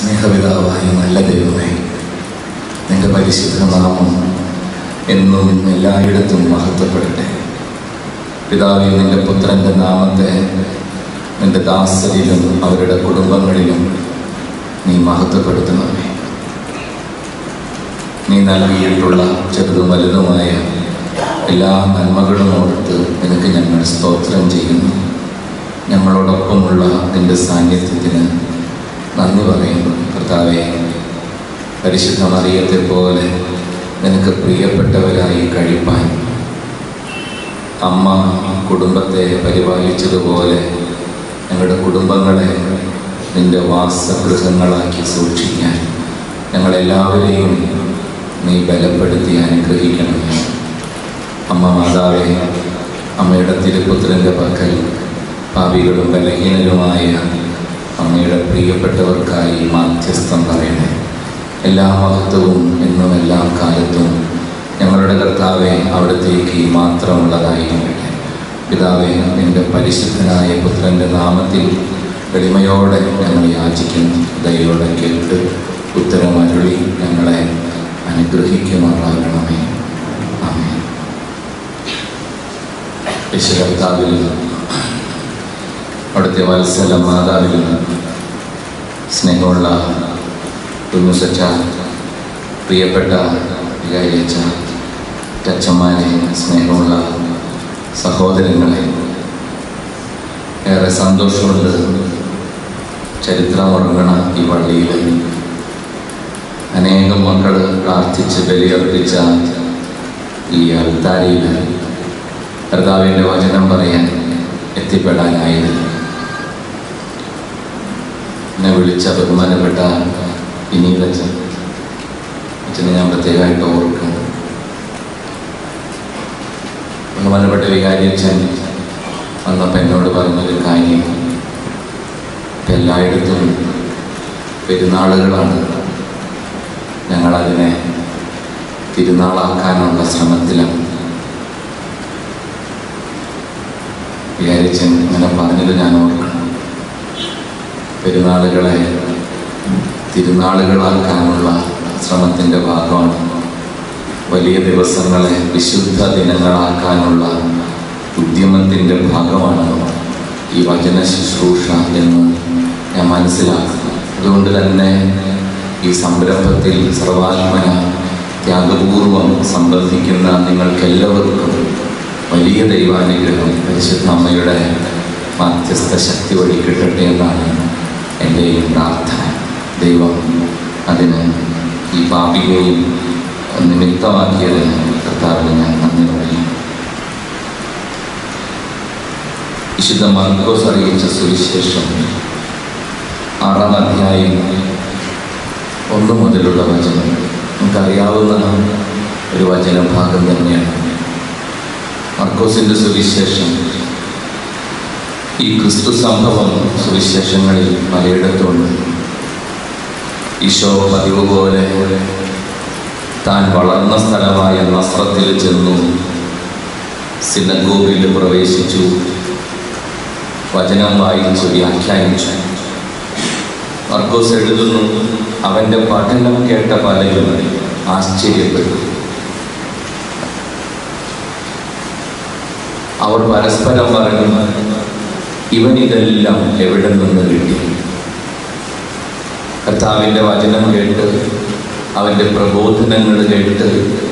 സ്നേഹപിതാവായ നല്ല ദൈവമേ നിന്റെ പരിശുദ്ധ നാമം എന്നും എല്ലായിടത്തും മഹത്വപ്പെടട്ടെ പിതാവെ നിന്റെ പുത്രൻ്റെ നാമത്തെ നിന്റെ ദാസരിലും അവരുടെ കുടുംബങ്ങളിലും നീ മഹത്വപ്പെടുത്തണമേ നീ നൽകിയിട്ടുള്ള ചെറുതും വലുതുമായ എല്ലാ നന്മകളും ഓർത്ത് നിനക്ക് ഞങ്ങൾ സ്തോത്രം ചെയ്യുന്നു ഞങ്ങളോടൊപ്പമുള്ള നിന്റെ സാന്നിധ്യത്തിന് നന്ദി പറയുന്നു കർത്താവെ പരിശുദ്ധ മറിയത്തെ പോലെ നിനക്ക് പ്രിയപ്പെട്ടവരായി കഴിപ്പാൻ അമ്മ കുടുംബത്തെ പരിപാലിച്ചതുപോലെ ഞങ്ങളുടെ കുടുംബങ്ങളെ നിന്റെ വാസഗൃഹങ്ങളാക്കി സൂക്ഷിക്കാൻ ഞങ്ങളെല്ലാവരെയും നീ ബലപ്പെടുത്തി അനുഗ്രഹിക്കണമേ അമ്മ മാതാവെ അമ്മയുടെ തിരുപുത്രൻ്റെ പക്കൽ പാപികളും ബലഹീനരുമായ അങ്ങയുടെ പ്രിയപ്പെട്ടവർക്കായി മാധ്യസ്ഥം പറയണേ എല്ലാ മഹത്വവും എന്നും എല്ലാ കാലത്തും ഞങ്ങളുടെ കർത്താവെ അവിടത്തേക്ക് മാത്രമുള്ളതായിരിക്കട്ടെ പിതാവെ നിന്റെ പരിശുദ്ധനായ പുത്രൻ്റെ നാമത്തിൽ എളിമയോടെ ഞങ്ങൾ യാചിക്കുന്നു ദയോടെ കേട്ട് ഉത്തരമരുളി ഞങ്ങളെ അനുഗ്രഹിക്കുമാറാകണമേ ആമേ യേശുകർത്താവിലും അവിടുത്തെ വത്സല മാതാവിലും സ്നേഹമുള്ള കുഞ്ഞുസച്ച പ്രിയപ്പെട്ട വികാരിയച്ച അച്ഛന്മാരെ സ്നേഹമുള്ള സഹോദരങ്ങളെ ഏറെ സന്തോഷമുണ്ട് ചരിത്രമുറങ്ങണ ഈ പള്ളിയിൽ അനേകം മക്കൾ പ്രാർത്ഥിച്ച് ബലിയർപ്പിച്ച ഈ അൽത്താരിയിൽ കർത്താവിൻ്റെ വചനം പറയാൻ എത്തിപ്പെടാനായത് എന്നെ വിളിച്ച ബഹുമാനപ്പെട്ട വിനീതച്ഛൻ അച്ഛനെ ഞാൻ പ്രത്യേകമായിട്ട് ഓർക്കും ബഹുമാനപ്പെട്ട വികാരിയച്ഛൻ വന്നപ്പോൾ എന്നോട് പറഞ്ഞൊരു കാര്യം ഇപ്പം എല്ലായിടത്തും പെരുന്നാളുകളാണ് ഞങ്ങളതിനെ തിരുനാളാക്കാനുള്ള ശ്രമത്തിലാണ് വിചാരിച്ചൻ ഇങ്ങനെ പറഞ്ഞത് ഞാൻ ഓർക്കണം പെരുന്നാളുകളെ തിരുനാളുകളാക്കാനുള്ള ശ്രമത്തിൻ്റെ ഭാഗമാണ് വലിയ ദിവസങ്ങളെ വിശുദ്ധ ദിനങ്ങളാക്കാനുള്ള ഉദ്യമത്തിൻ്റെ ഭാഗമാണ് ഈ വചന ശുശ്രൂഷ എന്ന് ഞാൻ മനസ്സിലാക്കുന്നു അതുകൊണ്ട് തന്നെ ഈ സംരംഭത്തിൽ സർവാത്മന ത്യാഗപൂർവം സംബന്ധിക്കുന്ന നിങ്ങൾക്കെല്ലാവർക്കും വലിയ ദൈവാനുഗ്രഹം പരിശുദ്ധ അമ്മയുടെ മാധ്യസ്ഥ ശക്തി വഴി കിട്ടട്ടെ എന്നാണ് എൻ്റെയും പ്രാർത്ഥന ദൈവം അതിന് ഈ പാപികയും നിമിത്തമാക്കിയതിന് കർത്താവിന് ഞാൻ നന്ദി പറയും വിശുദ്ധ മാർക്കോസ് അറിയിച്ച സുവിശേഷം ആറാം അധ്യായം ഒന്ന് മുതലുള്ള വചനം നമുക്കറിയാവുന്ന ഒരു വചനഭാഗം തന്നെയാണ് മർക്കോസിൻ്റെ സുവിശേഷം ഈ ക്രിസ്തു സംഭവം സുവിശേഷങ്ങളിൽ പലയിടത്തുണ്ട് ഈശോ പതിവ് പോലെ താൻ വളർന്ന സ്ഥലമായ നസ്രത്തിൽ ചെന്നു സിനഗോഗിൽ പ്രവേശിച്ചു വചനം വായിച്ചു വ്യാഖ്യാനിച്ചു മർക്കോസ് എഴുതുന്നു അവൻ്റെ പഠനം കേട്ട പലരും ആശ്ചര്യപ്പെട്ടു അവർ പരസ്പരം പറഞ്ഞു ഇവൻ ഇതെല്ലാം എവിടെ നിന്ന് കിട്ടി കർത്താവിൻ്റെ വചനം കേട്ട് അവൻ്റെ പ്രബോധനങ്ങൾ കേട്ട്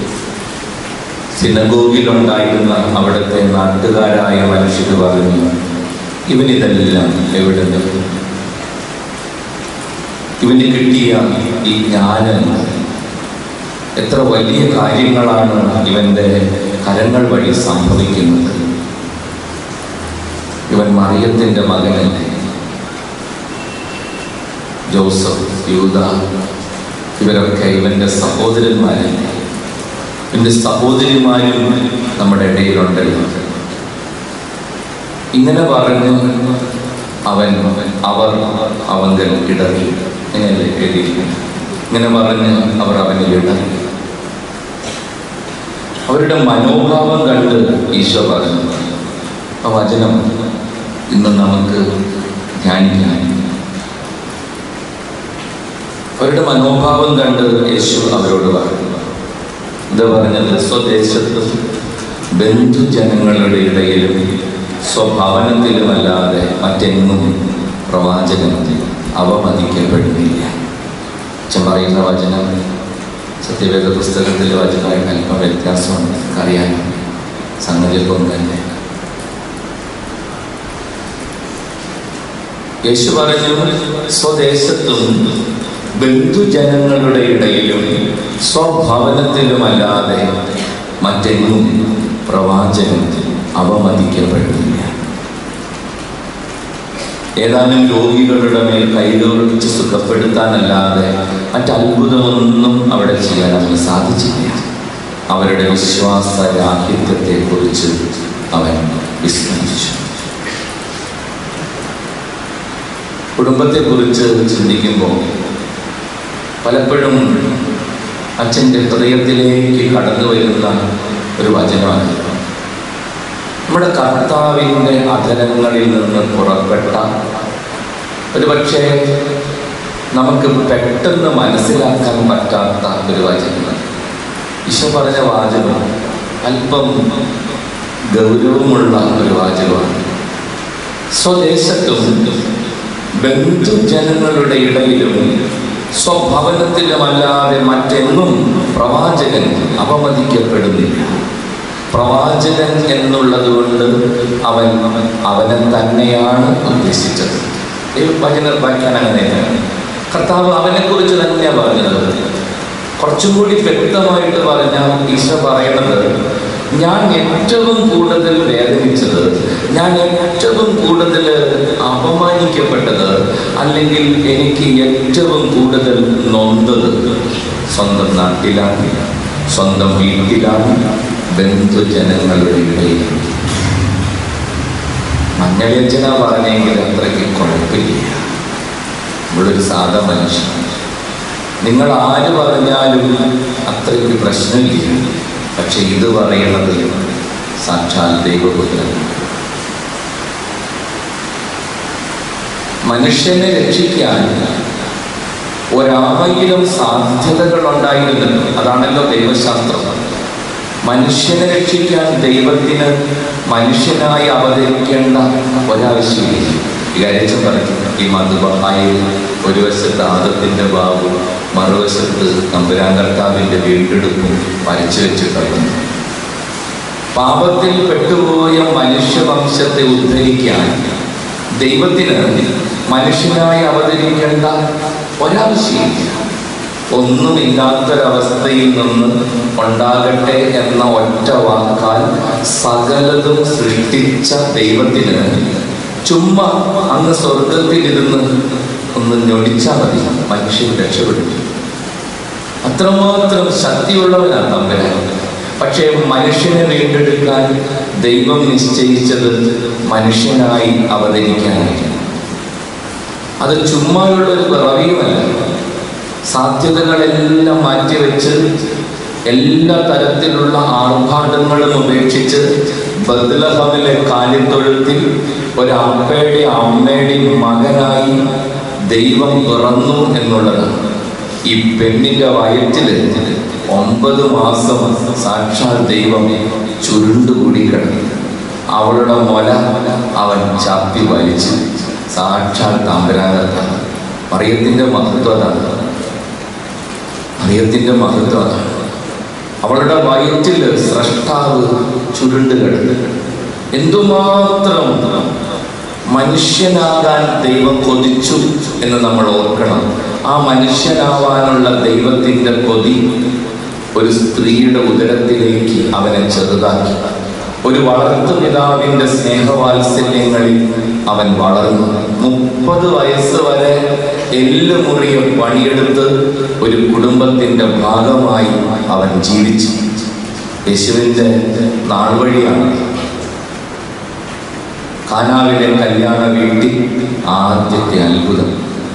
സിനഗോഗിലുണ്ടായിരുന്ന അവിടുത്തെ നാട്ടുകാരായ മനുഷ്യർ പറഞ്ഞു ഇവനിതെല്ലാം എവിടെ നിന്ന് ഇവന് കിട്ടിയ ഈ ജ്ഞാനം എത്ര വലിയ കാര്യങ്ങളാണ് ഇവൻ്റെ കരങ്ങൾ വഴി സംഭവിക്കുന്നത് ഇവൻ മറിയത്തിൻ്റെ മകനല്ലേ ജോസഫ് യൂത ഇവരൊക്കെ ഇവൻ്റെ സഹോദരന്മാരല്ലേ ഇവൻ്റെ സഹോദരിമാരും നമ്മുടെ ഇടയിലുണ്ടല്ലോ ഇങ്ങനെ പറഞ്ഞ് അവൻ അവർ അവങ്കൽ ഇടറി ഇങ്ങനെയല്ലേ എഴുതിയിരിക്കുന്നത് ഇങ്ങനെ പറഞ്ഞ് അവർ അവനിൽ ഇടറി അവരുടെ മനോഭാവം കണ്ട് ഈശോ പറഞ്ഞു ആ വചനം ഇന്ന് നമുക്ക് ധ്യാനിക്കാം അവരുടെ മനോഭാവം കണ്ട് യേശു അവരോട് പറഞ്ഞു എന്താ പറഞ്ഞത് സ്വദേശത്തും ബന്ധുജനങ്ങളുടെ ഇടയിലും സ്വഭവനത്തിലുമല്ലാതെ മറ്റെങ്ങും പ്രവാചകൻ അവമതിക്കപ്പെടുന്നില്ല അച്ഛൻ പറയുന്ന വചനം സത്യവേദ പുസ്തകത്തിലെ വചനമായിട്ട് അല്പം വ്യത്യാസമുണ്ട് അറിയാൻ സംഗതിയൊക്കെ ഒന്ന് തന്നെ യേശു പറഞ്ഞു സ്വദേശത്തും ബന്ധുജനങ്ങളുടെ ഇടയിലും സ്വഭവനത്തിലുമല്ലാതെ മറ്റെങ്ങും പ്രവാചകൻ അവമതിക്കപ്പെടുന്നില്ല ഏതാനും രോഗികളുടെ മേൽ കൈകോർച്ച് സുഖപ്പെടുത്താനല്ലാതെ മറ്റത്ഭുതമൊന്നും അവിടെ ചെയ്യാൻ അവന് സാധിച്ചില്ല അവരുടെ വിശ്വാസരാഹിത്യത്തെക്കുറിച്ച് അവൻ വിസ്മരിച്ചു കുടുംബത്തെക്കുറിച്ച് ചിന്തിക്കുമ്പോൾ പലപ്പോഴും അച്ഛൻ്റെ ഹൃദയത്തിലേക്ക് കടന്നു വരുന്ന ഒരു വചനമാണ് നമ്മുടെ കർത്താവിൻ്റെ അധരങ്ങളിൽ നിന്ന് പുറപ്പെട്ട ഒരു പക്ഷേ നമുക്ക് പെട്ടെന്ന് മനസ്സിലാക്കാൻ പറ്റാത്ത ഒരു വചനമാണ് ഈശോ പറഞ്ഞ വാചകം അല്പം ഗൗരവമുള്ള ഒരു വാചകമാണ് സ്വദേശത്തും ബന്ധുജനങ്ങളുടെ ഇടയിലും സ്വഭവനത്തിലുമല്ലാതെ മറ്റെങ്ങും പ്രവാചകൻ അപമതിക്കപ്പെടുന്നില്ല പ്രവാചകൻ എന്നുള്ളത് കൊണ്ട് അവൻ അവനെ തന്നെയാണ് ഉദ്ദേശിച്ചത് ഈ വചന വായിക്കാൻ അങ്ങനെയാണ് കർത്താവ് അവനെക്കുറിച്ച് തന്നെയാണ് പറഞ്ഞത് കുറച്ചും കൂടി വ്യക്തമായിട്ട് പറഞ്ഞാൽ ഈശോ പറയണത് ഞാൻ ഏറ്റവും കൂടുതൽ വേദനിച്ചത് ഞാൻ ഏറ്റവും കൂടുതൽ അപമാനിക്കപ്പെട്ടത് അല്ലെങ്കിൽ എനിക്ക് ഏറ്റവും കൂടുതൽ നൊന്തത് സ്വന്തം നാട്ടിലാണ് സ്വന്തം വീട്ടിലാണ് ബന്ധുജനങ്ങളുടെ ഇടയിൽ മഞ്ഞളിയച്ഛന പറഞ്ഞെങ്കിൽ അത്രയ്ക്ക് കുഴപ്പമില്ല നമ്മളൊരു സാധാ മനുഷ്യൻ നിങ്ങൾ ആര് പറഞ്ഞാലും അത്രയ്ക്ക് പ്രശ്നമില്ല പക്ഷെ ഇത് പറയണത് സാക്ഷാൽ ദൈവപുത്രൻ മനുഷ്യനെ രക്ഷിക്കാൻ ഒരായിരം സാധ്യതകൾ ഉണ്ടായിരുന്നു അതാണല്ലോ ദൈവശാസ്ത്രം മനുഷ്യനെ രക്ഷിക്കാൻ ദൈവത്തിന് മനുഷ്യനായി അവതരിക്കേണ്ട ഒരാവശ്യമില്ല ഈ കാര്യം പറഞ്ഞു ഈ മധുബഹായിൽ ഒരു വശത്ത് ആദത്തിന്റെ ബാബു മറുവശത്ത് തമ്പുരാൻ കർത്താവിന്റെ വീണ്ടെടുപ്പും വരച്ചു വെച്ചിട്ടുണ്ട് പാപത്തിൽ പെട്ടുപോയ മനുഷ്യവംശത്തെ ഉദ്ധരിക്കാൻ ദൈവത്തിന് മനുഷ്യനായി അവതരിക്കേണ്ട ഒരാവശ്യമില്ല ഒന്നുമില്ലാത്തൊരവസ്ഥയിൽ നിന്ന് ഉണ്ടാകട്ടെ എന്ന ഒറ്റ വാക്കാൽ സകലതും സൃഷ്ടിച്ച ദൈവത്തിന് ചുമ്മാ അങ്ങ് സ്വർഗത്തിലിരുന്ന് ഒന്ന് ഞൊടിച്ചാൽ മതി മനുഷ്യൻ രക്ഷപ്പെടും അത്രമാത്രം ശക്തിയുള്ളവനാണ് തമ്പുരാൻ പക്ഷേ മനുഷ്യനെ വീണ്ടെടുക്കാൻ ദൈവം നിശ്ചയിച്ചത് മനുഷ്യനായി അവതരിക്കാനായിട്ട് അത് ചുമ്മായുള്ള ഒരു പിറവിയുമല്ല സാധ്യതകളെല്ലാം മാറ്റിവെച്ച് എല്ലാ തരത്തിലുള്ള ആർഭാടങ്ങളും ഉപേക്ഷിച്ച് ബദ്ലഹമിലെ കാലിത്തൊഴുത്തിൽ ഒരമ്മയുടെ അമ്മയുടെയും മകനായി ദൈവം പിറന്നു എന്നുള്ളതാണ് ഈ പെണ്ണിന്റെ വയറ്റില് ഒമ്പത് മാസം സാക്ഷാൽ ദൈവം ചുരുണ്ടുകൂടി കിടന്നു അവളുടെ മുല അവൻ ചാപ്പി വലിച്ചു സാക്ഷാൽ തമ്പരാകത്താണ് മറിയത്തിന്റെ മഹത്വം അതാണ് മറിയത്തിന്റെ മഹത്വം അതാണ് അവളുടെ വയറ്റിൽ സ്രഷ്ടാവ് ചുരുണ്ട് കിടന്നു എന്തുമാത്രം മനുഷ്യനാകാൻ ദൈവം കൊതിച്ചു എന്ന് നമ്മൾ ഓർക്കണം ആ മനുഷ്യനാവാനുള്ള ദൈവത്തിൻ്റെ കൊതി ഒരു സ്ത്രീയുടെ ഉദരത്തിലേക്ക് അവനെ ചെറുതാക്കി ഒരു വളർത്തുപിതാവിൻ്റെ സ്നേഹവാത്സല്യങ്ങളിൽ അവൻ വളർന്നു മുപ്പത് വയസ്സ് വരെ എല്ല് മുറിയെ പണിയെടുത്ത് ഒരു കുടുംബത്തിൻ്റെ ഭാഗമായി അവൻ ജീവിച്ചു യേശുവിൻ്റെ നാൾ വഴിയാണ് കാനാവിലെ കല്യാണ വീട്ടിൽ ആദ്യത്തെ അത്ഭുതം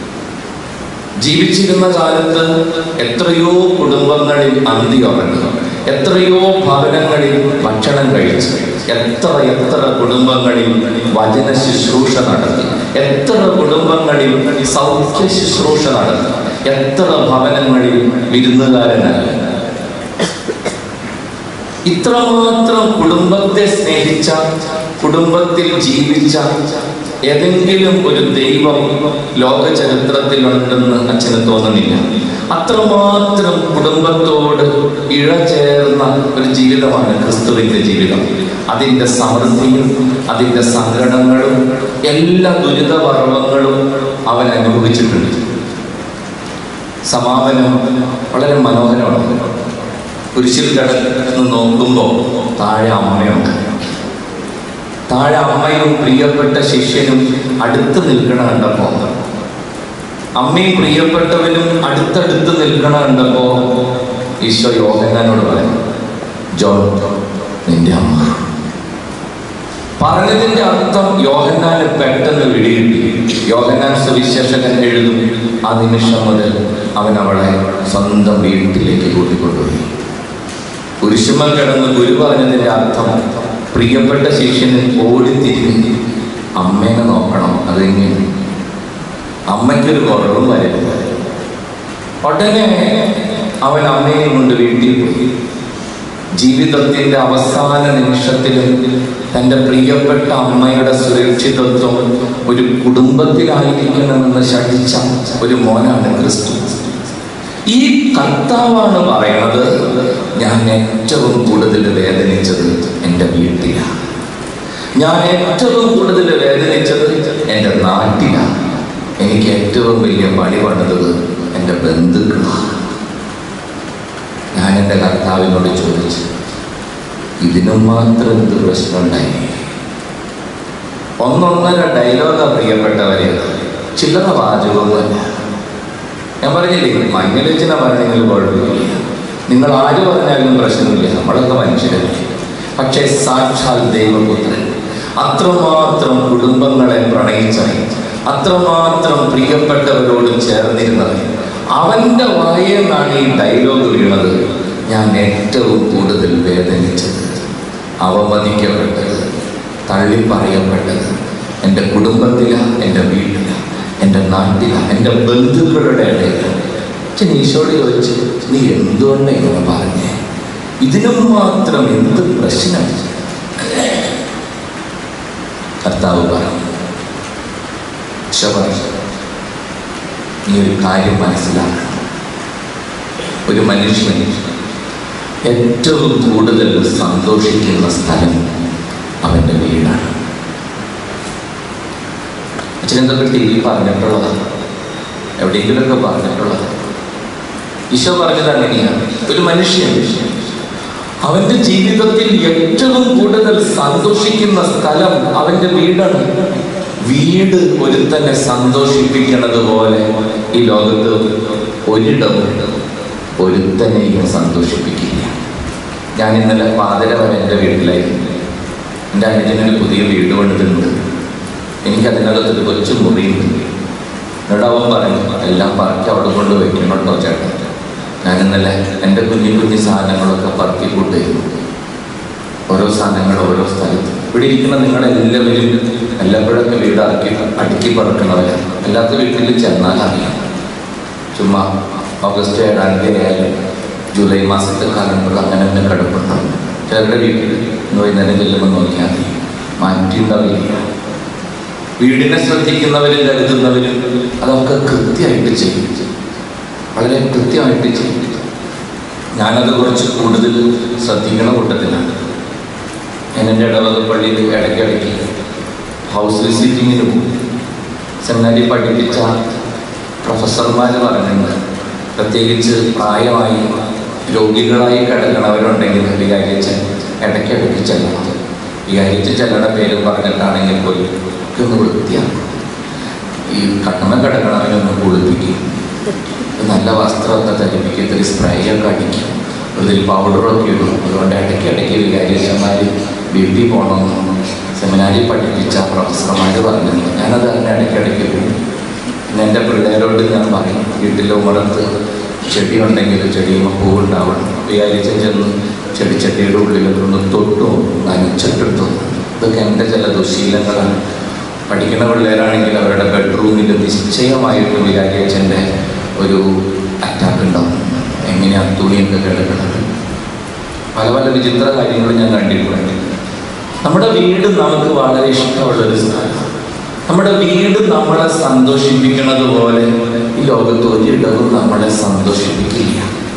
ജീവിച്ചിരുന്ന കാലത്ത് എത്രയോ കുടുംബങ്ങളിൽ അന്തി ഉറങ്ങുക എത്രയോ ഭവനങ്ങളിൽ ഭക്ഷണം കഴിച്ചു എത്ര എത്ര കുടുംബങ്ങളിൽ വചന ശുശ്രൂഷ നടത്തി എത്ര കുടുംബങ്ങളിൽ സൗഖ്യ ശുശ്രൂഷ നടത്തി എത്ര ഭവനങ്ങളിൽ വിരുന്നുകാരനായി ഇത്രമാത്രം കുടുംബത്തെ സ്നേഹിച്ച കുടുംബത്തിൽ ജീവിച്ച ഏതെങ്കിലും ഒരു ദൈവം ലോക ചരിത്രത്തിലുണ്ടെന്ന് അച്ഛന് തോന്നുന്നില്ല അത്രമാത്രം കുടുംബത്തോട് ഇഴചേർന്ന ഒരു ജീവിതമാണ് ക്രിസ്തുവിന്റെ ജീവിതം അതിൻ്റെ സമൃദ്ധിയും അതിൻ്റെ സങ്കടങ്ങളും എല്ലാ ദുരിതപർവങ്ങളും അവൻ അനുഭവിച്ചിട്ടുണ്ട് സമാപനം വളരെ മനോഹരമാണ് കുരിശിൽ കിടന്ന് നോക്കുമ്പോൾ താഴെ അമ്മയുണ്ട് താഴെ അമ്മയും പ്രിയപ്പെട്ട ശിഷ്യനും അടുത്ത് നിൽക്കണ കണ്ടപ്പോ അമ്മയും പ്രിയപ്പെട്ടവനും അടുത്തടുത്ത് നിൽക്കണ കണ്ടപ്പോ ഈശോ യോഹന്നാനോട് പറയും ജോൺ നിന്റെ അമ്മ പറഞ്ഞതിന്റെ അർത്ഥം യോഹന്നാന് പെട്ടെന്ന് വിടികിട്ടി യോഹന്നാൻ സുവിശേഷകൻ എഴുതും ആ നിമിഷം മുതൽ അവൻ അവളെ സ്വന്തം വീട്ടിലേക്ക് കൂട്ടിക്കൊണ്ടുപോയി കുരിശുമൽ കിടന്ന് ഗുരു പറഞ്ഞതിന്റെ അർത്ഥം പ്രിയപ്പെട്ട ശിഷ്യന് ഓടിത്തിരിഞ്ഞ് അമ്മേനെ നോക്കണം അതെങ്ങനെ അമ്മയ്ക്കൊരു കുറവും വരരുത് ഉടനെ അവൻ അമ്മയെ കൊണ്ട് വീട്ടിൽ പോയി ജീവിതത്തിന്റെ അവസാന നിമിഷത്തിലും തൻ്റെ പ്രിയപ്പെട്ട അമ്മയുടെ സുരക്ഷിതത്വം ഒരു കുടുംബത്തിലായിരിക്കണമെന്ന് ശഠിച്ച ഒരു മോനാണ് ക്രിസ്തു ഈ കർത്താവാണ് പറയണത് ഞാൻ ഏറ്റവും കൂടുതൽ വേദനിച്ചത് എൻ്റെ വീട്ടിലാണ് ഞാൻ ഏറ്റവും കൂടുതൽ വേദനിച്ചത് എൻ്റെ നാട്ടിലാണ് എനിക്ക് ഏറ്റവും വലിയ പണി പണിതത് എൻ്റെ ബന്ധുക്കളാണ് ഞാൻ എൻ്റെ കർത്താവിനോട് ചോദിച്ചു ഇതിനും മാത്രം എന്ത് പ്രശ്നമുണ്ടായി ഒന്നൊന്നര ഡയലോഗ പ്രിയപ്പെട്ടവരെ ചില്ലറ വാചകമൊന്നുമല്ല ഞാൻ പറഞ്ഞില്ലേ മഞ്ഞളിച്ചിനെ പറഞ്ഞെങ്കിൽ കുഴപ്പമില്ല നിങ്ങൾ ആര് പറഞ്ഞാലും പ്രശ്നമില്ല നമ്മളൊക്കെ മനുഷ്യരല്ലേ പക്ഷേ സാക്ഷാൽ ദൈവപുത്രൻ അത്രമാത്രം കുടുംബങ്ങളെ പ്രണയിച്ചവൻ അത്രമാത്രം പ്രിയപ്പെട്ടവരോട് ചേർന്നിരുന്നവൻ അവൻ്റെ വായെന്നാണ് ഈ ഡയലോഗ് വീണത് ഞാൻ ഏറ്റവും കൂടുതൽ വേദനിച്ചത് അവമതിക്കപ്പെട്ടത് തള്ളിപ്പറയപ്പെട്ടത് എൻ്റെ കുടുംബത്തിലാണ് എൻ്റെ വീട്ടിലാണ് എൻ്റെ നാട്ടിലാണ് എൻ്റെ ബന്ധുക്കളുടെ ഇടയിലാണ് അച്ഛൻ ഈശോട് ചോദിച്ചു നീ എന്തുകൊണ്ട് ഇങ്ങനെ പറഞ്ഞേ ഇതിനും മാത്രം എന്ത് പ്രശ്നം കർത്താവ് പറഞ്ഞു ഈശോ പറഞ്ഞു നീ ഒരു കാര്യം മനസ്സിലാക്കണം ഒരു മനുഷ്യൻ ഏറ്റവും കൂടുതൽ സന്തോഷിക്കുന്ന സ്ഥലം അവൻ്റെ വീടാണ് അച്ഛനെന്തൊക്കെ ടി വി പറഞ്ഞിട്ടുള്ളതാണ് എവിടെയെങ്കിലുമൊക്കെ പറഞ്ഞിട്ടുള്ളത് ഈശോ പറഞ്ഞത് അങ്ങനെയാണ് ഒരു മനുഷ്യൻ അവന്റെ ജീവിതത്തിൽ ഏറ്റവും കൂടുതൽ സന്തോഷിക്കുന്ന സ്ഥലം അവന്റെ വീടാണ് വീട് ഒരുത്തനെ സന്തോഷിപ്പിക്കുന്നത് പോലെ ഈ ലോകത്ത് ഒരിടവും ഒരുത്തനെയും സന്തോഷിപ്പിക്കില്ല ഞാൻ ഇന്നലെ പാതിര വരെ എൻ്റെ വീട്ടിലായിരുന്നു എൻ്റെ അനുജനൊരു പുതിയ വീട് പണിതുണ്ട് എനിക്ക് അതിനകത്തൊരു കൊച്ചു മുറിയുണ്ട് എന്നോട് അവൻ പറഞ്ഞു എല്ലാം പറക്കി അവിടെ കൊണ്ട് വെക്കണം കേട്ടോ ചേട്ടൻ ഞാൻ ഇന്നലെ എൻ്റെ കുഞ്ഞു കുഞ്ഞു സാധനങ്ങളൊക്കെ പറക്കി കൊണ്ടുവരുന്നു ഓരോ സാധനങ്ങൾ ഓരോ സ്ഥലത്ത് ഇവിടെ ഇരിക്കുന്ന നിങ്ങളെല്ലാവരും എല്ലാപ്പോഴൊക്കെ വീട് ഇറക്കി അടുക്കി പറക്കുന്നവരാണ് അല്ലാത്ത വീട്ടിൽ ചെന്നാൽ അറിയാം ചുമ്മാ ഓഗസ്റ്റ് ഏഴാം തീയതി ആയാലും ജൂലൈ മാസത്തെ കലണ്ടർ അങ്ങനെ തന്നെ കിടപ്പുണ്ടാവും ചിലരുടെ വീട്ടിൽ ഇന്ന് വൈകുന്നേരം ചെല്ലുമ്പോൾ നോക്കിയാൽ മതി മാറ്റിയുണ്ടാവില്ല വീടിനെ ശ്രദ്ധിക്കുന്നവരും കരുതുന്നവരും അതൊക്കെ കൃത്യമായിട്ട് ചെയ്യും വളരെ കൃത്യമായിട്ട് ചെയ്യും ഞാനത് കുറച്ച് കൂടുതൽ ശ്രദ്ധിക്കണ കൂട്ടത്തിലാണ് ഞാൻ എൻ്റെ ഇടവക പള്ളിയിൽ ഇടയ്ക്കിടയ്ക്ക് ഹൗസ് വിസിറ്റിങ്ങിന് പോകും സെമിനാരി പഠിപ്പിച്ച പ്രൊഫസർമാർ പറഞ്ഞിട്ടുണ്ട് പ്രത്യേകിച്ച് പ്രായമായി രോഗികളായി കിടക്കണവരുണ്ടെങ്കിൽ വികാരിച്ച് ഇടയ്ക്കിടയ്ക്ക് ചെല്ലണം വികാരിച്ച് ചെല്ലണ പേര് പറഞ്ഞിട്ടാണെങ്കിൽ പോലും ഒക്കെ ഒന്ന് വൃത്തിയാക്കും ഈ കണ്ണമ കിടക്കണവനൊന്ന് കുളിപ്പിക്കും നല്ല വസ്ത്രമൊക്കെ ധരിപ്പിക്കും ഇത്തിരി സ്പ്രേ ഒക്കെ അടിക്കും ഇതിൽ പൗഡറൊക്കെ ഇടും അതുകൊണ്ട് ഇടയ്ക്ക് ഇടയ്ക്ക് വികാരിച്ചന്മാർ വീട്ടിൽ പോകണമെന്ന് സെമിനാരിൽ പഠിപ്പിച്ച പ്രൊഫസർമാർ പറഞ്ഞിരുന്നു ഞാനത് അങ്ങനെ ഇടയ്ക്കിടയ്ക്ക് പോകും പിന്നെ എൻ്റെ പിള്ളേരോട് ഞാൻ പറയും വീട്ടിലെ ഉമറത്ത് ചെടി ഉണ്ടെങ്കിൽ ചെടിയുമ്പോൾ പൂവുണ്ടാവണം വിചാരിച്ച ചെന്ന് ചെടിച്ചട്ടിയുടെ ഉള്ളിലൊന്ന് തൊട്ടും നനച്ചിട്ടിട്ടും ഇതൊക്കെ എൻ്റെ ചില ദുശീലങ്ങളാണ് പഠിക്കുന്ന പിള്ളേരാണെങ്കിൽ അവരുടെ ബെഡ്റൂമിൽ നിശ്ചയമായിട്ടും വിചാരിച്ചൻ്റെ ഒരു അറ്റാക്ക് ഉണ്ടാവും എങ്ങനെയാണ് തുണിയൊക്കെ കിടക്കുന്നത് പല പല വിചിത്ര കാര്യങ്ങളും ഞാൻ കണ്ടിട്ടുണ്ട് നമ്മുടെ വീട് നമുക്ക് വളരെ ഇഷ്ടമുള്ളൊരു സ്ഥലം നമ്മുടെ വീട് നമ്മളെ സന്തോഷിപ്പിക്കുന്നത് പോലെ ഈ ലോകത്ത് ഒരിടവും നമ്മളെ സന്തോഷിപ്പിക്കില്ല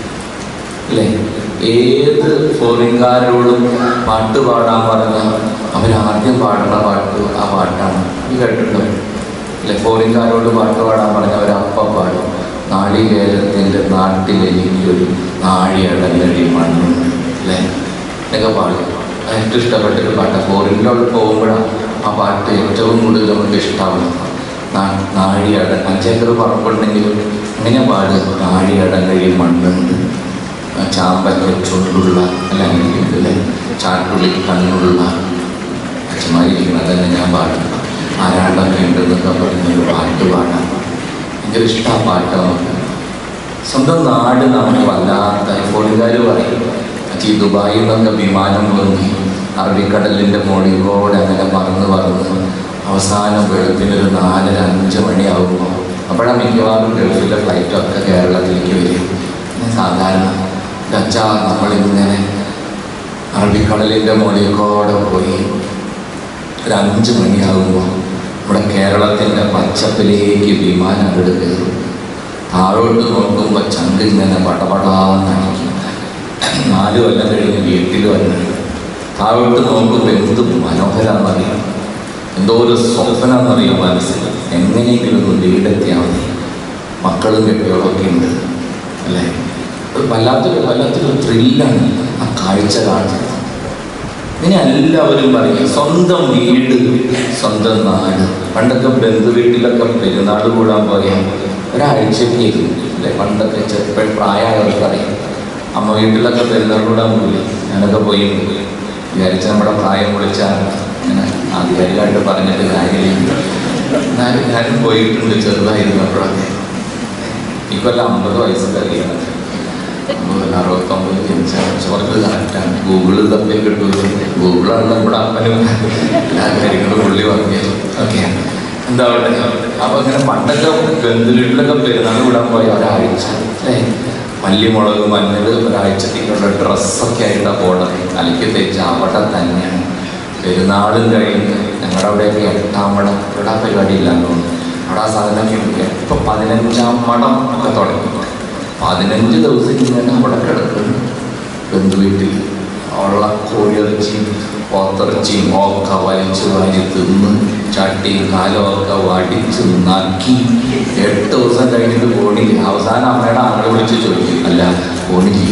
അല്ലേ ഏത് ഫോറിൻകാരോടും പാട്ട് പാടാൻ പറഞ്ഞാൽ അവരാദ്യം പാടുന്ന പാട്ട് ആ പാട്ടാണ് ഈ കേട്ടിട്ടുണ്ടോ അല്ലെ ഫോറിൻകാരോട് പാട്ട് പാടാൻ പറഞ്ഞ അവരപ്പം പാടും നാളികേരത്തിൻ്റെ നാട്ടിലെനിക്കൊരു നാഴിയടങ്ങഴി മണ്ണുണ്ട് അല്ലേ എന്നൊക്കെ പാടും അത് ഏറ്റവും ഇഷ്ടപ്പെട്ടൊരു പാട്ടാണ് ഫോറിനിലോട്ട് പോകുമ്പോഴാണ് ആ പാട്ട് ഏറ്റവും കൂടുതൽ നമുക്ക് ഇഷ്ടമാവുന്നത് നാ- നാഴിയട അഞ്ചേക്കർ പറമ്പുണ്ടെങ്കിലും അങ്ങനെ പാടുക നാഴിയടങ്ങഴി മണ്ണുണ്ട് ആ ചാമ്പയ്ക്ക് ചുണ്ടുള്ള അല്ല അങ്ങനെയുണ്ട് അല്ലേ ചാട്ടുള്ളി കണ്ണുള്ള അച്ഛന്മാരിരിക്കുന്നത് തന്നെ ഞാൻ പാടും ആരാണ്ടൊക്കെ ഉണ്ടെന്നൊക്കെ പറഞ്ഞൊരു പാട്ട് പാടാം ഭയങ്കര ഇഷ്ടമാണ് പാട്ട് നമുക്ക് സ്വന്തം നാട് നമുക്ക് വല്ലാത്ത ഫോണിക്കാർ പറയും മറ്റേ ഈ ദുബായിൽ നിന്നൊക്കെ വിമാനം പൊങ്ങി അറബിക്കടലിൻ്റെ മുകളിലൂടെ അങ്ങനെ പറന്ന് പറന്ന് അവസാനം വെളുപ്പിനൊരു നാലര അഞ്ച് മണിയാകുമ്പോൾ അപ്പോഴാണ് മിക്കവാറും ഗൾഫിലെ ഫ്ലൈറ്റൊക്കെ കേരളത്തിലേക്ക് വരും പിന്നെ സാധാരണ ഡച്ചാ നമ്മളിങ്ങനെ അറബിക്കടലിൻ്റെ മുകളിലൂടെ പോയി ഒരു അഞ്ച് മണിയാകുമ്പോൾ നമ്മുടെ കേരളത്തിൻ്റെ പച്ചപ്പിലേക്ക് വിമാനം അങ്ങോട്ട് കയറും താഴോട്ട് നോക്കുമ്പോൾ ചങ്ക് ഇങ്ങനെ പടപടാന്നടിക്കും നാല് കൊല്ലം കഴിഞ്ഞ് വീട്ടിൽ വന്ന് താഴോട്ട് നോക്കുമ്പോൾ എന്ത് മനോഹരമെന്നറിയാം എന്തോ ഒരു സ്വപ്നമെന്നറിയാം മനസ്സിൽ എങ്ങനെയെങ്കിലും ഒന്ന് വീടെത്തിയാൽ മതി മക്കളും കുട്ടികളൊക്കെ ഉണ്ട് അല്ലേ ഒരു വല്ലാത്തൊരു വല്ലാത്തൊരു ത്രില്ലാണ് ആ കാഴ്ച കാണുന്നത് ഇങ്ങനെ എല്ലാവരും പറയും സ്വന്തം വീട് സ്വന്തം നാട് പണ്ടൊക്കെ ബന്ധു വീട്ടിലൊക്കെ പെരുന്നാൾ കൂടാൻ പോയാൽ ഒരാഴ്ചയ്ക്ക് അല്ലെ പണ്ടൊക്കെ ചെറുപ്പം പ്രായമായവർക്ക് അറിയാം അമ്മ വീട്ടിലൊക്കെ പെരുന്നാൾ കൂടാൻ പോയി ഞാനൊക്കെ പോയി വിചാരിച്ച നമ്മുടെ പ്രായം വിളിച്ചാൽ ഇങ്ങനെ ആധികാരികമായിട്ട് പറഞ്ഞിട്ട് കാര്യമില്ല എന്നാലും ഞാനും പോയിട്ടുണ്ട് ചെറുതായിരുന്നപ്പോഴൊക്കെ ഇക്കൊല്ലം അമ്പത് വയസ്സ് കഴിയണത് അമ്പത് അറുപത്തൊമ്പത് ജനിച്ചാൽ അവർക്ക് കറക്റ്റാണ് ഗൂഗിള് തപ്പി കിട്ടുള്ളൂ ഗൂഗിളാണ് നമ്മുടെ അപ്പനും എല്ലാ കാര്യങ്ങളും പുള്ളി പറഞ്ഞത് ഓക്കെ എന്താ പറയുക അപ്പൊ അങ്ങനെ പണ്ടൊക്കെ ബന്ധുവീട്ടിലൊക്കെ പെരുന്നാൾ വിടാൻ പോയ ഒരാഴ്ച അല്ലേ മല്ലിമുളക് മഞ്ഞൾ ഒരാഴ്ചത്തേക്കുള്ള ഡ്രസ്സൊക്കെ ആയിട്ടാണ് പോണത് അലക്കി തേച്ച് അവിടെ തന്നെയാണ് പെരുന്നാളും കഴിഞ്ഞ് ഞങ്ങളുടെ അവിടെയൊക്കെ എട്ടാം മടം ഇവിടെ ആ പരിപാടി ഇല്ലാന്ന് തോന്നുന്നു അവിടെ ആ സാധനമൊക്കെ ഉണ്ട് ഇപ്പൊ പതിനഞ്ചാം മടം ഒക്കെ തുടങ്ങി പതിനഞ്ച് ദിവസം ഇങ്ങനെ അവിടെ കിടക്കുന്നു ബന്ധുവീട്ടിൽ ഉള്ള കോഴിയിറച്ചിയും പോത്തിറച്ചിയും ഒക്കെ വലിച്ചു വാരി തിന്ന് ചട്ടിയും കാലും ഒക്കെ വടിച്ച് നക്കി എട്ട് ദിവസം കഴിഞ്ഞിട്ട് പോണില്ല അവസാനം അമ്മയുടെ ആളെ വിളിച്ച് ചോദിക്കും അല്ല പോണില്ല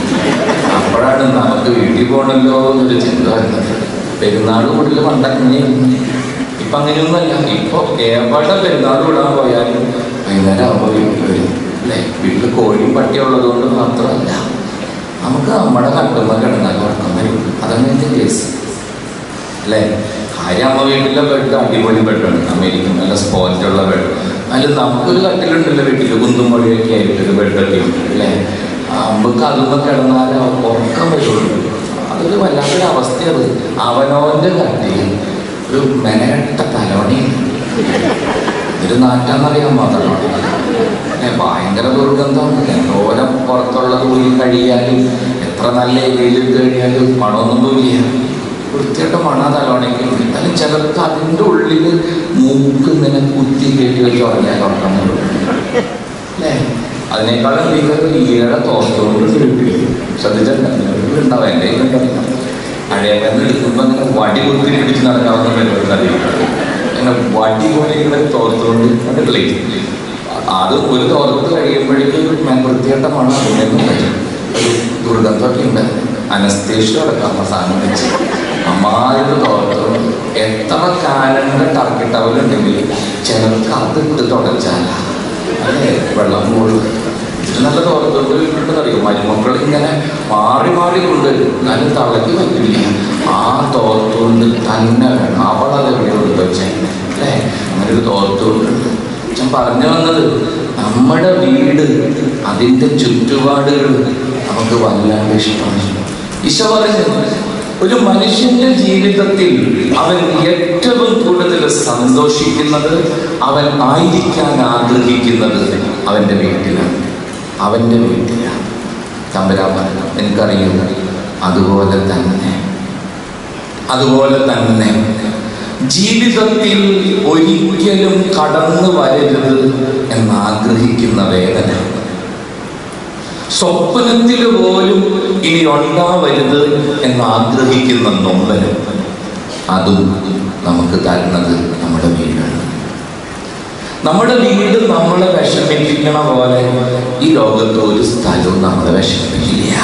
അപ്പോഴാണ് നമുക്ക് വീട്ടിൽ പോകണല്ലോ എന്നൊരു ചിന്ത വരുന്നത് പെരുന്നാൾ കൂടുതൽ പണ്ടങ്ങനെ ഇപ്പൊ അങ്ങനെയൊന്നുമല്ല ഇപ്പൊ എവിടെ പെരുന്നാൾ വിടാൻ പോയാലും വൈകുന്നേരം ആകുമ്പോൾ വീട്ടിൽ വരും അല്ലേ വീട്ടിൽ കോഴിയും പട്ടിയും ഉള്ളത് കൊണ്ട് മാത്രമല്ല നമുക്ക് നമ്മുടെ കട്ടുമ്മ കിടന്നാൽ ഉറക്കം വരും അതാണ് എൻ്റെ കേസ് അല്ലേ കാര്യം അമ്മ വീട്ടിലെ ബെഡ് അടിപൊളി ബെഡാണ് അമേരിക്കൻ നല്ല സ്പോഞ്ചുള്ള ബെഡ് അതിൽ നമുക്കൊരു കട്ടിലുണ്ടല്ലോ വീട്ടിൽ കുന്തും മൊഴിയൊക്കെ ആയിട്ടൊരു ബെഡൊക്കെ ഉണ്ട് അല്ലേ നമുക്ക് അതൊന്നും കിടന്നാൽ ഉറക്കം വരുള്ളൂ അതൊരു വല്ലാത്തൊരു അവസ്ഥയത് അവനവൻ്റെ കട്ടിൽ ഒരു മെനകെട്ട തലോണിയുണ്ട് ഒരു നാറ്റാന്നറിയാൻ മാത്രമാണ് ഏ, ഭയങ്കര ദുർഗന്ധമാണ് എന്തോരം പുറത്തുള്ളത് പോയി കഴിയാലും എത്ര നല്ല ഏരിയയിൽ കഴിഞ്ഞാലും മണമൊന്നും ഇല്ല വൃത്തിയായിട്ട് മണ തലോണയ്ക്ക് എന്നാലും ചിലർക്ക് അതിൻ്റെ ഉള്ളിൽ മൂക്ക് ഇങ്ങനെ കുത്തി കയറ്റി വെച്ച് ഉറങ്ങിയാൽ ഉറക്കം വരും. അല്ലേ അതിനേക്കാളും ഭീകരം ഈയുടെ തോർത്തുകൊണ്ട് ശ്രദ്ധിച്ചിട്ടുണ്ടാവും എൻ്റെ കയ്യിലുണ്ടാവും അഴയമെന്ന് എടുക്കുമ്പോൾ അങ്ങനെ വടി കുത്തി പിടിച്ച് നടക്കാവുന്ന പരിപാടി അറിയില്ല അങ്ങനെ വടി പോലെ ഇങ്ങനെ തോർത്തുകൊണ്ട് കണ്ടിട്ടില്ലേ അത് ഒരു തോർത്ത് കഴിയുമ്പോഴേക്കും ഞാൻ വൃത്തിയായിട്ട മണം അതിനൊന്നും പറ്റും ഒരു ദുർഗന്ധമൊക്കെ ഉണ്ട് അനസ്തേഷ്യ അടക്കം സാധനം വെച്ച് അമ്മാതിരി തോർത്തുകൊണ്ട് എത്ര കാലങ്ങളുടെ ടർക്കി ടവലുണ്ടെങ്കിൽ ചിലർക്ക് അതിട്ട് തുടച്ചാല അല്ലേ വെള്ളം കൂടുതൽ ഇത് നല്ല തോർത്തുകൊണ്ട് വീട്ടിലുണ്ടെന്നറിയോ മരുമക്കൾ ഇങ്ങനെ മാറി മാറി കൊണ്ടുവരും എന്നാലും തളയ്ക്ക് പറ്റില്ല ആ തോർത്തുകൊണ്ട് തന്നെ വേണം അവളത് എവിടെ കൊടുത്ത് വെച്ചേ അല്ലേ അങ്ങനെ ഒരു തോർത്തുകൊണ്ട് ഞാൻ പറഞ്ഞു വന്നത് നമ്മുടെ വീട് അതിൻ്റെ ചുറ്റുപാടുകൾ നമുക്ക് വല്ലാണ്ട് ഇഷ്ടമാണ് ഈശോ പറഞ്ഞു ഒരു മനുഷ്യന്റെ ജീവിതത്തിൽ അവൻ ഏറ്റവും കൂടുതൽ സന്തോഷിക്കുന്നത് അവൻ ആയിരിക്കാൻ ആഗ്രഹിക്കുന്നത് അവൻ്റെ വീട്ടിലാണ് അവൻ്റെ വീട്ടിലാണ് തമ്പരാമൻ എനിക്കറിയുന്നു അതുപോലെ തന്നെ അതുപോലെ തന്നെ ജീവിതത്തിൽ ഒരിക്കലും കടന്നു വരരുത് എന്നാഗ്രഹിക്കുന്ന വേദന സ്വപ്നത്തിൽ പോലും ഇനി ഉണ്ടാവരുത് എന്നാഗ്രഹിക്കുന്ന നൊമ്പരം അതും നമുക്ക് തരുന്നത് നമ്മുടെ വീടാണ് നമ്മുടെ വീട് നമ്മളെ വിഷമിപ്പിക്കണ പോലെ ഈ ലോകത്ത് ഒരു സ്ഥലവും നമ്മളെ വിഷമിപ്പിക്കില്ല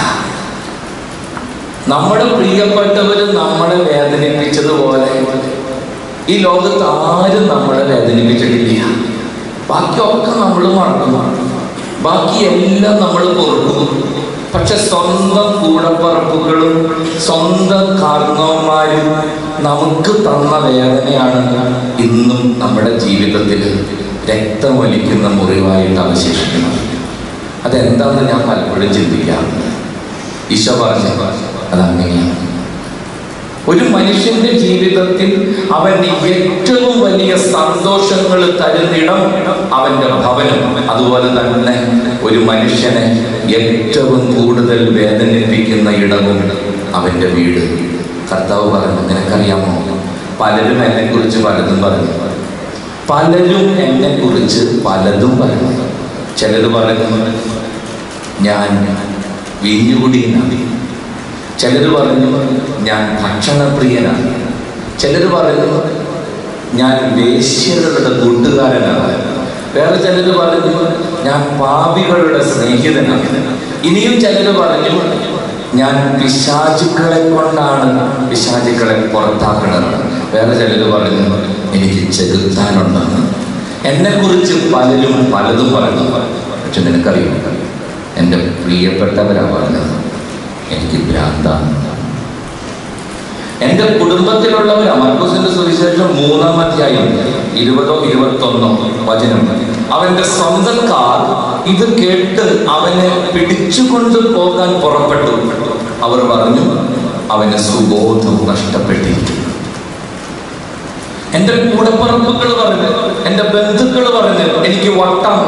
നമ്മുടെ പ്രിയപ്പെട്ടവർ നമ്മളെ വേദനിപ്പിച്ചതുപോലെ ഈ ലോകത്ത് ആരും നമ്മളെ വേദനിപ്പിച്ചിട്ടില്ല ബാക്കിയൊക്കെ നമ്മൾ മറക്കും ബാക്കി എല്ലാം നമ്മൾ പൊറുക്കും പക്ഷെ സ്വന്തം കൂടപ്പറപ്പുകളും സ്വന്തം കാരണവന്മാരും നമുക്ക് തന്ന വേദനയാണ് ഇന്നും നമ്മുടെ ജീവിതത്തിൽ രക്തമൊലിക്കുന്ന മുറിവായിട്ട് അവശേഷിക്കുന്നത് അതെന്താണെന്ന് ഞാൻ പലപ്പോഴും ചിന്തിക്കാറുണ്ട് ഈശോ പറഞ്ഞു അതങ്ങനെയാണ് ഒരു മനുഷ്യന്റെ ജീവിതത്തിൽ അവന് ഏറ്റവും വലിയ സന്തോഷങ്ങൾ തരുന്നിടം അവന്റെ ഭവനം അതുപോലെ തന്നെ ഒരു മനുഷ്യനെ ഏറ്റവും കൂടുതൽ വേദനിപ്പിക്കുന്ന ഇടവും അവന്റെ വീട് കർത്താവ് പറഞ്ഞു നിനക്കറിയാമോ പലരും എന്നെ കുറിച്ച് പലതും പറഞ്ഞു പലരും എന്നെ കുറിച്ച് പലതും പറഞ്ഞു ചിലർ പറഞ്ഞു ഞാൻ വീഞ്ഞുകുടിയനാണ് ചിലർ പറഞ്ഞു ഞാൻ ഭക്ഷണപ്രിയനാണ് ചിലർ പറഞ്ഞു ഞാൻ വേശ്യകളുടെ കൂട്ടുകാരനാണ് വേറെ ചിലർ പറഞ്ഞു ഞാൻ പാപികളുടെ സ്നേഹിതനാണ് ഇനിയും ചിലർ പറഞ്ഞു ഞാൻ പിശാചുക്കളെ കൊണ്ടാണ് പിശാചുക്കളെ പുറത്താക്കുന്നത് വേറെ ചിലർ പറഞ്ഞു എനിക്ക് ചെകുത്താനുണ്ടെന്ന് എന്നെ കുറിച്ച് പലരും പലതും പറഞ്ഞു പക്ഷെ നിനക്കറിയാം എൻ്റെ പ്രിയപ്പെട്ടവരാ പറഞ്ഞത് എനിക്ക് ഭ്രാന്താണ് എൻ്റെ കുടുംബത്തിലുള്ളവർ മർക്കോസിന്റെ സുവിശേഷം മൂന്നാം അധ്യായം ഇരുപതോ ഇരുപത്തൊന്നോ വചനം അവന്റെ സ്വന്തക്കാർ ഇത് കേട്ട് അവനെ പിടിച്ചുകൊണ്ട് പോകാൻ പുറപ്പെട്ടു അവർ പറഞ്ഞു അവന് സുബോധം നഷ്ടപ്പെട്ടിരിക്കുന്നു എന്റെ കൂടപ്പറമ്പുകൾ പറഞ്ഞു എന്റെ ബന്ധുക്കൾ പറഞ്ഞു എനിക്ക് വട്ടം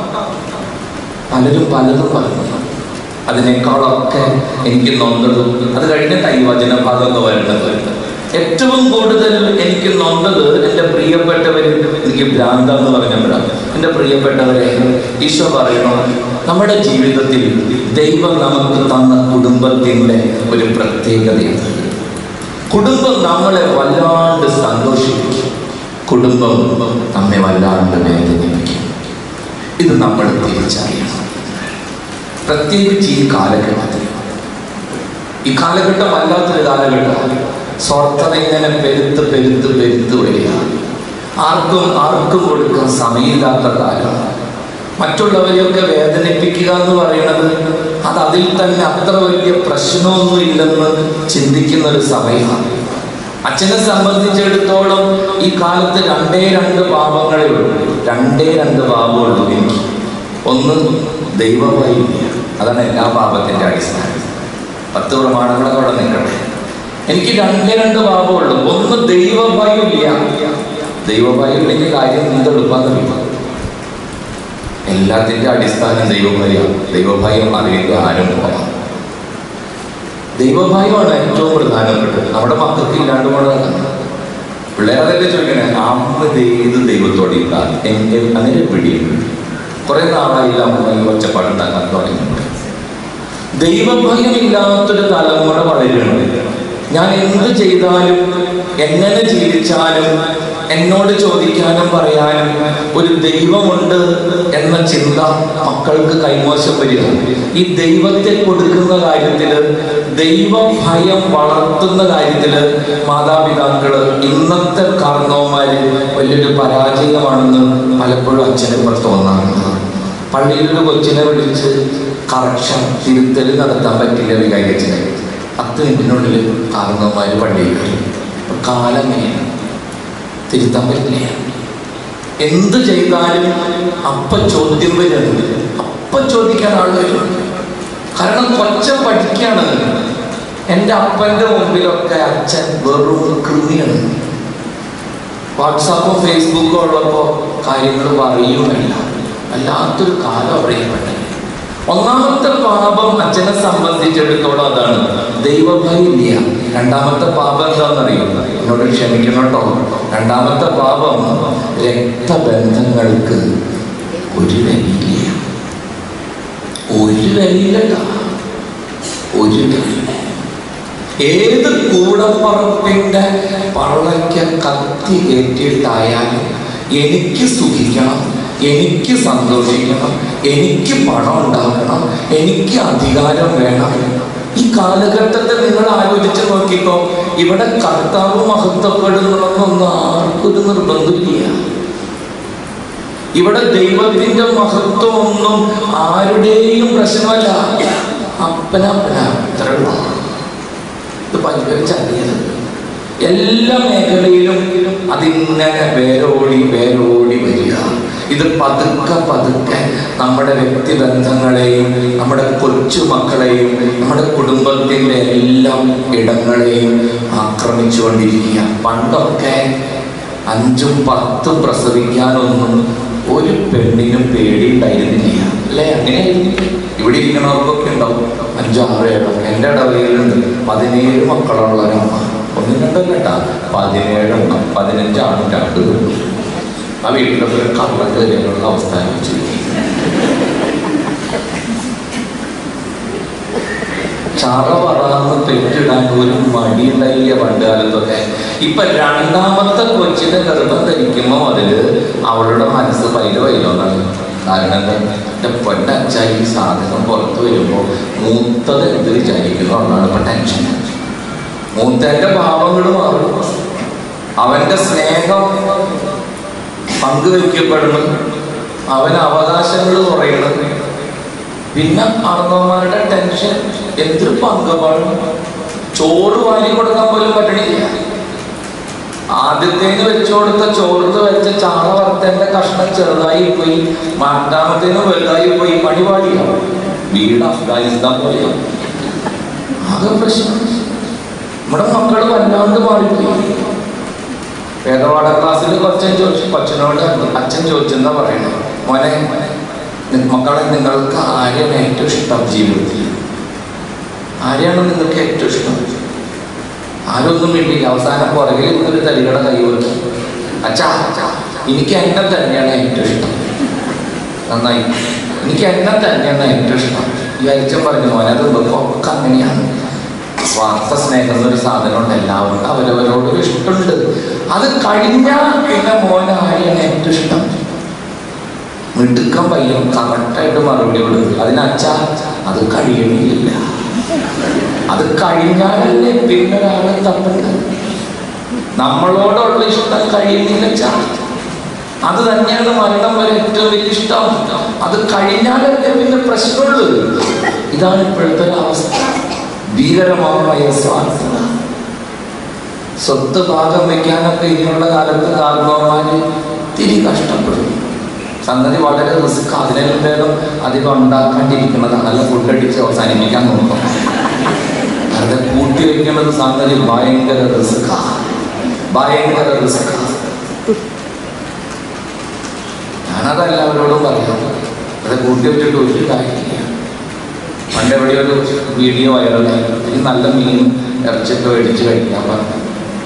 പലരും പലതും പറഞ്ഞു അതിനേക്കാളൊക്കെ എനിക്ക് നൊന്തത് അത് കഴിഞ്ഞിട്ട് ഈ വചന ഭാഗം എന്ന് വരുന്നത് ഏറ്റവും കൂടുതൽ എനിക്ക് നൊന്തത് എൻ്റെ പ്രിയപ്പെട്ടവർ എനിക്ക് ഭ്രാന്ത എന്ന് പറഞ്ഞപ്പോഴാണ് എൻ്റെ പ്രിയപ്പെട്ടവരെ ഈശോ പറയണോ നമ്മുടെ ജീവിതത്തിൽ ദൈവം നമുക്ക് തന്ന കുടുംബത്തിൻ്റെ ഒരു പ്രത്യേകതയാണ് കുടുംബം നമ്മളെ വല്ലാണ്ട് സന്തോഷിപ്പിക്കും കുടുംബം നമ്മെ വല്ലാണ്ട് വേദനിപ്പിക്കും ഇത് നമ്മൾ തിരിച്ചറിയണം പ്രത്യേകിച്ച് ഈ കാലഘട്ടത്തിൽ ഈ കാലഘട്ടം വല്ലാത്തൊരു കാലഘട്ടം സ്വാർത്ഥത ഇങ്ങനെ പെരുത്ത് പെരുത്ത് പെരുത്ത് വരിക ആർക്കും ആർക്കും കൊടുക്കാൻ സമയമില്ലാത്ത കാലമാണ് മറ്റുള്ളവരെയൊക്കെ വേദനിപ്പിക്കുക എന്ന് പറയുന്നത് അത് അതിൽ തന്നെ അത്ര വലിയ പ്രശ്നമൊന്നും ഇല്ലെന്ന് ചിന്തിക്കുന്ന ഒരു സമയമാണ് അച്ഛനെ സംബന്ധിച്ചിടത്തോളം ഈ കാലത്ത് രണ്ടേ രണ്ട് പാപങ്ങളേ ഉള്ളൂ രണ്ടേ രണ്ട് പാപമുള്ളൂ എനിക്ക് ഒന്ന് ദൈവഭയമില്ല അതാണ് എല്ലാ പാപത്തിന്റെ അടിസ്ഥാനം പത്ത് പ്രമാണങ്ങളൊക്കെ അവിടെ നിൽക്കട്ടെ എനിക്ക് രണ്ടേ രണ്ട് പാപമുള്ളൂ ഒന്ന് ദൈവഭയമില്ല ദൈവഭയം ഇല്ലെങ്കിൽ കാര്യം എന്തെടുപ്പാന്നറിയില്ല എല്ലാത്തിന്റെ അടിസ്ഥാനം ദൈവഭയം ദൈവഭയം അറിയില്ല ആരും പോകാം ദൈവഭയമാണ് ഏറ്റവും പ്രധാനപ്പെട്ടത് നമ്മുടെ മക്കൾക്ക് ഇല്ലാണ്ട് പോണതാണ് പിള്ളേരതല്ലേ ചോദിക്കണേ അമ്മ ഏത് ദൈവത്തോടെ ഇല്ല എന്റെ അങ്ങനെ പിടിയുണ്ട് കുറെ നാളായില്ല അമ്മ ഈ ഒച്ചപ്പാടുണ്ടാക്കാൻ തുടങ്ങിയിട്ടുണ്ട് ദൈവഭയമില്ലാത്തൊരു തലമുറ വളരുകയാണ് ഞാൻ എന്ത് ചെയ്താലും എങ്ങനെ ജീവിച്ചാലും എന്നോട് ചോദിക്കാനും പറയാനും ഒരു ദൈവമുണ്ട് എന്ന ചിന്ത മക്കൾക്ക് കൈമോശം വരിക ഈ ദൈവത്തെ കൊടുക്കുന്ന കാര്യത്തില് ദൈവഭയം വളർത്തുന്ന കാര്യത്തില് മാതാപിതാക്കള് ഇന്നത്തെ കാരണവന്മാര് വലിയൊരു പരാജയമാണെന്ന് പലപ്പോഴും അച്ഛനെ ഇപ്പോൾ തോന്നാറുണ്ട് പള്ളിയിലൊരു കൊച്ചിനെ വിളിച്ച് കറക്ഷൻ തിരുത്തൽ നടത്താൻ പറ്റില്ല വികാരിച്ചിനെ പത്ത് മിനിറ്റിനുള്ളിൽ കാരണവന്മാര് പള്ളിയിൽ കയറി അപ്പൊ കാലം എങ്ങനെയാണ് തിരുത്താൻ പറ്റില്ല എന്ത് ചെയ്താലും അപ്പ ചോദ്യം വരും അപ്പ ചോദിക്കാൻ ആൾ വരും കാരണം കൊച്ച പഠിക്കാണ് എൻ്റെ അപ്പൻ്റെ മുമ്പിലൊക്കെ അച്ഛൻ വെറും കൃമിയാണ് വാട്സാപ്പും ഫേസ്ബുക്കും ഉള്ളപ്പോൾ കാര്യങ്ങൾ പറയുകയില്ല വല്ലാത്തൊരു കാലം അറിയപ്പെട്ടത് ഒന്നാമത്തെ പാപം അച്ഛനെ സംബന്ധിച്ചിടത്തോളം അതാണ് ദൈവഭയമില്ല രണ്ടാമത്തെ പാപം എന്താണെന്നറിയോ എന്നോട് ക്ഷമിക്കണം കേട്ടോ രണ്ടാമത്തെ പാപം രക്തബന്ധങ്ങൾക്ക് ഒരു വിലയില്ല ഒരു വിലയില്ല ഒരു വിലയില്ല ഏത് കൂടപ്പറപ്പിന്റെ പള്ളയ്ക്ക് കത്തി കയറ്റിയിട്ടായാലും എനിക്ക് സുഖിക്കണം എനിക്ക് സന്തോഷിക്കണം എനിക്ക് പണം ഉണ്ടാക്കണം എനിക്ക് അധികാരം വേണം ഈ കാലഘട്ടത്തിൽ നിങ്ങൾ ആലോചിച്ച് നോക്കിക്കോ ഇവിടെ കർത്താവ് മഹത്വപ്പെടുന്നതൊന്നും ആർക്കൊരു നിർബന്ധമില്ല ഇവിടെ ദൈവത്തിന്റെ മഹത്വം ഒന്നും ആരുടെയും പ്രശ്നമല്ല അപ്പനപ്പന ഇത്രയുള്ളൂ ഇത് പരിഹരിച്ചറിയത് എല്ലാ മേഖലയിലും അതിങ്ങനെ വേരോടി വേരോടി വരിക ഇത് പതുക്കെ പതുക്കെ നമ്മുടെ വ്യക്തിബന്ധങ്ങളെയും നമ്മുടെ കൊച്ചുമക്കളെയും നമ്മുടെ കുടുംബത്തിൻ്റെ എല്ലാ ഇടങ്ങളെയും ആക്രമിച്ചുകൊണ്ടിരിക്കുക പണ്ടൊക്കെ അഞ്ചും പത്തും പ്രസവിക്കാനൊന്നും ഒരു പെണ്ണിനും പേടിയുണ്ടായിരുന്നില്ല അല്ലേ അങ്ങനെയായിരുന്നു ഇവിടെ ഇരിക്കണവർക്കൊക്കെ ഉണ്ടാവും അഞ്ചാറ് ഏഴോ എൻ്റെ ഇടവയിലുണ്ട് പതിനേഴ് മക്കളുള്ള ഒരമ്മ ഒന്നും രണ്ടും കേട്ടാ പതിനേഴെണ്ണം പതിനഞ്ചാണ് രണ്ട് പെണ്ണും. ആ വീട്ടിലൊക്കെ ഒരു കള്ള കയറിയുള്ള അവസ്ഥ വെച്ചിരിക്കും ചറ പറന്ന് പെറ്റിടാൻ ഒരു മടിയുണ്ടായില്ല പണ്ട് കാലത്തൊക്കെ ഇപ്പൊ രണ്ടാമത്തെ കൊച്ചിന്റെ ഗർഭം ധരിക്കുമ്പോ അതില് അവളുടെ മനസ്സ് പൈല പൈലോന്നാണ് കാരണം എന്താ എന്റെ പൊന്നച്ച ഈ സാധനം പുറത്ത് വരുമ്പോ മൂത്തത് എന്ത് വിചാരിക്കുന്നു എന്നാണ് ഇപ്പൊ ടെൻഷൻ മൂത്തന്റെ ഭാവങ്ങൾ മാറും അവന്റെ സ്നേഹം പങ്കുവയ്ക്കപ്പെടുന്നു അവന് അവകാശങ്ങൾ കുറയണം പിന്നെ അർണവന്മാരുടെ ടെൻഷൻ എന്തൊരു പങ്കപാടും ചോറ് വാരി കൊടുക്കാൻ പോലും പറ്റണില്ല ആദ്യത്തേന് വെച്ചു കൊടുത്ത ചോർത്ത് വെച്ച ചാള വറുത്തേന്റെ കഷ്ണം ചെറുതായി പോയി രണ്ടാമത്തേന് വലുതായി പോയി പണിപാടിയാവും വീട് അഫ്ഗാനിസ്ഥാൻ പോലെയാവും ആകെ പ്രശ്നം നമ്മുടെ മക്കൾ വല്ലാണ്ട് മാറിപ്പോയി വേദപാഠ ക്ലാസ്സിൽ കൊച്ചൻ ചോദിച്ചു കൊച്ചനോട് അച്ഛൻ ചോദിച്ചെന്നാ പറയണത് മോനെ നി- മക്കളെ നിങ്ങൾക്ക് ആരെയാണ് ഏറ്റവും ഇഷ്ടം ജീവിതത്തിൽ ആരെയാണ് നിങ്ങൾക്ക് ഏറ്റവും ഇഷ്ടം ആരൊന്നും വേണ്ടിയില്ല അവസാനം പുറകിൽ ഒരു തലികട കൈവച്ചു അച്ഛാ എനിക്ക് എന്നെ തന്നെയാണ് ഏറ്റവും ഇഷ്ടം നന്നായി എനിക്ക് എന്നെ തന്നെയാണ് ഏറ്റവും ഇഷ്ടം ഈ അച്ഛൻ പറഞ്ഞു മോനെ അത് ഒക്കെ അങ്ങനെയാണ് സ്വാർത്ഥ സ്നേഹം എന്നൊരു സാധനമുണ്ട് എല്ലാവർക്കും അവരവരോട് ഇഷ്ടമുണ്ട് അത് കഴിഞ്ഞാൽ പിന്നെ മോനെ ആരെയാണ് ഏറ്റവും ഇഷ്ടം മിടുക്കം പയ്യൻ കറക്റ്റായിട്ട് മറുപടി കൊടുക്കും അതിനച്ഛ അത് കഴിയണില്ല അത് കഴിഞ്ഞാലല്ലേ പിന്നെ ഒരാളെ തപ്പുണ്ട് നമ്മളോടുള്ള ഇഷ്ടം കഴിയുന്നില്ല അച്ഛാ അത് തന്നെയാണ് മരണം വരെ ഏറ്റവും വലിയ ഇഷ്ടം അത് കഴിഞ്ഞാലല്ലേ പിന്നെ പ്രശ്നമുള്ളൂ ഇതാണ് ഇപ്പോഴത്തെ ഒരു അവസ്ഥ ഭീകരമായ സ്വാർത്ഥത സ്വത്ത് ഭാഗം വെക്കാനൊക്കെ ഇനിയുള്ള കാലത്ത് കാരണവന്മാര് തിരി കഷ്ടപ്പെടും സംഗതി വളരെ റിസ്ക് അതിനെല്ലാം വേഗം അധികം ഉണ്ടാക്കാണ്ടിരിക്കുന്നതാണ് നല്ല ഫുഡ് അടിച്ച് അവസാനിപ്പിക്കാൻ നോക്കും അത് കൂട്ടി വയ്ക്കുന്നത് സംഗതി ഭയങ്കര റിസ്ക് ഭയങ്കര റിസ്ക് ഞാനത് എല്ലാവരോടും പറയാം അത് കൂട്ടി വെച്ചിട്ട് ഒരു കാര്യമില്ല പണ്ട് എവിടെ ഒരു വീഡിയോ വൈറലായി ഈ നല്ല മീനും ഇറച്ചിയൊക്കെ മേടിച്ച് കഴിക്കാൻ പറഞ്ഞു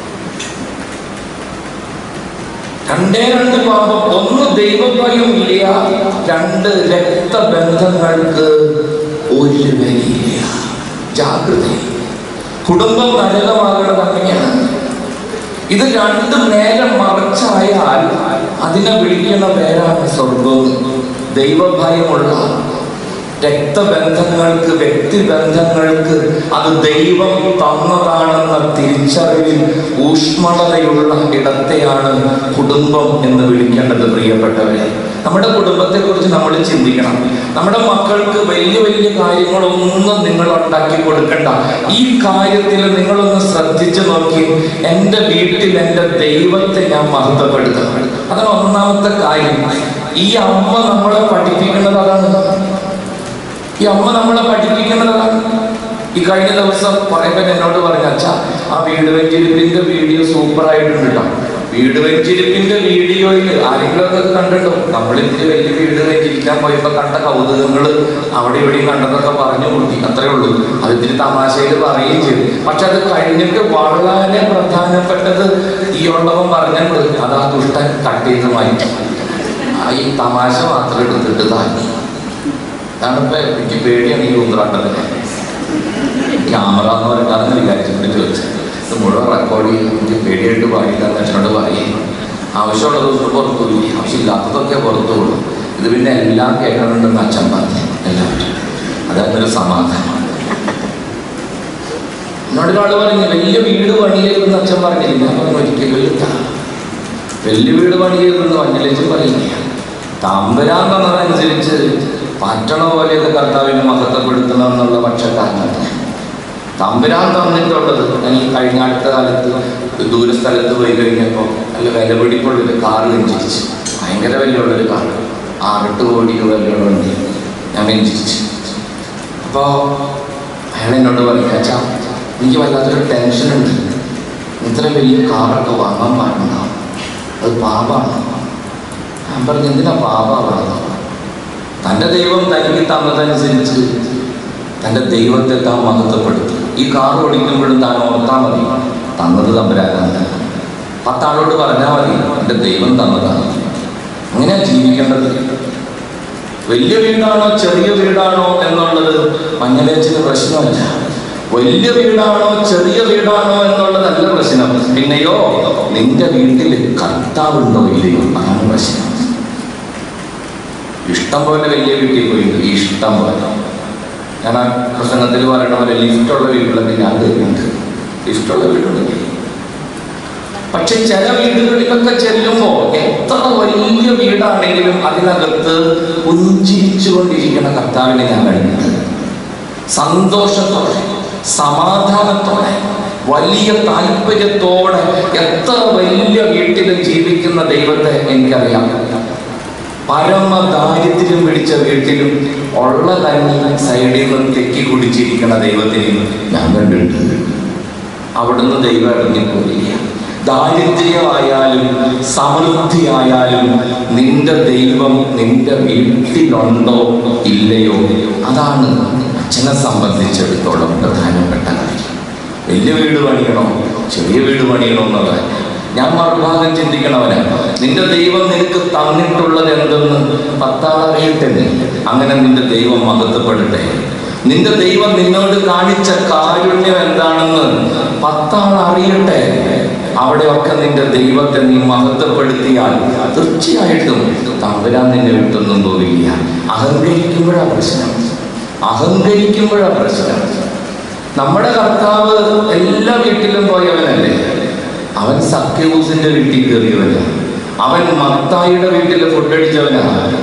രണ്ടേ രണ്ട് പാപം ഒന്ന് ദൈവഭയം ഇല്ല രണ്ട് രക്തബന്ധങ്ങൾക്ക് ഒരു വിലയില്ല ജാഗ്രത കുടുംബം നരകമാകണത് അങ്ങനെയാണ് ഇത് രണ്ടും നേരെ മറച്ചായാൽ അതിനെ വിളിക്കുന്ന പേരാണ് സ്വർഗം ദൈവഭയമുള്ള രക്തബന്ധങ്ങൾക്ക് വ്യക്തിബന്ധങ്ങൾക്ക് അത് ദൈവം തന്നതാണെന്ന തിരിച്ചറിവിൽ ഊഷ്മളതയുള്ള ഇടത്തെയാണ് കുടുംബം എന്ന് വിളിക്കേണ്ടത് പ്രിയപ്പെട്ടവരെ നമ്മുടെ കുടുംബത്തെ കുറിച്ച് നമ്മൾ ചിന്തിക്കണം നമ്മുടെ മക്കൾക്ക് വലിയ വലിയ കാര്യങ്ങളൊന്നും നിങ്ങൾ ഉണ്ടാക്കി കൊടുക്കണ്ട ഈ കാര്യത്തിൽ നിങ്ങളൊന്ന് ശ്രദ്ധിച്ചു നോക്കി എൻ്റെ വീട്ടിൽ എൻ്റെ ദൈവത്തെ ഞാൻ മഹത്വപ്പെടുത്തണം അതാണ് ഒന്നാമത്തെ കാര്യം ഈ അമ്മ നമ്മളെ പഠിപ്പിക്കുന്നത് അതാണ് ഈ അമ്മ നമ്മളെ പഠിപ്പിക്കുന്നത് അതാണ് ഈ കഴിഞ്ഞ ദിവസം കുറെ പേര് എന്നോട് പറഞ്ഞു അച്ഛാ ആ വീട് വെഞ്ചിരിപ്പിന്റെ വീഡിയോ സൂപ്പർ ആയിട്ടുണ്ട് കേട്ടോ വീട് വെഞ്ചിരിപ്പിന്റെ വീഡിയോയിൽ ആരെങ്കിലും ഒക്കെ കണ്ടിട്ടോ നമ്മളിത്തിരി വലിയ വീട് വെഞ്ചിരിക്കാൻ പോയപ്പോ കണ്ട കൗതുകങ്ങള് അവിടെ ഇവിടെയും കണ്ടതൊക്കെ പറഞ്ഞു കൊടുത്തി അത്രേ ഉള്ളൂ അത് ഇത്തിരി തമാശയിൽ പറയുകയും ചെയ്തു പക്ഷെ അത് കഴിഞ്ഞിട്ട് വളരെ പ്രധാനപ്പെട്ടത് ഈ ഉള്ളവൻ പറഞ്ഞിട്ട് അത് ആ ദുഷ്ടൻ കട്ട് ചെയ്ത് മാറ്റി ആ ഈ തമാശ മാത്രം എടുത്തിട്ട് താങ്ങി അതാണ് ഇപ്പൊ എനിക്ക് പേടിയാണ് ഈ ഉന്ത്രാട്ടത്തിന് ക്യാമറ എന്ന് പറഞ്ഞാൽ അതെന്ന് വിചാരിച്ചിട്ട് ചോദിച്ചത് ഇത് മുഴുവൻ റെക്കോർഡ് ചെയ്യും എനിക്ക് പേടിയായിട്ട് പാടില്ല എന്ന് അച്ഛനോട് പറയും ആവശ്യമുള്ള ദിവസം പുറത്തു പോയി ആവശ്യമില്ലാത്തതൊക്കെ പുറത്തു പോകും ഇത് പിന്നെ എല്ലാം കേൾക്കണമെന്ന് അച്ഛൻ പറഞ്ഞു എല്ലാവരും അതൊരു സമാധാനമാണ് എന്നോട് ഒരാൾ പറഞ്ഞു വലിയ വീട് പണിയരുതെന്ന് അച്ഛൻ പറഞ്ഞില്ല ഞാൻ പറഞ്ഞു ഒരിക്കലും ഇല്ല വലിയ വീട് പണിയരുതെന്ന് വഞ്ഞിലേച്ച് പറയില്ല തമ്പരാൻ തന്നതനുസരിച്ച് പറ്റണ പോലെയൊക്കെ കർത്താവിനെ മഹത്വപ്പെടുത്തണം എന്നുള്ള പക്ഷക്കാരനാണ് തമ്പുരാൻ തന്നിട്ടുള്ളത് ഞാൻ ഈ കഴിഞ്ഞ അടുത്ത കാലത്ത് ദൂര സ്ഥലത്ത് പോയി കഴിഞ്ഞപ്പോൾ നല്ല വില പിടിപ്പുള്ളൊരു കാറ് വെഞ്ചിരിച്ചു ഭയങ്കര വിലയുള്ളൊരു കാറ് ആറെട്ട് കോടി രൂപ വിലയുള്ള വണ്ടി ഞാൻ വെഞ്ചിരിച്ചു അപ്പോൾ അയാൾ എന്നോട് പറഞ്ഞു അച്ഛാ എനിക്ക് വല്ലാത്തൊരു ടെൻഷനുണ്ട് ഇത്ര വലിയ കാറൊക്കെ വാങ്ങാൻ പാടുണ്ടോ അത് പാപമാണ് ഞാൻ പറഞ്ഞു എന്തിനാ പാപമാണ് തൻ്റെ ദൈവം തനിക്ക് തന്നതനുസരിച്ച് തൻ്റെ ദൈവത്തെ താൻ മഹത്വപ്പെടുത്തി ഈ കാർ ഓടിക്കുമ്പോഴും താൻ ഓർത്താൽ മതി തന്നത് തമ്പരാനാണ് പത്താളോട് പറഞ്ഞാൽ മതി എൻ്റെ ദൈവം തന്നതാണ് അങ്ങനെയാ ജീവിക്കേണ്ടത് വലിയ വീടാണോ ചെറിയ വീടാണോ എന്നുള്ളത് മഞ്ഞലേച്ചിന് പ്രശ്നമല്ല വലിയ വീടാണോ ചെറിയ വീടാണോ എന്നുള്ളതല്ല പ്രശ്നം പിന്നെയോ നിന്റെ വീട്ടിൽ കർത്താവുണ്ടോ ഇല്ലയോ അതാണ് പ്രശ്നം ഇഷ്ടം പോലെ വലിയ വീട്ടിൽ പോയി ഇഷ്ടം പോലെ ഞാൻ ആ പ്രസംഗത്തിൽ പറയണ പോലെ ലിഫ്റ്റുള്ള വീട്ടിലൊക്കെ ഞാൻ കയറിയുണ്ട് ലിഫ്റ്റുള്ള വീടുണ്ട് പക്ഷെ ചില വീടുകളിലൊക്കെ ചെല്ലുമ്പോൾ എത്ര വലിയ വീടാണെങ്കിലും അതിനകത്ത് പുഞ്ചിരിച്ചുകൊണ്ടിരിക്കുന്ന കർത്താവിനെ ഞാൻ കഴിഞ്ഞിട്ടുണ്ട് സന്തോഷത്തോടെ സമാധാനത്തോടെ വലിയ താല്പര്യത്തോടെ എത്ര വലിയ വീട്ടിൽ ജീവിക്കുന്ന ദൈവത്തെ എനിക്കറിയാം പരമ ദാരിദ്ര്യം പിടിച്ച വീട്ടിലും ഉള്ള കഞ്ഞി സൈഡിൽ നിന്ന് തെക്കി കുടിച്ചിരിക്കുന്ന ദൈവത്തിനെയും ഞാൻ കണ്ടിട്ടുണ്ട് അവിടുന്ന് ദൈവം ഇറങ്ങിപ്പോയില്ല ദാരിദ്ര്യമായാലും സമൃദ്ധിയായാലും നിന്റെ ദൈവം നിന്റെ വീട്ടിലുണ്ടോ ഇല്ലയോ അതാണ് അച്ഛനെ സംബന്ധിച്ചിടത്തോളം പ്രധാനപ്പെട്ട കാര്യം വലിയ വീട് പണിയണോ ചെറിയ വീട് പണിയണോ എന്നുള്ളത് ഞാൻ മറുഭാഗം ചിന്തിക്കണവനാണ് നിന്റെ ദൈവം നിനക്ക് തന്നിട്ടുള്ളത് എന്തെന്ന് പത്താളറിയട്ടെ നീ അങ്ങനെ നിന്റെ ദൈവം മഹത്വപ്പെടട്ടെ നിന്റെ ദൈവം നിന്നോട് കാണിച്ച കാരുണ്യം എന്താണെന്ന് പത്താൾ അറിയട്ടെ അവിടെയൊക്കെ നിന്റെ ദൈവത്തെ നീ മഹത്വപ്പെടുത്തിയാൽ തീർച്ചയായിട്ടും തമ്പുരാൻ നിന്നെ വിട്ടൊന്നും പോവില്ല അഹങ്കരിക്കുമ്പോഴാ പ്രശ്നം അഹങ്കരിക്കുമ്പോഴാ പ്രശ്നം നമ്മുടെ കർത്താവ് എല്ലാ വീട്ടിലും പോയവനല്ലേ അവൻ സഖ്യബൂസിന്റെ വീട്ടിൽ കയറിയവനാ അവൻ മത്തായിയുടെ വീട്ടിൽ ഫുഡ് അടിച്ചവനാണ്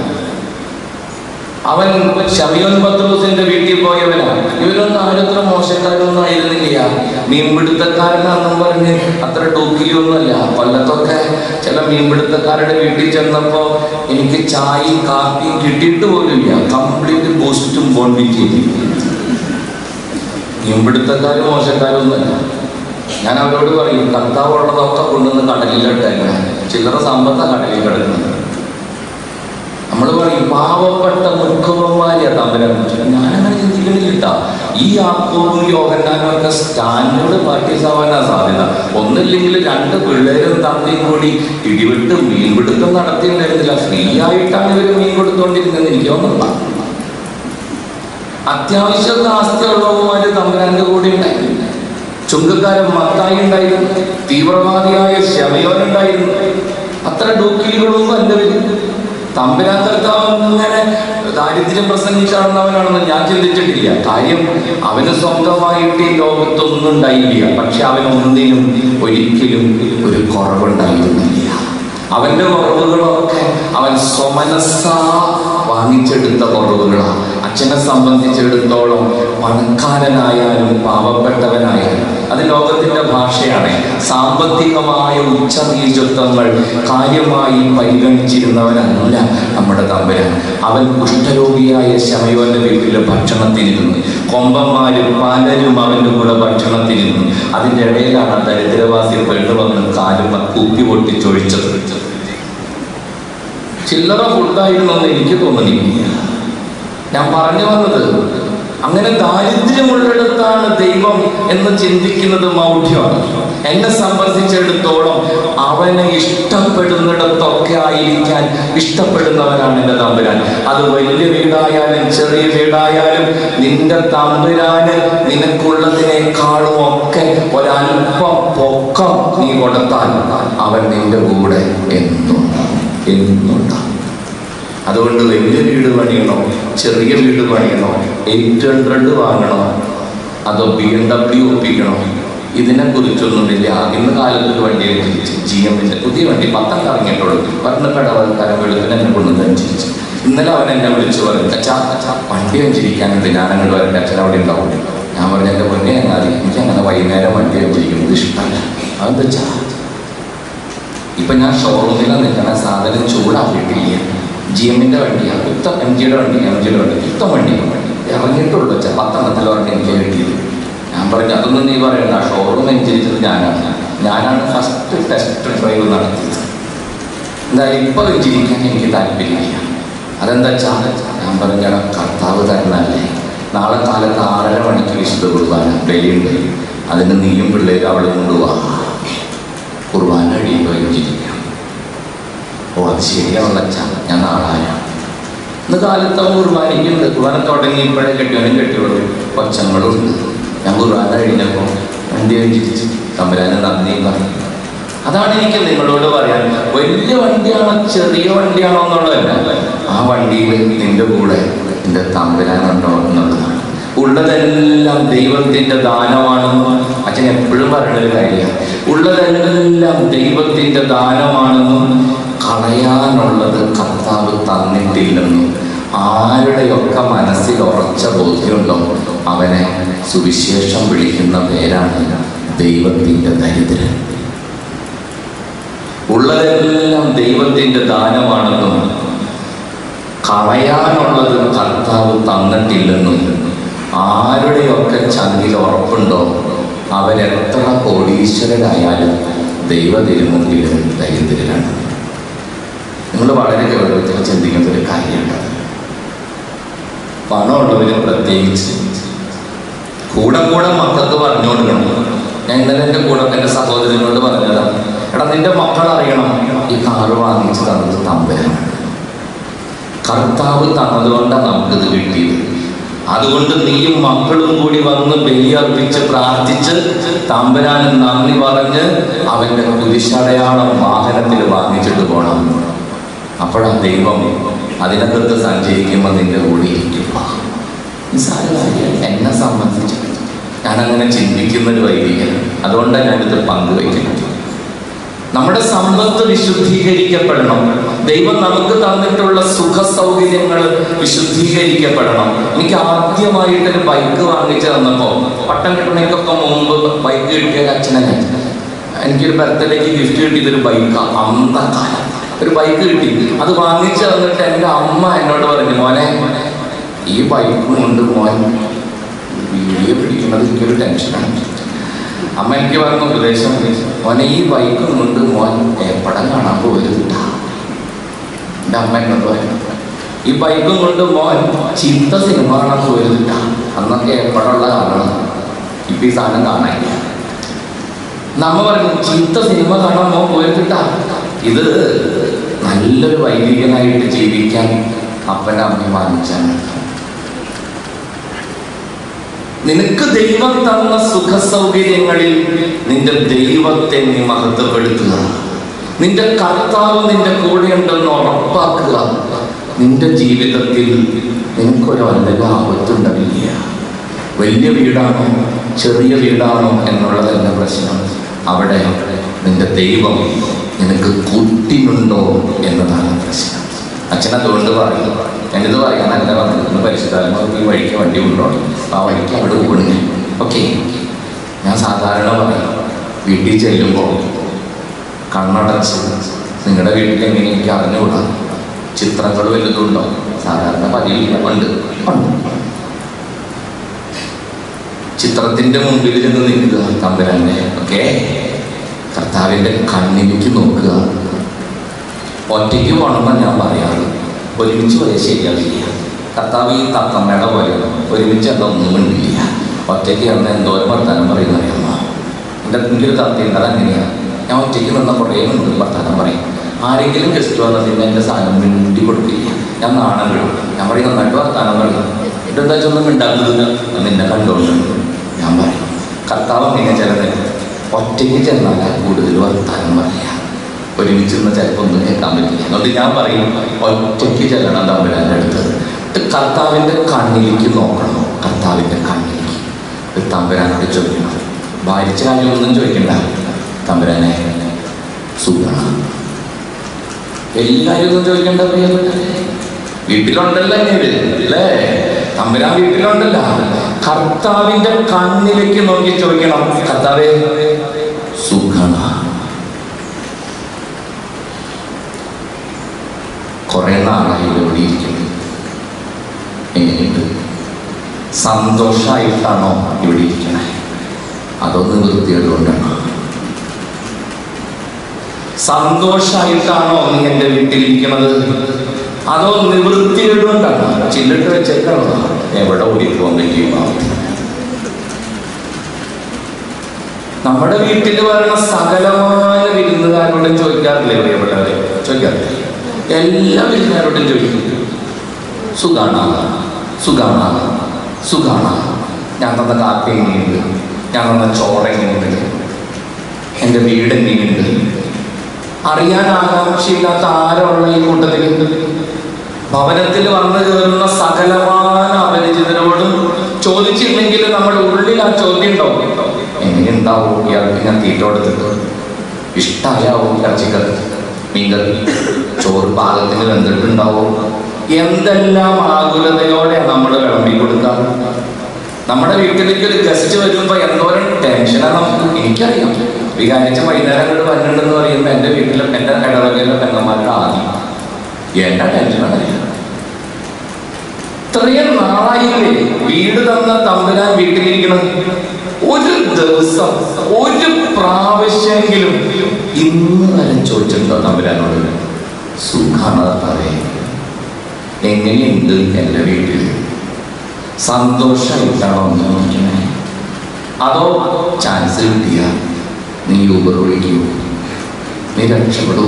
അവൻ ഷമിയോൻ പത്രോസിന്റെ വീട്ടിൽ പോയവനാ ഇവരൊന്നും ആരത്ര മോശക്കാരൊന്നും ആയിരുന്നില്ല മീൻപിടുത്തക്കാരനാണെന്നും പറഞ്ഞ് അത്ര ഡൂക്കിലൊന്നുമല്ല കൊല്ലത്തൊക്കെ ചില മീൻപിടുത്തക്കാരുടെ വീട്ടിൽ ചെന്നപ്പോ എനിക്ക് ചായയും കാപ്പിയും കിട്ടിയിട്ട് പോലുമില്ല കംപ്ലീറ്റ് ബൂസ്റ്റും ബോണ്ടിറ്റിയും മീൻപിടുത്തക്കാർ മോശക്കാരൊന്നുമല്ല ഞാൻ അവരോട് പറയും കർത്താവ് ഉള്ളതൊക്കെ കൊണ്ടുവന്ന് കടലിലിട്ടേക്കണം ചില്ലറ സമ്പത്ത കടലിൽ കിടക്കുന്നത് നമ്മൾ പറയും പാവപ്പെട്ട മുഖവന്മാരെയാ തമ്പരാൻ ഞാനങ്ങനെ ചിന്തിക്കുന്നില്ല ഈ ആക്കോവും യോഗന്നാനും ഒക്കെ സ്റ്റാൻഡേർഡ് പാർട്ടീസ് ആവാനാ സാധ്യത ഒന്നില്ലെങ്കിൽ രണ്ട് പിള്ളേരും തമ്മിൽ കൂടി ഇടിവിട്ട് മീൻപിടുത്തം നടത്തിയിട്ടുണ്ടായിരുന്നില്ല ഫ്രീ ആയിട്ടാണ് ഇവർ മീൻ കൊടുത്തോണ്ടിരുന്നത് എനിക്ക് തോന്നുന്നില്ല അത്യാവശ്യം ആസ്തിയുള്ളവന്മാര് തമ്പുരാന്റെ കൂടെ ഉണ്ടായിരുന്നു ചുങ്കക്കാരൻ മത്തായി ഉണ്ടായിരുന്നു തീവ്രവാദിയായ ശമയോൻ ഉണ്ടായിരുന്നു അത്ര ഡൂക്കിലുകളൊന്നും അല്ല ഇവര്. തമ്പുരാൻ കർത്താവ് ഇങ്ങനെ ദാരിദ്ര്യം പ്രസംഗിച്ചാടുന്നവനാണെന്ന് ഞാൻ ചിന്തിച്ചിട്ടില്ല കാര്യം അവന് സ്വന്തമായിട്ട് ഈ ലോകത്തൊന്നും ഉണ്ടായില്ല പക്ഷെ അവൻ ഒന്നിനും ഒരിക്കലും ഒരു കുറവുണ്ടായിരുന്നില്ല അവന്റെ കുറവുകളൊക്കെ അവൻ സ്വമനസ്സ വാങ്ങിച്ചെടുത്ത കുറവുകളാണ് അച്ഛനെ സംബന്ധിച്ചിടത്തോളം പണക്കാരനായാലും പാവപ്പെട്ടവനായാലും അത് ലോകത്തിന്റെ ഭാഷയാണ് സാമ്പത്തികമായ ഉച്ചനീചത്വങ്ങൾ കാര്യമായി പരിഗണിച്ചിരുന്നവനല്ല നമ്മുടെ തമ്പുരാൻ അവൻ കുഷ്ഠരോഗിയായ ശമയോന്റെ വീട്ടിലെ ഭക്ഷണത്തിനിരുന്നു കൊമ്പന്മാരും പലരും അവന്റെ കൂടെ ഭക്ഷണത്തിനിരുന്നു അതിന്റെ ഇടയിലാണ് ആ ദരിദ്രവാസി പെണ്ണു വന്ന് കാലും കുപ്പി പൊട്ടിച്ചൊഴിച്ചത് ചില്ലറ ഫുഡായിരുന്നു എന്ന് എനിക്ക് തോന്നുന്നില്ല ഞാൻ പറഞ്ഞു വന്നത് അങ്ങനെ ദാരിദ്ര്യമുള്ളിടത്താണ് ദൈവം എന്ന് ചിന്തിക്കുന്നത് മൗഢ്യമാണ് എന്നെ സംബന്ധിച്ചിടത്തോളം അവനെ ഇഷ്ടപ്പെടുന്നിടത്തൊക്കെ ആയിരിക്കാൻ ഇഷ്ടപ്പെടുന്നവനാണ് എൻ്റെ തമ്പുരാൻ അത് വലിയ വീടായാലും ചെറിയ വീടായാലും നിന്റെ തമ്പുരാന് നിനക്കുള്ളതിനേക്കാളും ഒക്കെ ഒരല്പം പൊക്കം നീ കൊടുത്താൽ അവൻ നിന്റെ കൂടെ എന്നും എന്നുണ്ടാവും അതുകൊണ്ട് വലിയ വീട് പണിയണോ ചെറിയ വീട് പണിയണോ എയ്റ്റ് ഹൺഡ്രഡ് വാങ്ങണോ അതോ ബി എം ഡബ്ല്യു ഒപ്പിക്കണോ ഇതിനെ കുറിച്ചൊന്നുമില്ല ഇന്ന് കാലത്ത് ഒരു വണ്ടി ജി എമ്മിന്റെ പുതിയ വണ്ടി പത്തം ഇറങ്ങിയിട്ടുള്ളൂ വർണ്ണപ്പെടാതെ വെളുപ്പിനെ എന്നെ കൊണ്ട് അഞ്ചിരിച്ചു ഇന്നലെ അവൻ എന്നെ വിളിച്ചു പറഞ്ഞു അച്ഛാ വണ്ടി അഞ്ചിരിക്കാനുണ്ട് ഞാൻ അങ്ങോട്ട് വരട്ടെ അച്ഛൻ അവിടെ ഉണ്ടാവും ഞാൻ പറഞ്ഞു എൻ്റെ പൊന്നെ എന്നാതി എനിക്ക് അങ്ങനെ വൈകുന്നേരം വണ്ടി അഞ്ചിരിക്കുന്നത് ഇഷ്ടമല്ല അതെന്താ വെച്ചാ ഇപ്പൊ ഞാൻ ഷോറൂമിലാണ് നിൽക്കണ സാധനം ചൂടാക്കിയിട്ടില്ല ജി എമ്മിന്റെ വണ്ടിയാണ് ഉത്തം എം ജിയുടെ വണ്ടി എം ജിയുടെ വണ്ടി ഉത്തം വണ്ടി ഇറങ്ങിയിട്ടുള്ളൂ വെച്ചാൽ പത്തെണ്ണത്തിൽ പറഞ്ഞ് എനിക്ക് കിട്ടിയത് ഞാൻ പറഞ്ഞു അതൊന്നും നീ പറയണ്ട ഷോറൂം എഞ്ചിരിച്ചത് ഞാനാണ് ഞാനാണ് ഫസ്റ്റ് ടെസ്റ്റ് ഡ്രൈവ് നടത്തിയത് എന്തായാലും ഇപ്പൊ എഞ്ചിരിക്കാൻ എനിക്ക് താല്പര്യമില്ല അതെന്താ വെച്ചാൽ ഞാൻ പറഞ്ഞാൽ കർത്താവ് തരുന്നല്ലേ നാളെ കാലത്ത് ആറര മണിക്ക് വിശുദ്ധ കുർബാന ബലിയുണ്ട് അതിന് നീയും പിള്ളേരും അവളെ കൊണ്ടുപോവാ കുർബാന കഴിയുമ്പോൾ എഞ്ചിരിക്കാം ഓ അത് ശരിയാണല്ലോ അച്ഛാ ഞാൻ നാളായ ഇന്ന് കാലത്ത് അവൻ കുർബാനയ്ക്കുണ്ട് കുർബാന തുടങ്ങിയപ്പോഴേ കെട്ടിയവനും കെട്ടിയോളൂ കൊച്ചങ്ങളും ഉണ്ട് ഞാൻ കുർബാന കഴിഞ്ഞപ്പോൾ വണ്ടി വെച്ചിരിച്ചു തമ്പുരാന് നന്ദി പറഞ്ഞു അതാണ് എനിക്ക് നിങ്ങളോട് പറയാൻ വലിയ വണ്ടിയാണോ ചെറിയ വണ്ടിയാണോ എന്നുള്ളതല്ല ആ വണ്ടിയിൽ നിന്റെ കൂടെ നിന്റെ തമ്പുരാനുണ്ടോ എന്നുള്ളതാണ് ഉള്ളതെല്ലാം ദൈവത്തിന്റെ ദാനമാണെന്നും അച്ഛൻ എപ്പോഴും പറയുന്ന ഒരു കാര്യമാണ് ഉള്ളതെല്ലാം ദൈവത്തിന്റെ ദാനമാണെന്നും കളയാനുള്ളത് കർത്താവ് തന്നിട്ടില്ലെന്നും ആരുടെയൊക്കെ മനസ്സിൽ ഉറച്ച ബോധ്യമുണ്ടോ അവനെ സുവിശേഷം വിളിക്കുന്ന പേരാണ് ദൈവത്തിന്റെ ദരിദ്രൻ ഉള്ളതെല്ലാം ദൈവത്തിന്റെ ദാനമാണെന്നും കളയാനുള്ളത് കർത്താവ് തന്നിട്ടില്ലെന്നും ആരുടെയൊക്കെ ചങ്കിൽ ഉറപ്പുണ്ടോ അവരെത്ര കോടീശ്വരരായാലും ദൈവ തിരുമുമ്പിൽ ദരിദ്രരാണ് നിങ്ങൾ വളരെ ഗൗരവത്തിൽ ചിന്തിക്കുന്ന ഒരു കാര്യമുണ്ട് പണമുള്ളവര് പ്രത്യേകിച്ച് കൂടെ കൂടെ മക്കൾക്ക് പറഞ്ഞു കൊടുക്കണം ഞാൻ ഇന്നലെ എൻ്റെ കൂടെ എൻ്റെ സഹോദരനോട് പറഞ്ഞതാണ് എടാ നിന്റെ മക്കൾ അറിയണം ഈ കാറ് വാങ്ങിച്ചു തന്നത് തമ്പരാണ് കർത്താവ് തന്നതുകൊണ്ടാണ് നമുക്കിത് കിട്ടിയത് അതുകൊണ്ട് നീയും മക്കളും കൂടി വന്ന് ബലിയർപ്പിച്ച് പ്രാർത്ഥിച്ച് തമ്പരാന് നന്ദി പറഞ്ഞ് അവന്റെ കുരിശടയാളം വാഹനത്തിൽ വാങ്ങിച്ചിട്ട് പോകണം അപ്പോഴാ ദൈവം അതിനകത്ത് സഞ്ചരിക്കുമ്പോൾ നിന്റെ കൂടെ ഇരിക്കും നിസ്സാരകാര്യം എന്നെ സംബന്ധിച്ച് ഞാനങ്ങനെ ചിന്തിക്കുന്ന ഒരു വൈദികൻ അതുകൊണ്ടാണ് ഞാനിത് പങ്കുവയ്ക്കുന്നത് നമ്മുടെ സമ്പത്ത് വിശുദ്ധീകരിക്കപ്പെടണം ദൈവം നമുക്ക് തന്നിട്ടുള്ള സുഖ സൗകര്യങ്ങൾ വിശുദ്ധീകരിക്കപ്പെടണം എനിക്ക് ആദ്യമായിട്ടൊരു ബൈക്ക് വാങ്ങിച്ചു തന്നപ്പോ പട്ടം കിട്ടണേക്കൊക്കെ മുമ്പ് ബൈക്ക് കിട്ടിയ അച്ഛനെ എനിക്കൊരു ബർത്ത്ഡേക്ക് ഗിഫ്റ്റ് കിട്ടിയതൊരു ബൈക്കാണ് അന്നക്കാലം ഒരു ബൈക്ക് കിട്ടി അത് വാങ്ങിച്ചു തന്നിട്ട് എൻ്റെ അമ്മ എന്നോട് പറഞ്ഞു മോനെ ഈ ബൈക്ക് കൊണ്ട് മോൻ വീഡിയോ പിടിക്കുന്നത് എനിക്കൊരു ടെൻഷനാണ് അമ്മ എനിക്ക് പറഞ്ഞ ഉപദേശം മോനെ ഈ ബൈക്കും കൊണ്ട് മോൻ ഏപ്പടം കാണാൻ പോരുന്നുണ്ട എൻ്റെ അമ്മ എന്നോട് പറഞ്ഞു ഈ ബൈക്കും കൊണ്ട് മോൻ ചീത്ത സിനിമ കാണാൻ പോരുന്നുണ്ട അന്നൊക്കെ ഏപ്പടമുള്ള കാലമാണ് ഇപ്പൊ ഈ സാധനം കാണാനില്ല നമ്മ പറഞ്ഞു ചീത്ത സിനിമ കാണാൻ മോൻ പോരുന്നുണ്ട ഇത് നല്ലൊരു വൈദികനായിട്ട് ജീവിക്കാൻ അപ്പൻ്റെ അമ്മ വാങ്ങിച്ചാണ് നിനക്ക് ദൈവം തന്ന സുഖ സൗകര്യങ്ങളിൽ നിന്റെ ദൈവത്തെ നീ മഹത്വപ്പെടുത്തുക നിന്റെ കർത്താവ് നിന്റെ കൂടെയുണ്ടെന്ന് ഉറപ്പാക്കുക നിന്റെ ജീവിതത്തിൽ നിനക്കൊരു വല്ല ആപത്തുണ്ടാവില്ല വലിയ വീടാണോ ചെറിയ വീടാണോ എന്നുള്ളതല്ല പ്രശ്നം അവിടെ നിന്റെ ദൈവം നിനക്ക് കുട്ടിയുണ്ടോ എന്നതാണ് പ്രശ്നം അച്ഛൻ അതുകൊണ്ട് പറയും ഞാനിത് പറയാനല്ല പറഞ്ഞിരുന്നു പരിശുദ്ധാത്മാവ് ഈ വഴിക്ക് വണ്ടി കൊണ്ടോണം ആ വഴിക്ക് അവിടെ പോകുന്നു ഓക്കെ ഞാൻ സാധാരണ പറയും വീട്ടിൽ ചെല്ലുമ്പോൾ കണ്ണടച്ച് നിങ്ങളുടെ വീട്ടിൽ എങ്ങനെ എനിക്ക് അറിഞ്ഞുകൂടാ ചിത്രങ്ങൾ വലുതുണ്ടോ സാധാരണ പതിവില്ല ഉണ്ട് ഉണ്ട് ചിത്രത്തിന്റെ മുമ്പിൽ ചെന്ന് നിൽക്കുക തമ്പുരാനെ ഓക്കെ കർത്താവിന്റെ കണ്ണിലേക്ക് നോക്കുക ഒറ്റയ്ക്ക് പോകണമെന്നാണ് ഞാൻ പറയാറ് ഒരുമിച്ച് പോയാൽ ശരിയാവില്ല കർത്താവ് ഈ തത്തമ്മയുടെ പോലെ ഒരുമിച്ച് എന്താ ഒന്നും മിണ്ടില്ല ഒറ്റയ്ക്ക് എന്ന് എന്തോരം വർത്താനം പറയുന്ന അറിയാമോ എൻ്റെ എനിക്കൊരു തത്തയുണ്ട് അതങ്ങനെയാണ് ഞാൻ ഒറ്റയ്ക്ക് നിന്ന കുറേ ഉണ്ട് വർത്താനം പറയും ആരെങ്കിലും ഗസ്റ്റ് വന്നതിന് എൻ്റെ സാധനം മിണ്ടി കൊടുക്കില്ല ഞാൻ നാണം വിടും ഞാൻ പറയും നന്നായിട്ട് വർത്താനം പറയും ഇതെന്താ വെച്ചൊന്നും മിണ്ടാത്തത് നിന്നെ കണ്ടോണ്ട് ഞാൻ പറയും കർത്താവ് അങ്ങനെ ചിലത് ഒറ്റയ്ക്ക് ചെന്നാൽ കൂടുതൽ വർത്താനം പറയാം ഒരുമിച്ച് നിന്ന് ചിലപ്പോൾ ഒന്നും കേൾക്കാൻ പറ്റില്ല അതുകൊണ്ട് ഞാൻ പറയും ഒറ്റയ്ക്ക് ചെല്ലണം തമ്പുരാൻ്റെ അടുത്ത് എന്നിട്ട് കർത്താവിൻ്റെ കണ്ണിലേക്ക് നോക്കണം കർത്താവിൻ്റെ കണ്ണിലേക്ക് ഒരു തമ്പുരാനോട് ചോദിക്കണം ഭാരിച്ച കാര്യമൊന്നും ചോദിക്കണ്ട തമ്പുരാനെ സുഖമാണ് എല്ലാവരും ഒന്നും ചോദിക്കണ്ട പ്രിയപ്പെട്ടവരെ വീട്ടിലുണ്ടല്ലോ ഇങ്ങനെ അല്ലേ തമ്പുരാൻ വീട്ടിലുണ്ടല്ലോ കർത്താവിന്റെ കണ്ണിലേക്ക് നോക്കി ചോദിക്കണം കർത്താവേ സുഖമാണ് കുറെ നാളായി ഇവിടെ ഇരിക്കുന്നത് എങ്ങനെയുണ്ട് സന്തോഷമായിട്ടാണോ ഇവിടെ ഇരിക്കണേ അതൊന്ന് വൃത്തിയോട് കൊണ്ടാണോ സന്തോഷമായിട്ടാണോ നീ എൻ്റെ വീട്ടിലിരിക്കണത് അതോ നിവൃത്തിയോട് കൊണ്ടാണോ ചില്ലിട്ട് വെച്ചേക്കാണോ എവിടെ ഓടിപ്പോകാൻ പറ്റിയോ നമ്മുടെ വീട്ടിൽ വരണ സകലമായ വിരുന്നുകാരോടും ചോദിക്കാറില്ലേ പ്രിയപ്പെട്ടവരെ ചോദിക്കാറില്ലേ എല്ലാ വിരുന്നുകാരോടും ചോദിക്കും സുഖാണ സുഖാണ സുഖാണ ഞാൻ തന്ന കാപ്പി എങ്ങനെയുണ്ട് ഞാൻ തന്ന ചോറ് എങ്ങനെയുണ്ട് എൻ്റെ വീട് എങ്ങനെയുണ്ട് അറിയാൻ ആകാംക്ഷയില്ലാത്ത ആരുള്ള ഈ കൂട്ടത്തിൽ ഭവനത്തിൽ വന്നു കയറുന്ന സകലമായ അപരിചിതരോടും ചോദിച്ചില്ലെങ്കിൽ നമ്മുടെ ഉള്ളിൽ ആ ചോദ്യം ഉണ്ടാവും എങ്ങനെയുണ്ടാവും ഇയാൾക്ക് ഞാൻ തീറ്റ കൊടുത്തിട്ട് ഇഷ്ടമായാവും ഇറച്ചിക്കറി മീൻകറി ചോറ് പാകത്തിന് വെന്തിട്ടുണ്ടാവും എന്തെല്ലാം ആകുലതയോടെ നമ്മൾ വിളമ്പി കൊടുക്കാം നമ്മുടെ വീട്ടിലേക്ക് ഒരു ഗസ്റ്റ് വരുമ്പോൾ എന്തോരം ടെൻഷനാണ് നമുക്ക് എനിക്കറിയാം വികാരിച്ച വൈകുന്നേരം കൊണ്ട് വരുന്നുണ്ടെന്ന് പറയുമ്പോൾ എൻ്റെ വീട്ടിലും എൻ്റെ ഇടവകയിലും പെങ്ങന്മാരുടെ ആദ്യം എൻ്റെ ടെൻഷനാണ് ഇത്രയും നാളായില്ലേ വീട് തന്ന തമ്പുരാൻ വീട്ടിലിരിക്കണം ഒരു ദിവസം ഒരു പ്രാവശ്യമെങ്കിലും ഇന്ന് വരെ ചോദിച്ചിട്ടുണ്ടോ തമ്പുരാനോട് സുഖാണ് പറയേ എങ്ങനെയുണ്ട് എൻ്റെ വീട്ടിൽ സന്തോഷമായിട്ടാണോ ഒന്ന് നോക്കണേ അതോ ചാൻസ് കിട്ടിയ നീ ഊബർ വിളിക്കൂ നീ രക്ഷപ്പെടൂ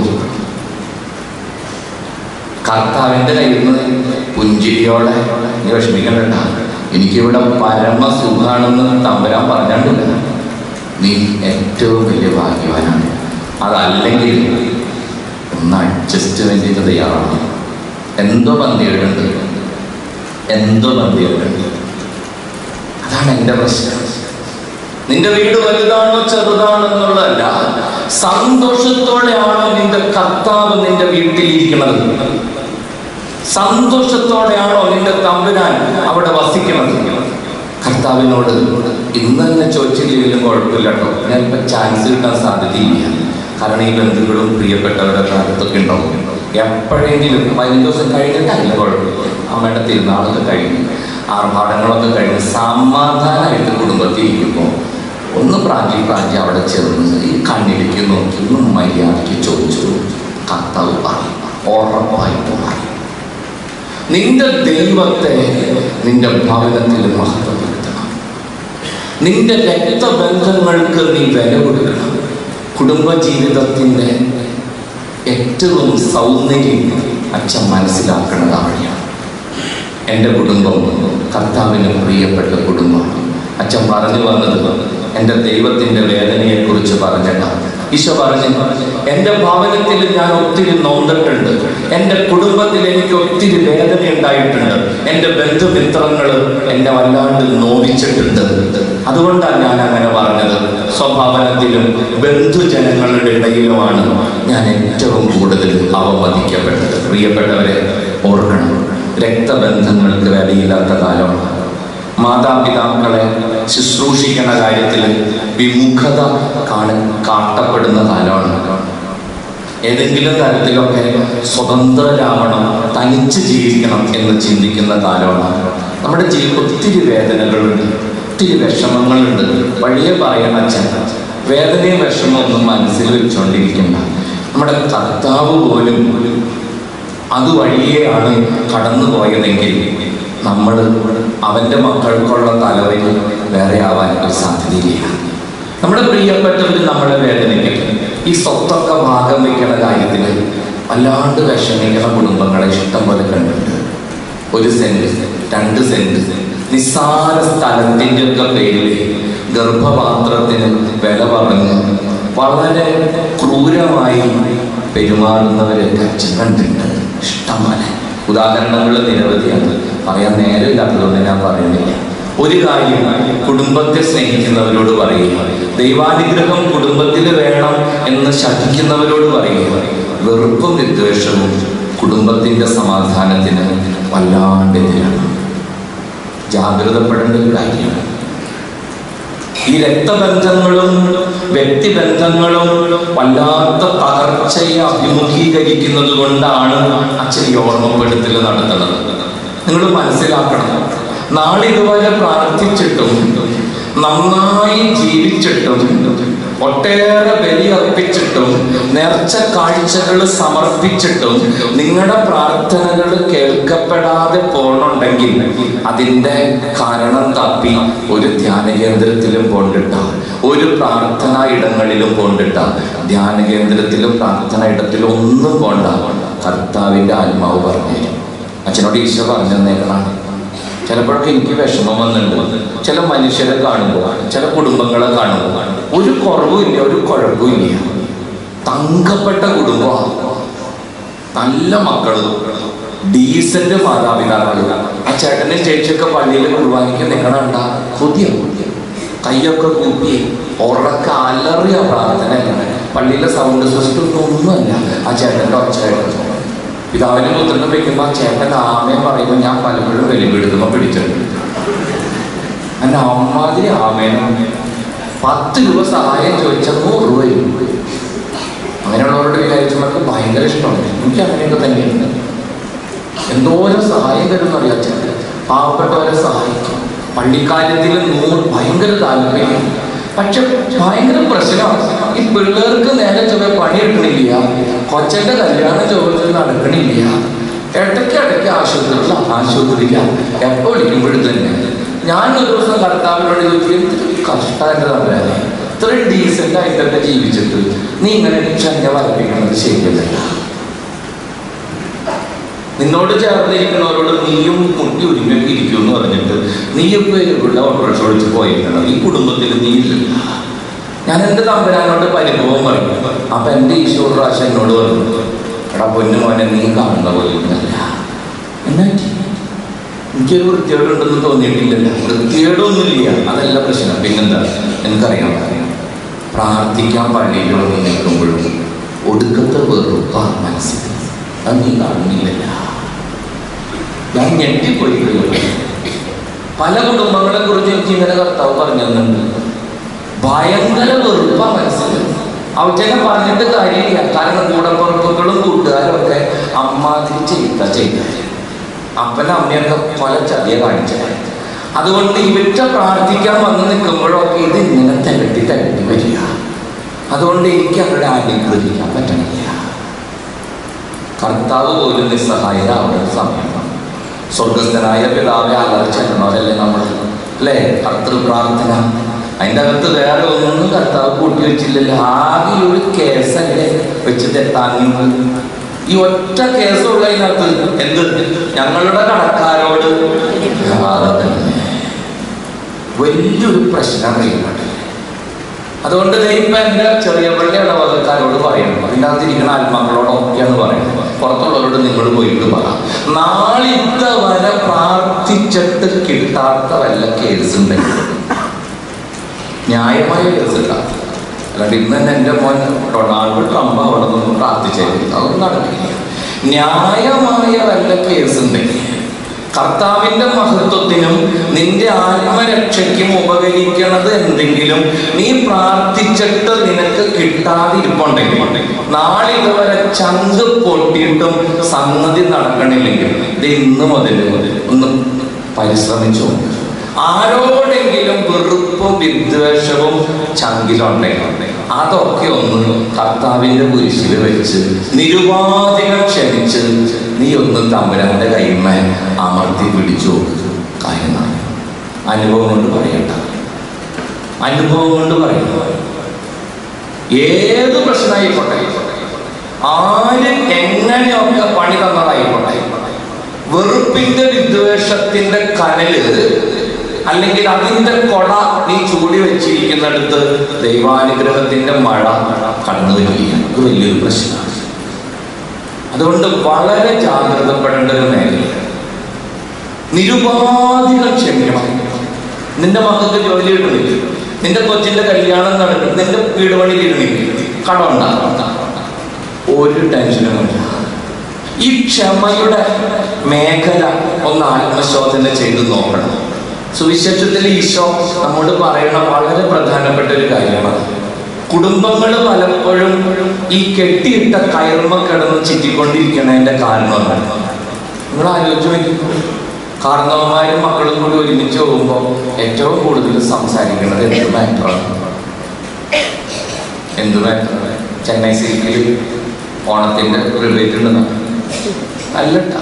കർത്താവിൻ്റെ കയ്യിൽ നിന്ന് പുഞ്ചിരിയോടെ നീ വിഷമിക്കണ്ട എനിക്കിവിടെ പരമസുഖാണെന്ന് തമ്പരാൻ പറഞ്ഞിട്ടില്ല നീ ഏറ്റവും വലിയ ഭാഗ്യവാനാണ് അതല്ലെങ്കിൽ ഒന്ന് അഡ്ജസ്റ്റ്മെൻറ്റിന് തയ്യാറാണ് എന്തോ പന്തികളുണ്ട് എന്തോ പന്തികളുണ്ട് അതാണ് എൻ്റെ പ്രശ്നം നിന്റെ വീട് വലുതാണോ ചെറുതാണോ എന്നുള്ളതല്ല സന്തോഷത്തോടെയാണോ നിന്റെ കർത്താവ് നിന്റെ വീട്ടിലിരിക്കുന്നത് സന്തോഷത്തോടെയാണോ നിന്റെ തമ്പുരാൻ അവിടെ വസിക്കുന്നത് കർത്താവിനോട് ഇന്ന് തന്നെ ചോദിച്ചില്ലെങ്കിലും കുഴപ്പമില്ല കേട്ടോ ഞാൻ ഇപ്പം ചാൻസ് കിട്ടാൻ സാധ്യതയില്ല കാരണം ഈ ബന്ധുക്കളും പ്രിയപ്പെട്ടവരുടെ കാലത്തൊക്കെ ഉണ്ടാവും എപ്പോഴെങ്കിലും പതിനഞ്ച് ദിവസം കഴിഞ്ഞിട്ടല്ല കുഴപ്പമില്ല അമ്മയുടെ തിരുനാളൊക്കെ കഴിഞ്ഞ് ആർഭാടങ്ങളൊക്കെ കഴിഞ്ഞ് സമാധാനമായിട്ട് കുടുംബത്തിൽ ഇരിക്കുമ്പോൾ ഒന്ന് പ്രാഞ്ചി പ്രാഞ്ചി അവിടെ ചെന്ന് ഈ കണ്ണിലേക്ക് നോക്കി ഒന്ന് മര്യാദയ്ക്ക് ചോദിച്ചു കർത്താവ് പറയും ഉറപ്പായിട്ട് പറയും നിന്റെ ദൈവത്തെ നിന്റെ ഭവനത്തിൽ മഹത്വപ്പെടുത്തണം നിന്റെ രക്തബന്ധങ്ങൾക്ക് നീ വില കൊടുക്കണം കുടുംബജീവിതത്തിൻ്റെ ഏറ്റവും സൗന്ദര്യം അച്ഛൻ മനസ്സിലാക്കുന്നത് അവിടെയാണ് എൻ്റെ കുടുംബം കർത്താവിന് പ്രിയപ്പെട്ട കുടുംബമാണ് അച്ഛൻ പറഞ്ഞു വന്നത് എൻ്റെ ദൈവത്തിൻ്റെ വേദനയെക്കുറിച്ച് പറഞ്ഞിട്ടാണ് ഈശോ പറഞ്ഞു എൻ്റെ ഭവനത്തിൽ ഞാൻ ഒത്തിരി നൊന്തിട്ടുണ്ട് എൻ്റെ കുടുംബത്തിൽ എനിക്ക് ഒത്തിരി വേദന ഉണ്ടായിട്ടുണ്ട് എൻ്റെ ബന്ധുമിത്രങ്ങൾ എന്നെ വല്ലാണ്ട് നോവിച്ചിട്ടുണ്ട് അതുകൊണ്ടാണ് ഞാൻ അങ്ങനെ പറഞ്ഞത് സ്വഭാവനത്തിലും ബന്ധുജനങ്ങളുടെ ഇടയിലുമാണ് ഞാൻ ഏറ്റവും കൂടുതൽ അവമതിക്കപ്പെട്ടത് പ്രിയപ്പെട്ടവരെ ഓർക്കണം രക്തബന്ധങ്ങൾക്ക് വിലയില്ലാത്ത കാലമാണ് മാതാപിതാക്കളെ ശുശ്രൂഷിക്കുന്ന കാര്യത്തിൽ വിമുഖത കാണ കാട്ടപ്പെടുന്ന കാലമാണ് ഏതെങ്കിലും തരത്തിലൊക്കെ സ്വതന്ത്രരാവണം തനിച്ച് ജീവിക്കണം എന്ന് ചിന്തിക്കുന്ന കാലമാണ് നമ്മുടെ ജീവിതത്തിൽ ഒത്തിരി വേദനകളുണ്ട് ഒത്തിരി വിഷമങ്ങളുണ്ട് വഴിയെ പറയണ അച്ഛൻ വേദനയും വിഷമവും ഒന്നും മനസ്സിൽ വെച്ചുകൊണ്ടിരിക്കണ്ട നമ്മുടെ കർത്താവ് പോലും അതുവഴിയെയാണ് കടന്നു പോയതെങ്കിൽ നമ്മൾ അവൻ്റെ മക്കൾക്കുള്ള തലവരി വേറെ ആവാൻ ഒരു സാധ്യതയില്ല നമ്മുടെ പ്രിയപ്പെട്ടവർ നമ്മളെ വേദനിപ്പിക്കും ഈ സ്വത്തൊക്കെ ഭാഗം വയ്ക്കുന്ന കാര്യത്തിൽ വല്ലാണ്ട് വിഷമിക്കുന്ന കുടുംബങ്ങളെ ഇഷ്ടം പോലെ കണ്ടിട്ടുണ്ട് ഒരു സെന്റ് രണ്ട് സെന്റ് നിസ്സാര സ്ഥലത്തിൻ്റെ ഒക്കെ പേരിൽ ഗർഭപാത്രത്തിന് വില പറഞ്ഞ് വളരെ ക്രൂരമായി പെരുമാറുന്നവരൊക്കെ അച്ഛൻ കണ്ടിട്ടുണ്ട് ഇഷ്ടംപോലെ ഉദാഹരണങ്ങൾ നിരവധിയാണ് പറയാൻ നേരമില്ലാത്തതുകൊണ്ട് ഞാൻ പറയുന്നില്ല ഒരു കാര്യം കുടുംബത്തെ സ്നേഹിക്കുന്നവരോട് പറയുക ദൈവാനുഗ്രഹം കുടുംബത്തിൽ വേണം എന്ന് ശഠിക്കുന്നവരോട് പറയുക വെറുപ്പും വിദ്വേഷവും കുടുംബത്തിന്റെ സമാധാനത്തിന് വല്ലാണ്ട് എതിരാണ് ജാഗ്രതപ്പെടേണ്ട ഒരു കാര്യമാണ് ഈ രക്തബന്ധങ്ങളും വ്യക്തിബന്ധങ്ങളും വല്ലാത്ത തകർച്ചയെ അഭിമുഖീകരിക്കുന്നത് കൊണ്ടാണ് അച്ഛൻ ഈ ഓർമ്മപ്പെടുത്തൽ നടത്തുന്നത് നിങ്ങൾ മനസ്സിലാക്കണം നാളിതുവരെ പ്രാർത്ഥിച്ചിട്ടും നന്നായി ജീവിച്ചിട്ടും ഒട്ടേറെ ബലിയർപ്പിച്ചിട്ടും നേർച്ച കാഴ്ചകൾ സമർപ്പിച്ചിട്ടും നിങ്ങളുടെ പ്രാർത്ഥനകൾ കേൾക്കപ്പെടാതെ പോകണുണ്ടെങ്കിൽ അതിൻ്റെ കാരണം തപ്പി ഒരു ധ്യാന കേന്ദ്രത്തിലും പോണ്ടിട്ട ഒരു പ്രാർത്ഥനാ ഇടങ്ങളിലും പോണ്ടിട്ട ധ്യാന കേന്ദ്രത്തിലും പ്രാർത്ഥന ഇടത്തിലും ഒന്നും പോണ്ട കർത്താവിൻ്റെ ആത്മാവ് പറഞ്ഞു അച്ഛനോട് ഈശോ പറഞ്ഞു തന്നേക്കണം ചിലപ്പോഴൊക്കെ എനിക്ക് വിഷമം വന്നിട്ടുണ്ട് ചില മനുഷ്യരെ കാണുമ്പോൾ ചില കുടുംബങ്ങളെ കാണുമ്പോൾ ഒരു കുറവുമില്ല ഒരു കുഴപ്പമില്ല തങ്കപ്പെട്ട കുടുംബമാണ് നല്ല മക്കള് ഡീസന്റ് മാതാപിതാക്കള് ആ ചേട്ടനും ചേച്ചിയൊക്കെ പള്ളിയിൽ കുർബാനയ്ക്ക് നിൽക്കണണ്ട പുതിയ കൈയൊക്കെ കൂപ്പി ഉറക്ക അലറിയ പ്രാർത്ഥന പള്ളിയിലെ സൗണ്ട് സിസ്റ്റം ഒന്നുമല്ല ആ ചേട്ടൻ്റെ ഒച്ചയായിട്ട് പിതാവിനും പുത്രനും വെക്കുമ്പോൾ ആ ചേട്ടൻ ആമയും പറയുമ്പോൾ ഞാൻ പലപ്പോഴും വെളിപ്പെടുത്തുമ്പോൾ പിടിച്ചിട്ടുണ്ട് എൻ്റെ അമ്മാതിരി ആമേനും പത്ത് രൂപ സഹായം ചോദിച്ചാൽ നൂറ് രൂപ തരും. അങ്ങനെയുള്ളവരോട് വിചാരിച്ചവർക്ക് ഭയങ്കര ഇഷ്ടമുണ്ട് എനിക്ക് അങ്ങനെയൊക്കെ തന്നെയുണ്ട് എന്തോരം സഹായം തരുമെന്നറിയാം ചേട്ടൻ പാവപ്പെട്ടവരെ സഹായിക്കും പള്ളിക്കാര്യത്തിൽ നൂറ് ഭയങ്കര താല്പര്യം പക്ഷെ ഭയങ്കര പ്രശ്നമാണ് ഈ പിള്ളേർക്ക് നേരെ ചൊവ്വ പണിയെടുക്കണില്ല കൊച്ചന്റെ കല്യാണം ചൊവ്വ നടക്കണില്ല ഇടയ്ക്ക് ഇടയ്ക്ക് ആശുപത്രിയില്ല ആശുപത്രിയില്ല എപ്പോൾ വിളിക്കുമ്പോഴും തന്നെ ഞാൻ ഒരു ദിവസം കർത്താവിനോട് ചോദിച്ചു എന്തൊരു കഷ്ടമായിട്ട് തമ്മിലാണ് ഇത്രയും ഡീസൻ്റ് ആയിട്ടൊക്കെ ജീവിച്ചിട്ട് നീ ഇങ്ങനെ ക്ഷണിക വർദ്ധിക്കുന്നത് ശരിയല്ല നിന്നോട് ചേർന്നിരിക്കുന്നവരോട് നീയും മുട്ടി ഒരുങ്ങി ഇരിക്കും എന്ന് പറഞ്ഞിട്ട് നീയൊക്കെ ഇവിടെ ഓട്ടോറിക്ഷ വിളിച്ച് പോയിരിക്കണം ഈ കുടുംബത്തിൽ നീ ഇല്ല ഞാൻ എൻ്റെ തമ്പരാനോട് പരിഭവം പറയും അപ്പൊ എൻ്റെ ഈശോ ഒരു പ്രാവശ്യം എന്നോട് പറഞ്ഞു എടാ പൊന്നു മോനെ നീ കാണുന്ന പോലെ ഒന്നുമല്ല എന്നാ പറ്റി? എനിക്കൊരു വൃത്തികേടുണ്ടെന്ന് തോന്നിയിട്ടില്ലല്ലോ വൃത്തികേടൊന്നുമില്ല അതല്ല പ്രശ്നം പിന്നെന്താ എനിക്കറിയാം പ്രാർത്ഥിക്കാൻ പള്ളിയിൽ വന്ന് നിൽക്കുമ്പോഴും ഒടുക്കത്തെ വെറുപ്പാ മനസ്സിൽ അത് നീ കാണുന്നില്ല ഞാൻ ഞെട്ടിപ്പോയി പല കുടുംബങ്ങളെ കുറിച്ച് എനിക്ക് ഇങ്ങനെ കർത്താവ് പറഞ്ഞു തന്നിട്ടുണ്ട് ഭയങ്കര വെറുപ്പാ മനസ്സിൽ അവറ്റനെ പറഞ്ഞിട്ട് കാര്യമില്ല കാരണം കൂടപ്പുറപ്പുകളും കൂട്ടുകാരും ഒക്കെ അമ്മാതിരി ചെയ്ത ചെയ്ത അപ്പനും അമ്മയൊക്കെ പല ചതിയ കാണിച്ചത് അതുകൊണ്ട് ഇവറ്റ പ്രാർത്ഥിക്കാൻ വന്ന് നിൽക്കുമ്പോഴൊക്കെ ഇത് ഇങ്ങനെ തിരട്ടി തിരട്ടി വരിക അതുകൊണ്ട് എനിക്ക് അവരുടെ അനുഗ്രഹിക്കാൻ പറ്റണില്ല കർത്താവ് പോലും നിസ്സഹായരാവുന്ന സമയമാണ് സ്വർഗസ്ഥനായ പിതാവെ അലർച്ചെന്നവരല്ലേ നമ്മൾ അല്ലേ കർത്തൃ പ്രാർത്ഥന അതിൻ്റെ അകത്ത് വേറെ ഒന്നും കർത്താവ് കൂട്ടി വെച്ചില്ലല്ലോ ആകെ ഈ ഒരു കേസല്ലേ വെച്ചിട്ട് എത്താങ്ങുന്നത് ഈ ഒറ്റ കേസുള്ള അതിനകത്ത് എന്ത് ഞങ്ങളുടെ കടക്കാരോട് യാതൊരു വലിയൊരു പ്രശ്നം കഴിയുന്നുണ്ട് അതുകൊണ്ട് ദേ ഇപ്പൊ എന്റെ ചെറിയ പള്ളി ഇടവകക്കാരോട് പറയണം അതിൻ്റെ അകത്തിരിക്കുന്ന ആത്മാക്കളോടൊക്കെയാണ് പറയുന്നത് പുറത്തുള്ളവരോട് നിങ്ങൾ പോയിട്ട് പറ നാളിത്തെ വരെ പ്രാർത്ഥിച്ചിട്ട് കിട്ടാത്ത വല്ല കേസ് ഉണ്ടെങ്കിൽ ന്യായമായ കേസ് ഇല്ല അല്ലാണ്ട് ഇന്ന് തന്നെ എൻ്റെ മോൻ ഡൊണാൾഡ് ട്രംപ് അവിടെ നിന്ന് പ്രാർത്ഥിച്ചേക്കും അതൊന്നും നടക്കില്ല ന്യായമായ വല്ല കേസ് ഉണ്ടെങ്കിൽ കർത്താവിന്റെ മഹത്വത്തിനും നിന്റെ ആത്മരക്ഷയ്ക്കും ഉപകരിക്കണത് എന്തെങ്കിലും നീ പ്രാർത്ഥിച്ചിട്ട് നിനക്ക് കിട്ടാതിരിപ്പുണ്ടെങ്കിൽ നാളെ ഇതുവരെ ചങ്ക് പൊട്ടിയിട്ടും സംഗതി നടക്കണില്ലെങ്കിൽ ഇത് ഇന്ന് മുതൽ ഒന്ന് പരിശ്രമിച്ചു നോക്ക്. ആരോടെങ്കിലും വെറുപ്പും വിദ്വേഷവും ചങ്കിലുണ്ടെങ്കിൽ അതൊക്കെ ഒന്ന് കർത്താവിന്റെ കുരിശിൽ വെച്ച് നിരുപാധികം ക്ഷമിച്ച് നീ ഒന്ന് തമ്പുരാന്റെ കൈമ അമർത്തി പിടിച്ചു കാര്യം നടക്കും. അനുഭവം കൊണ്ട് പറയണ്ട അനുഭവം കൊണ്ട് പറയണ്ട ഏത് പ്രശ്നമായിക്കോട്ടെ ആര് എങ്ങനെയൊക്കെ പണി തന്നതായിക്കോട്ടെ വെറുപ്പിന്റെ വിദ്വേഷത്തിന്റെ കനല് അല്ലെങ്കിൽ അതിന്റെ കൊട നീ ചൂടി വെച്ചിരിക്കുന്നിടത്ത് ദൈവാനുഗ്രഹത്തിന്റെ മഴ കടന്നു വരികയാണ് അത് വലിയൊരു പ്രശ്നമാണ് അതുകൊണ്ട് വളരെ ജാഗ്രതപ്പെടേണ്ട ഒരു മേഖലയാണ് നിരുപാധികം ക്ഷമിക്കണം നിന്റെ മക്കൾക്ക് ജോലി കിട്ടണില്ല നിന്റെ കൊച്ചിന്റെ കല്യാണം നടക്കും നിന്റെ വീട് പണി തീരണില്ല കടം ഉണ്ടാകും ഒരു ടെൻഷനും ഇല്ല ഈ ക്ഷമയുടെ മേഖല ഒന്ന് ആത്മശോധന ചെയ്ത് നോക്കണം സുവിശേഷത്തിൽ ഈശോ നമ്മോട് പറയുന്ന വളരെ പ്രധാനപ്പെട്ട ഒരു കാര്യമാണ് കുടുംബങ്ങൾ പലപ്പോഴും ഈ കെട്ടിയിട്ട കയർമ കിടന്ന് ചിറ്റിക്കൊണ്ടിരിക്കണതിന്റെ കാരണമാണ് നിങ്ങൾ ആലോചിച്ച് നോക്കിക്കോ കാരണവന്മാരും മക്കളും കൂടി ഒരുമിച്ച് പോകുമ്പോൾ ഏറ്റവും കൂടുതൽ സംസാരിക്കുന്നത് എന്ത് മാറ്ററാണ് എന്ത് മാറ്ററാണ് ചെന്നൈ സിൽക്കിൽ ഓണത്തിന്റെ റിലേറ്റ് ഉണ്ടെന്നാണ് അല്ലട്ടാ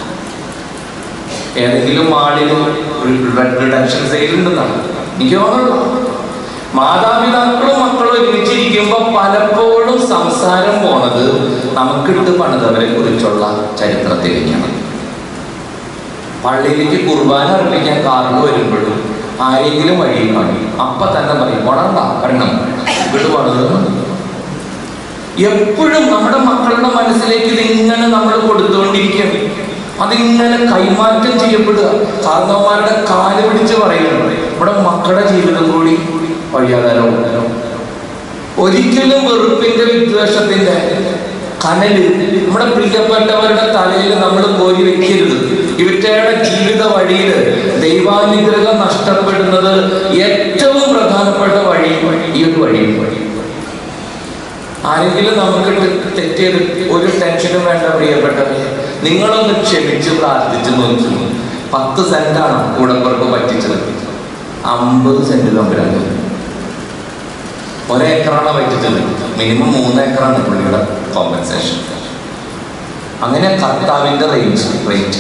ഏതെങ്കിലും മാളിൽ റിഡക്ഷൻ സെയിൽ ഉണ്ടെന്നാണ് എനിക്ക് തോന്നുന്നു മാതാപിതാക്കളും മക്കളും ഒരുമിച്ചിരിക്കുമ്പോൾ പലപ്പോഴും സംസാരം പോണത് നമുക്കിട്ട് പണിതവരെ കുറിച്ചുള്ള ചരിത്രത്തിലേക്കാണ് പള്ളിയിലേക്ക് കുർബാന അർപ്പിക്കാൻ കാറിൽ വരുമ്പോഴും ആരെങ്കിലും വഴിയിൽ കാണും അപ്പൊ തന്നെ പറയും പോണണ്ട വരണം ഇവിടെ പണിത് എപ്പോഴും നമ്മുടെ മക്കളുടെ മനസ്സിലേക്ക് ഇതിങ്ങനെ നമ്മൾ കൊടുത്തുകൊണ്ടിരിക്കുകയാണ് അതിങ്ങനെ കൈമാറ്റം ചെയ്യപ്പെടുക കാരണവന്മാരുടെ കാല് പിടിച്ച് പറയുന്നത് നമ്മുടെ മക്കളുടെ ജീവിതം കൂടി വഴിയാകാരോ ഒരിക്കലും വെറുപ്പിന്റെ വിദ്വേഷത്തിന്റെ കനല് നമ്മുടെ പ്രിയപ്പെട്ടവരുടെ തലയിൽ നമ്മൾ കോരി വെക്കരുത് ഇവറ്റയുടെ ജീവിത വഴിയിൽ ദൈവാനുഗ്രഹം നഷ്ടപ്പെടുന്നത് ഏറ്റവും പ്രധാനപ്പെട്ട വഴി ഈ ഒരു വഴി വഴി ആരെങ്കിലും നമുക്ക് തെറ്റിയത് ഒരു ടെൻഷനും വേണ്ട പ്രിയപ്പെട്ടവരെ നിങ്ങളൊന്ന് ക്ഷമിച്ച് പ്രാർത്ഥിച്ചു നോക്കി പത്ത് സെന്റാണ് കൂടപ്പുറപ്പ് പറ്റിച്ചത് അമ്പത് സെന്റ് തമ്പുരാൻ ഒരേക്കറാണ് പറ്റിച്ചത് മിനിമം മൂന്ന് ഏക്കറാണ് പുള്ളിയുടെ കോമ്പൻസേഷൻ അങ്ങനെ കർത്താവിന്റെ റേഞ്ച് റേറ്റ്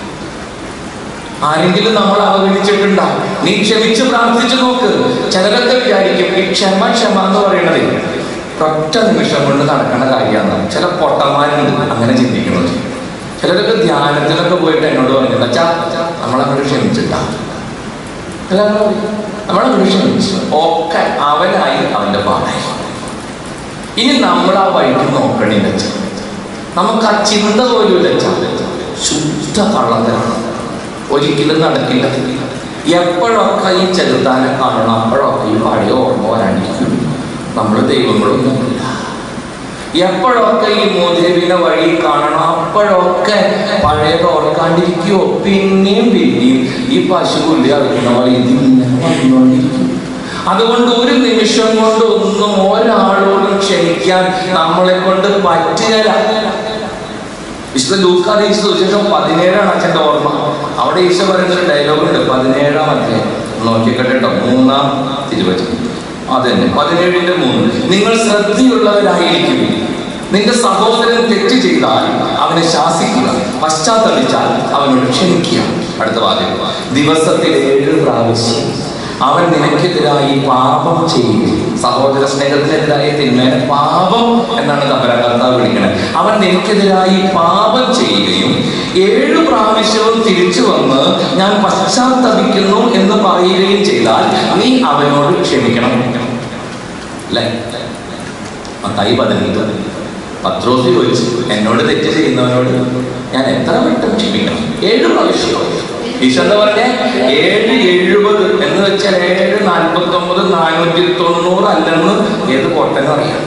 ആരെങ്കിലും നമ്മൾ അവഗണിച്ചിട്ടുണ്ടാവും നീ ക്ഷമിച്ച് പ്രാർത്ഥിച്ചു നോക്ക് ചിലരൊക്കെ വിചാരിക്കും ഈ ക്ഷമ ക്ഷമ എന്ന് പറയണത് ഒറ്റ നിമിഷം കൊണ്ട് നടക്കുന്ന കാര്യമാണ് ചില പൊട്ടന്മാരുണ്ട് അങ്ങനെ ചിന്തിക്കുന്നത് ചിലരൊക്കെ ധ്യാനത്തിലൊക്കെ പോയിട്ട് എന്നോട് പറഞ്ഞു അച്ഛാ നമ്മളങ്ങോട്ട് ക്ഷമിച്ചിട്ടാ എല്ലാവരും പറയും, നമ്മളങ്ങോട്ട് ക്ഷമിച്ചു ഒക്കെ അവനായി അവന്റെ പാടായി ഇനി നമ്മൾ ആ വഴിക്ക് നോക്കണില്ല അച്ഛാ നമുക്ക് ആ ചിന്ത പോലും ഇല്ല അച്ഛാ ശുദ്ധ കള്ളത്തരാണ് ഒരിക്കലും നടക്കില്ല എപ്പോഴൊക്കെ ഈ ചെലുത്താനെ കാണണം അപ്പോഴൊക്കെ ഈ പഴയ ഓർമ്മ വരാണ്ടിരിക്കും നമ്മൾ ദൈവങ്ങളൊന്നുമില്ല എപ്പോഴൊക്കെ ഈ മോദേവിനെ വഴി കാണണം അപ്പോഴൊക്കെ പഴയത് ഓർക്കാണ്ടിരിക്കുവോ പിന്നെയും പിന്നെയും ഈ പശുപുള്ളി അറിയുന്ന പോലെ ഇതിങ്ങനെ വന്നുകൊണ്ടിരിക്കും അതുകൊണ്ട് ഒരു നിമിഷം കൊണ്ട് ഒന്നും ഒരാളോടും ക്ഷമിക്കാൻ നമ്മളെ കൊണ്ട് പറ്റുകയില്ല വിശുദ്ധ ലൂക്കാതെ ഈശോ സുവിശേഷം പതിനേഴാണ് അച്ഛൻ്റെ ഓർമ്മ അവിടെ ഈശോ പറയുന്നൊരു ഡയലോഗ് ഉണ്ട് പതിനേഴാം അധ്യായം നോക്കിക്കട്ടെ കേട്ടോ മൂന്നാം തിരുവചനം അതന്നെ പതിനേഴിന്റെ മൂന്ന് നിങ്ങൾ ശ്രദ്ധയുള്ളവരായിരിക്കും നിന്റെ സഹോദരൻ തെറ്റ് ചെയ്താൽ അവനെ ശാസിക്കുക പശ്ചാത്തലിച്ചാൽ അവനോട് ക്ഷമിക്കുക അടുത്ത വാദ്യം ദിവസത്തിൽ ഏഴ് പ്രാവശ്യം അവൻ നിനക്കെതിരായി പാപം ചെയ്യുകയും സഹോദര സ്നേഹത്തിനെതിരായ തിന്മേനെ പാപം എന്നാണ് തമ്പരാൻ കർത്താവ് വിളിക്കുന്നത് അവൻ നിനക്കെതിരായി പാപം ചെയ്യുകയും ഏഴു പ്രാവശ്യവും തിരിച്ചു വന്ന് ഞാൻ പശ്ചാത്തപിക്കുന്നു എന്ന് പറയുകയും ചെയ്താൽ നീ അവനോട് ക്ഷമിക്കണം അല്ലേ മത്തായി പതിനെട്ട് പത്രോസ് ചോദിച്ചു എന്നോട് തെറ്റ് ചെയ്യുന്നവനോട് ഞാൻ എത്ര വട്ടം ക്ഷമിക്കണം ഏഴ് പ്രാവശ്യം ഈശോ എന്താ പറഞ്ഞ ഏഴ് എഴുപത് എന്ന് വെച്ചാൽ ഏഴ് നാൽപ്പത്തി ഒമ്പത് നാനൂറ്റി തൊണ്ണൂറ് അല്ലെന്ന് ഏത് പൊട്ടനും അറിയാം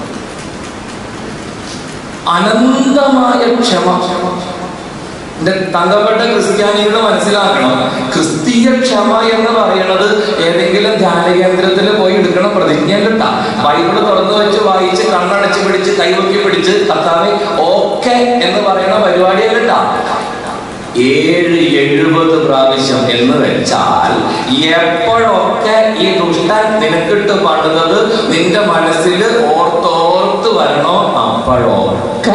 അനന്തമായ ക്ഷമ എന്റെ തങ്കപ്പെട്ട ക്രിസ്ത്യാനികൾ മനസ്സിലാക്കണം ക്രിസ്തീയ ക്ഷമ എന്ന് പറയുന്നത് ഏതെങ്കിലും ധ്യാന കേന്ദ്രത്തിൽ പോയി എടുക്കണ പ്രതിജ്ഞ കിട്ടാ ബൈബിള് തുറന്നു വെച്ച് വായിച്ച് കണ്ണടച്ച് പിടിച്ച് കൈവക്കി പിടിച്ച് കർത്താവെ ഓക്കെ എന്ന് പറയുന്ന പരിപാടിയല്ല ഏഴ് എഴുപത് പ്രാവശ്യം എന്ന് വെച്ചാൽ എപ്പോഴൊക്കെ ഈ ദുഷ്ടൻ നിനക്കിട്ട് പണിതത് നിന്റെ മനസ്സിൽ ഓർത്തോർത്ത് വരണോ അപ്പോഴൊക്കെ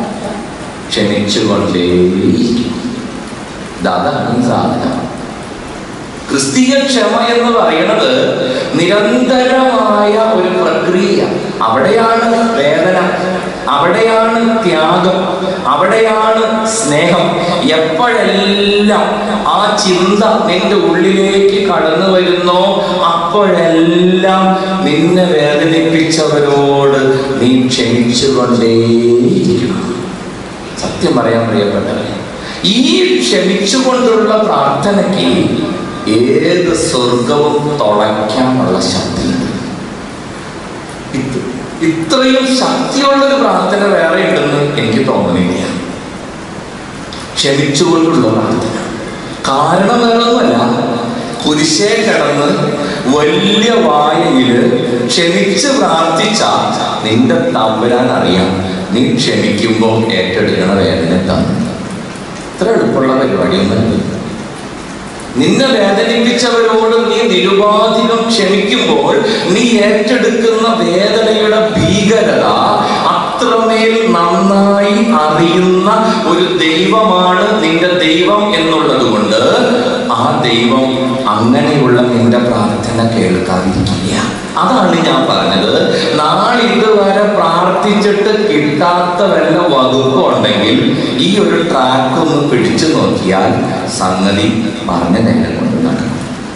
ക്ഷമിച്ചുകൊണ്ടേയിരിക്കും അതാണ് സാധനം ക്രിസ്തീയ ക്ഷമ എന്ന് പറയുന്നത് നിരന്തരമായ ഒരു പ്രക്രിയ അവിടെയാണ് വേദന അവിടെയാണ് ത്യാഗം അവിടെയാണ് സ്നേഹം എപ്പോഴെല്ലാം ആ ചിന്ത നിന്റെ ഉള്ളിലേക്ക് കടന്നു വരുന്നോ അപ്പോഴെല്ലാം നിന്നെ വേദനിപ്പിച്ചവരോട് നീ ക്ഷമിച്ചുകൊണ്ടേയിരിക്കണം സത്യം പറയാൻ പ്രിയപ്പെട്ടവരെ ഈ ക്ഷമിച്ചുകൊണ്ടുള്ള പ്രാർത്ഥനയ്ക്ക് ഏത് സ്വർഗവും തുളയ്ക്കാനുള്ള ശക്തിയുണ്ട് ഇത് ഇത്രയും ശക്തിയുള്ളൊരു പ്രാർത്ഥന വേറെ ഉണ്ടെന്ന് എനിക്ക് തോന്നുന്നില്ല ക്ഷമിച്ചുകൊണ്ടുള്ള പ്രാർത്ഥന കാരണം വേറൊന്നുമല്ല കുരിശേ കിടന്ന് വലിയ വായയില് ക്ഷമിച്ച് പ്രാർത്ഥിച്ച നിന്റെ തമ്പുരാൻ അറിയാം നീ ക്ഷമിക്കുമ്പോൾ ഏറ്റെടുക്കണ വേദന എന്താണ് ഇത്ര എളുപ്പമുള്ള പരിപാടിയൊന്നുമല്ല നിന്നെ വേദനിപ്പിച്ചവരോട് നീ നിരുപാധികം ക്ഷമിക്കുമ്പോൾ നീ ഏറ്റെടുക്കുന്ന വേദനയുടെ ഭീകരത അത്രമേൽ നന്നായി അറിയുന്ന ഒരു ദൈവമാണ് നിന്റെ ദൈവം എന്നുള്ളത് കൊണ്ട് ആ ദൈവം അങ്ങനെയുള്ള നിന്റെ പ്രാർത്ഥന കേൾക്കാതിരിക്കില്ല അതാണ് ഞാൻ പറഞ്ഞത് നാളിതുവരെ പ്രാർത്ഥിച്ചിട്ട് കിട്ടാത്ത വല്ല വകുപ്പ് ഉണ്ടെങ്കിൽ ഈ ഒരു ട്രാക്ക് ഒന്ന് പിടിച്ചു നോക്കിയാൽ സംഗതി പറഞ്ഞ നേരം കൊണ്ട് നടക്കും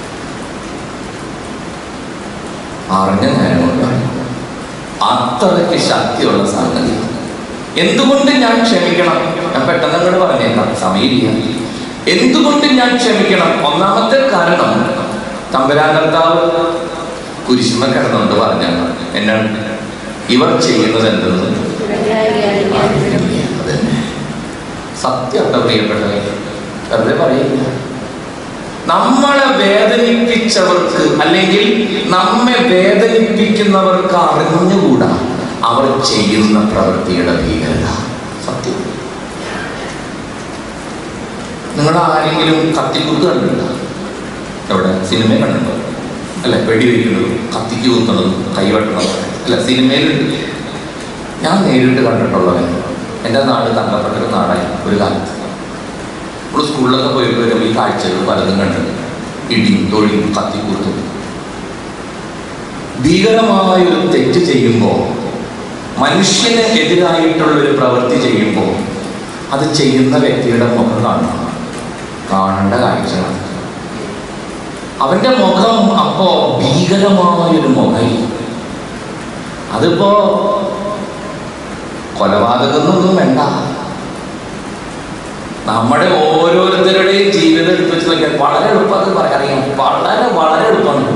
അറിഞ്ഞ നേരം കൊണ്ട് നടക്കും അത്രയ്ക്ക് ശക്തിയുള്ള സംഗതി എന്തുകൊണ്ട് ഞാൻ ക്ഷമിക്കണം ഞാൻ പെട്ടെന്ന് അങ്ങോട്ട് പറഞ്ഞേക്കാം സമയമില്ല എന്തുകൊണ്ട് ഞാൻ ക്ഷമിക്കണം ഒന്നാമത്തെ കാരണം തമ്പുരാൻ കർത്താവ് കുരിശുമ കിടന്നുകൊണ്ട് പറഞ്ഞാണ് എന്നാണ് ഇവർ ചെയ്യുന്നത് എന്തെന്ന് അതന്നെ സത്യം പ്രിയപ്പെട്ടവരെ വെറുതെ പറയില്ല നമ്മളെ വേദനിപ്പിച്ചവർക്ക് അല്ലെങ്കിൽ നമ്മെ വേദനിപ്പിക്കുന്നവർക്ക് അറിഞ്ഞുകൂടാ അവർ ചെയ്യുന്ന പ്രവൃത്തിയുടെ ഭീകരത സത്യം നിങ്ങൾ ആരെങ്കിലും കത്തിക്കുത്ത് കണ്ടിട്ടുണ്ടോ എവിടെ സിനിമ കണ്ടിട്ടുണ്ടോ അല്ലെ വെടിവെക്കുന്നത് കത്തിക്ക് കുത്തുന്നതും കൈവെട്ടണതും അല്ല സിനിമയിലുണ്ട് ഞാൻ നേരിട്ട് കണ്ടിട്ടുള്ളവൻ എൻ്റെ നാട് തങ്കപ്പെട്ടൊരു നാടായി ഒരു കാലത്ത് നമ്മൾ സ്കൂളിലൊക്കെ പോയിട്ട് വരുമ്പോൾ ഈ കാഴ്ചകൾ പലതും കണ്ടിട്ടുണ്ട് ഇടിയും തൊഴിയും കത്തിക്കൂത്തും ഭീകരമായ ഒരു തെറ്റ് ചെയ്യുമ്പോൾ മനുഷ്യന് എതിരായിട്ടുള്ള ഒരു പ്രവൃത്തി ചെയ്യുമ്പോൾ അത് ചെയ്യുന്ന വ്യക്തിയുടെ മുഖം കാണണം കാണേണ്ട കാഴ്ചകളാണ് അവന്റെ മുഖം അപ്പോ ഭീകരമായൊരു മുഖം അതിപ്പോ കൊലപാതകമൊന്നും വേണ്ട നമ്മുടെ ഓരോരുത്തരുടെയും ജീവിതം എടുത്ത് വെച്ച് നോക്കിയാൽ വളരെ എളുപ്പത്തിൽ പറയാൻ അറിയാം വളരെ വളരെ എളുപ്പമാണ്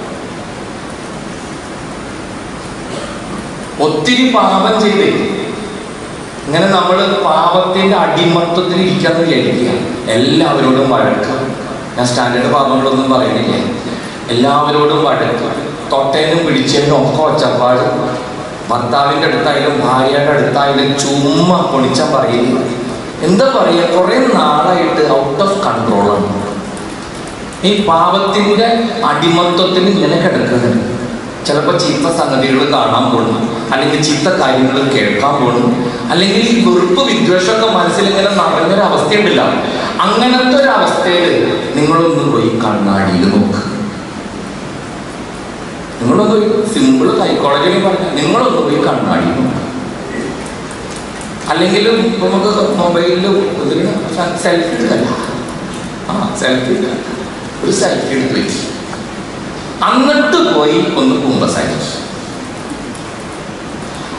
ഒത്തിരി പാപം ചെയ്തേ ഇങ്ങനെ നമ്മൾ പാപത്തിന്റെ അടിമത്വത്തിൽ ഇരിക്കാന്ന് വിചാരിക്കുക എല്ലാവരോടും വഴക്ക് ഞാൻ സ്റ്റാൻഡേർഡ് പാപങ്ങളൊന്നും പറയുന്നില്ല എല്ലാവരോടും വഴക്ക് തൊട്ടേനും പിടിച്ചേനും ഒക്കെ ഒച്ചപ്പാട് ഭർത്താവിൻ്റെ അടുത്തായാലും ഭാര്യയുടെ അടുത്തായാലും ചുമ്മാ പൊണിച്ചാൻ പറയില്ല എന്താ പറയുക കുറെ നാളായിട്ട് ഔട്ട് ഓഫ് കൺട്രോളാണ് ഈ പാപത്തിന്റെ അടിമത്വത്തിൽ ഇങ്ങനെ കിടക്കുന്നുണ്ട് ചിലപ്പോൾ ചീത്ത സംഗതികൾ കാണാൻ പോകണം അല്ലെങ്കിൽ ചീത്ത കാര്യങ്ങൾ കേൾക്കാൻ പോകണം അല്ലെങ്കിൽ ഈ വെറുപ്പ് വിദ്വേഷമൊക്കെ മനസ്സിൽ ഇങ്ങനെ നിറഞ്ഞൊരു അവസ്ഥയുണ്ടല്ല അങ്ങനത്തെ ഒരു അവസ്ഥയിൽ നിങ്ങളൊന്ന് പോയി കണ്ണാടിയിൽ നോക്ക് നിങ്ങളൊന്ന് സിമ്പിൾ സൈക്കോളജിയിൽ പറഞ്ഞാൽ നിങ്ങളൊന്ന് പോയി കണ്ണാടിയിൽ നോക്ക് അല്ലെങ്കിൽ നമുക്ക് മൊബൈലിൽ ഇതിന് സെൽഫി എടുക്കല്ല ആ സെൽഫി എടുക്കല്ല ഒരു സെൽഫി എടുത്ത് വെച്ച് എന്നിട്ട് പോയി ഒന്ന് കുമ്പസാരിച്ചു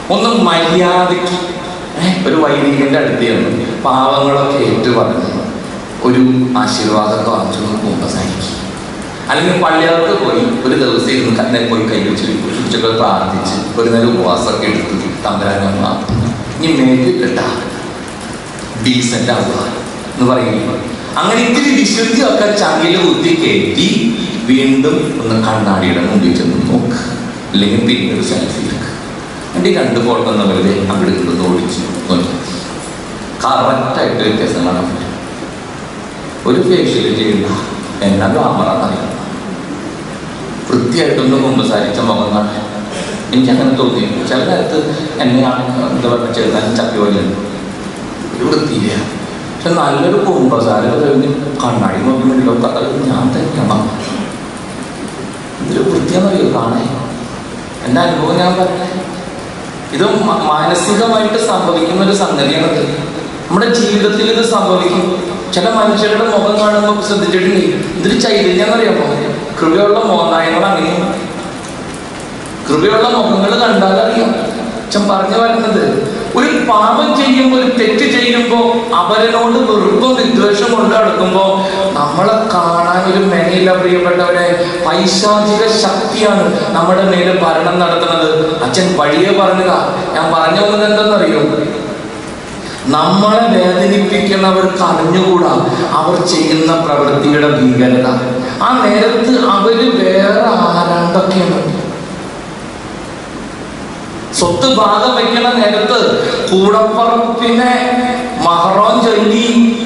ഒന്ന് മര്യാദയ്ക്ക് ഏ, ഒരു വൈദികന്റെ അടുത്ത് ചെന്ന് പാവങ്ങളൊക്കെ ഏറ്റു പറഞ്ഞ് ഒരു ആശീർവാദമൊക്കെ വാങ്ങിച്ചു കുമ്പസാരിക്കും അല്ലെങ്കിൽ പള്ളികൾക്ക് പോയി ഒരു ദിവസം ഇരുന്ന് കന്നെ പോയി കൈ വെച്ച് ഉച്ചക്ക് പ്രാർത്ഥിച്ച് ഒരു നേരം ഉപവാസമൊക്കെ എടുത്ത് തമ്പരാനമ്മ ഇനി മേലിട്ടാ ഡീസന്റ് ആവുക എന്ന് പറയുന്നു അങ്ങനെ ഇത്തിരി വിശുദ്ധിയൊക്കെ ചങ്കില് കുത്തി കയറ്റി വീണ്ടും ഒന്ന് കണ്ണാടിയുടെ മുമ്പിൽ ചെന്ന് നോക്ക് അല്ലെങ്കിൽ പിന്നെ ഒരു സെൽഫി എടുക്കുക എൻ്റെ ഈ രണ്ട് ഫോട്ടോ തമ്മിൽ അങ്ങോട്ട് ഇങ്ങോട്ട് ഓടിച്ച് നോക്കി കറക്റ്റായിട്ട് വ്യത്യാസം കാണാൻ പറ്റും ഒരു ഫേഷ്യൽ ചെയ്യണ്ട എന്നാ ഗ്ലാമറാന്നറിയാം വൃത്തിയായിട്ടൊന്ന് കുമ്പസാരിച്ച മുഖം കാണാൻ എനിക്ക് അങ്ങനെ തോന്നി ചില നേരത്ത് എന്നെ ആ- എന്താ പറയുക ചെറുതാൻ ചപ്പി പോലെ ഒരു വൃത്തിയില്ല പക്ഷെ നല്ലൊരു കുമ്പസാരം കഴിഞ്ഞ് കണ്ണാടി നോക്കുന്നുണ്ടല്ലോ അത് ഞാൻ തന്നെയാണ് ഇതൊരു വൃത്തിയാണെന്നറിയോ കാണേ എൻ്റെ അനുഭവം ഞാൻ പറഞ്ഞേ ഇത് മ- മാനസികമായിട്ട് സംഭവിക്കുന്ന ഒരു സംഗതിയാണത് നമ്മുടെ ജീവിതത്തിൽ ഇത് സംഭവിക്കും ചില മനുഷ്യരുടെ മുഖം കാണുമ്പോൾ ശ്രദ്ധിച്ചിട്ടില്ലേ ഇതൊരു ചൈതന്യം അറിയാമോ കൃപയുള്ള മോനായങ്ങൾ അങ്ങനെയും കൃപയുള്ള മുഖങ്ങൾ കണ്ടാൽ അറിയാം അച്ഛൻ പറഞ്ഞു വരുന്നത് ഒരു പാപം ചെയ്യുമ്പോൾ ഒരു തെറ്റ് ചെയ്യുമ്പോൾ അവരനോട് വെറുപ്പും വിദ്വേഷം കൊണ്ട് നടക്കുമ്പോൾ നമ്മളെ കാണാൻ ഒരു മെനയില്ല പ്രിയപ്പെട്ടവരെ പൈശാചിക ശക്തിയാണ് നമ്മുടെ മേലെ ഭരണം നടത്തുന്നത് അച്ഛൻ വഴിയെ പറഞ്ഞതാ ഞാൻ പറഞ്ഞു വന്നത് എന്തെന്നറിയോ നമ്മളെ വേദനിപ്പിക്കുന്നവർക്ക് അറിഞ്ഞുകൂടാ അവർ ചെയ്യുന്ന പ്രവൃത്തിയുടെ ഭീകരത ആ നേരത്ത് അവര് വേറെ ആരാണ്ടൊക്കെയാണ് സ്വത്ത് ഭാഗം വയ്ക്കണ നേരത്ത് കൂടപ്പറപ്പിനെ മഹറോൻ ചൊല്ലി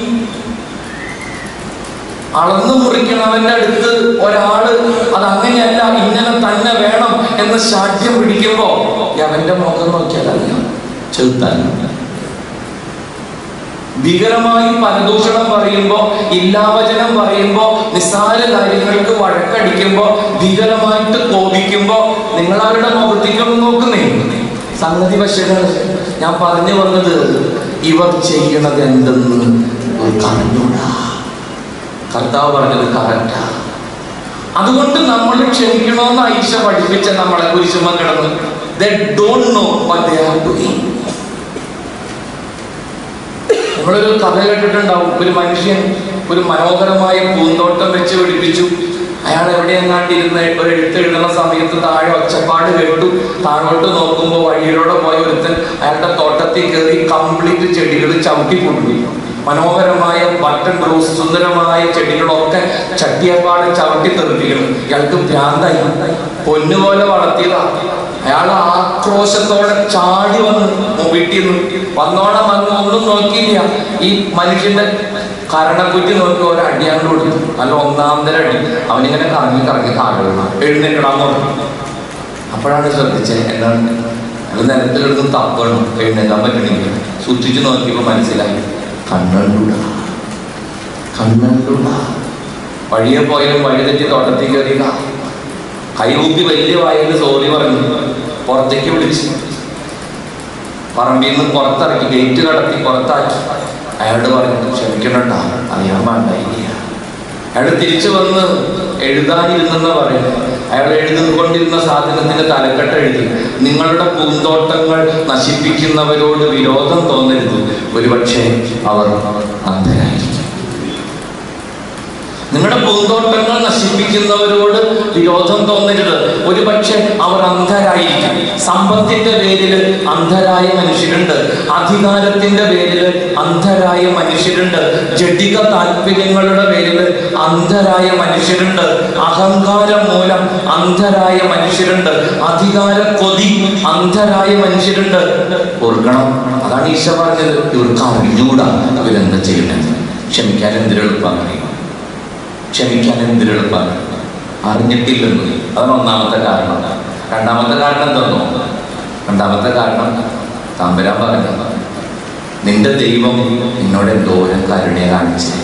അളന്നു മുറിക്കണവന്റെ അടുത്ത് ഒരാള് അത് അങ്ങനെയല്ല ഇങ്ങനെ തന്നെ വേണം എന്ന് ശാഠ്യം പിടിക്കുമ്പോ അവന്റെ മുഖം നോക്കിയാൽ അറിയാം ചെറുത്താൻ ഭീകരമായി പരദൂഷണം പറയുമ്പോ ഇല്ലാവചനം പറയുമ്പോ നിസ്സാര കാര്യങ്ങൾക്ക് വഴക്കടിക്കുമ്പോ ഭീകരമായിട്ട് കോപിക്കുമ്പോ നിങ്ങൾ അവരുടെ മുഖത്തേക്കൊന്ന് നോക്കുന്നേ സംഗതി വശങ്ങൾ ഞാൻ പറഞ്ഞു വന്നത് ഇവർ ചെയ്യണത് എന്തെന്ന് ഇവർക്ക് അറിഞ്ഞൂടാ കർത്താവ് പറഞ്ഞത് കറക്റ്റാ അതുകൊണ്ട് നമ്മൾ ക്ഷമിക്കണമെന്ന് ഐഷ പഠിപ്പിച്ച നമ്മളെ കുരിശുമ കിടന്ന് they don't know what they are doing നമ്മളൊരു കഥ കേട്ടിട്ടുണ്ടാവും ഒരു മനുഷ്യൻ ഒരു മനോഹരമായ പൂന്തോട്ടം വെച്ച് പിടിപ്പിച്ചു അയാൾ എവിടെയെങ്ങാണ്ടിരുന്ന് ഒരു എഴുത്ത് എഴുതുന്ന സമയത്ത് താഴെ ഒച്ചപ്പാട് കേട്ടു താഴോട്ട് നോക്കുമ്പോൾ വഴിയിലൂടെ പോയ ഒരുത്തൻ അയാളുടെ തോട്ടത്തിൽ കയറി കംപ്ലീറ്റ് ചെടികൾ ചവിട്ടി കൊണ്ടുപോയി മനോഹരമായ ബട്ടൺ റോസ് സുന്ദരമായ ചെടികളൊക്കെ ചട്ടിയപ്പാട് ചവിട്ടി തെറിപ്പിക്കണം ഇയാൾക്ക് ഭ്രാന്തായി പൊന്നുപോലെ വളർത്തിയതാ അയാൾ ആക്രോശത്തോടെ ചാടി വന്ന് വീട്ടിൽ നിന്ന് വന്നോണം വന്ന് ഒന്നും നോക്കിയില്ല ഈ മനുഷ്യന്റെ കരണക്കുറ്റി നോക്കി ഒരു അടിയാണ്ട് കൊടുത്തു നല്ല ഒന്നാമതര അടി അവനിങ്ങനെ കറങ്ങി കറങ്ങി താഴെ വീണു എഴുന്നേൽക്കണം പറഞ്ഞു അപ്പോഴാണ് ശ്രദ്ധിച്ചത് എന്താണ് അത് നിലത്തിലെടുത്ത് തപ്പണം എഴുന്നേക്കാൻ പറ്റണില്ല സൂക്ഷിച്ചു നോക്കിയപ്പോൾ മനസ്സിലായി കണ്ണൂട കണ്ണൂട വഴിയെ പോയാലും വഴി തെറ്റി തോട്ടത്തിൽ കയറിയതാ കൈകൂപ്പി വലിയ വായിൽ സോറി പറഞ്ഞു പുറത്തേക്ക് വിളിച്ചു പറമ്പിൽ നിന്ന് പുറത്തിറക്കി ഗേറ്റ് കടത്തി പുറത്താക്കി അയാളോട് പറഞ്ഞു ക്ഷമിക്കണട്ടാ അറിയാൻ പാടില്ല അയാൾ തിരിച്ചു വന്ന് എഴുതാനിരുന്നെന്ന് പറയുന്നു അയാൾ എഴുതിക്കൊണ്ടിരുന്ന സാധനത്തിന്റെ തലക്കെട്ട് എഴുതി നിങ്ങളുടെ പൂന്തോട്ടങ്ങൾ നശിപ്പിക്കുന്നവരോട് വിരോധം തോന്നരുത് ഒരുപക്ഷെ അവർ അന്ധരായിരിക്കും നിങ്ങളുടെ പൂന്തോട്ടങ്ങൾ നശിപ്പിക്കുന്നവരോട് വിരോധം തോന്നരുത് ഒരുപക്ഷെ അവർ അന്ധരായിരിക്കും സമ്പത്തിന്റെ പേരിൽ അന്ധരായ മനുഷ്യരുണ്ട് അധികാരത്തിന്റെ പേരിൽ അന്ധരായ മനുഷ്യരുണ്ട് ജഡിക താല്പര്യങ്ങളുടെ പേരിൽ അന്ധരായ മനുഷ്യരുണ്ട് അഹങ്കാരം മൂലം അന്ധരായ മനുഷ്യരുണ്ട് അധികാര കൊതി അന്ധരായ മനുഷ്യരുണ്ട് ഓർക്കണം അതാണ് ഈശോ പറഞ്ഞത് ഇവർക്ക് അറിഞ്ഞുകൂടാ ഇവരെന്താ ചെയ്യണത് ക്ഷമിക്കാൻ എന്തിനെളുപ്പമാണ് ക്ഷമിക്കാൻ എന്തിനെളുപ്പമാണ് അറിഞ്ഞിട്ടില്ലെന്ന് അതാണ് ഒന്നാമത്തെ കാരണം രണ്ടാമത്തെ കാരണം എന്താണോ രണ്ടാമത്തെ കാരണം തമ്പുരാൻ പറഞ്ഞത് നിന്റെ ദൈവം നിന്നോട് എന്തോരം കരുണയെ കാണിച്ചേ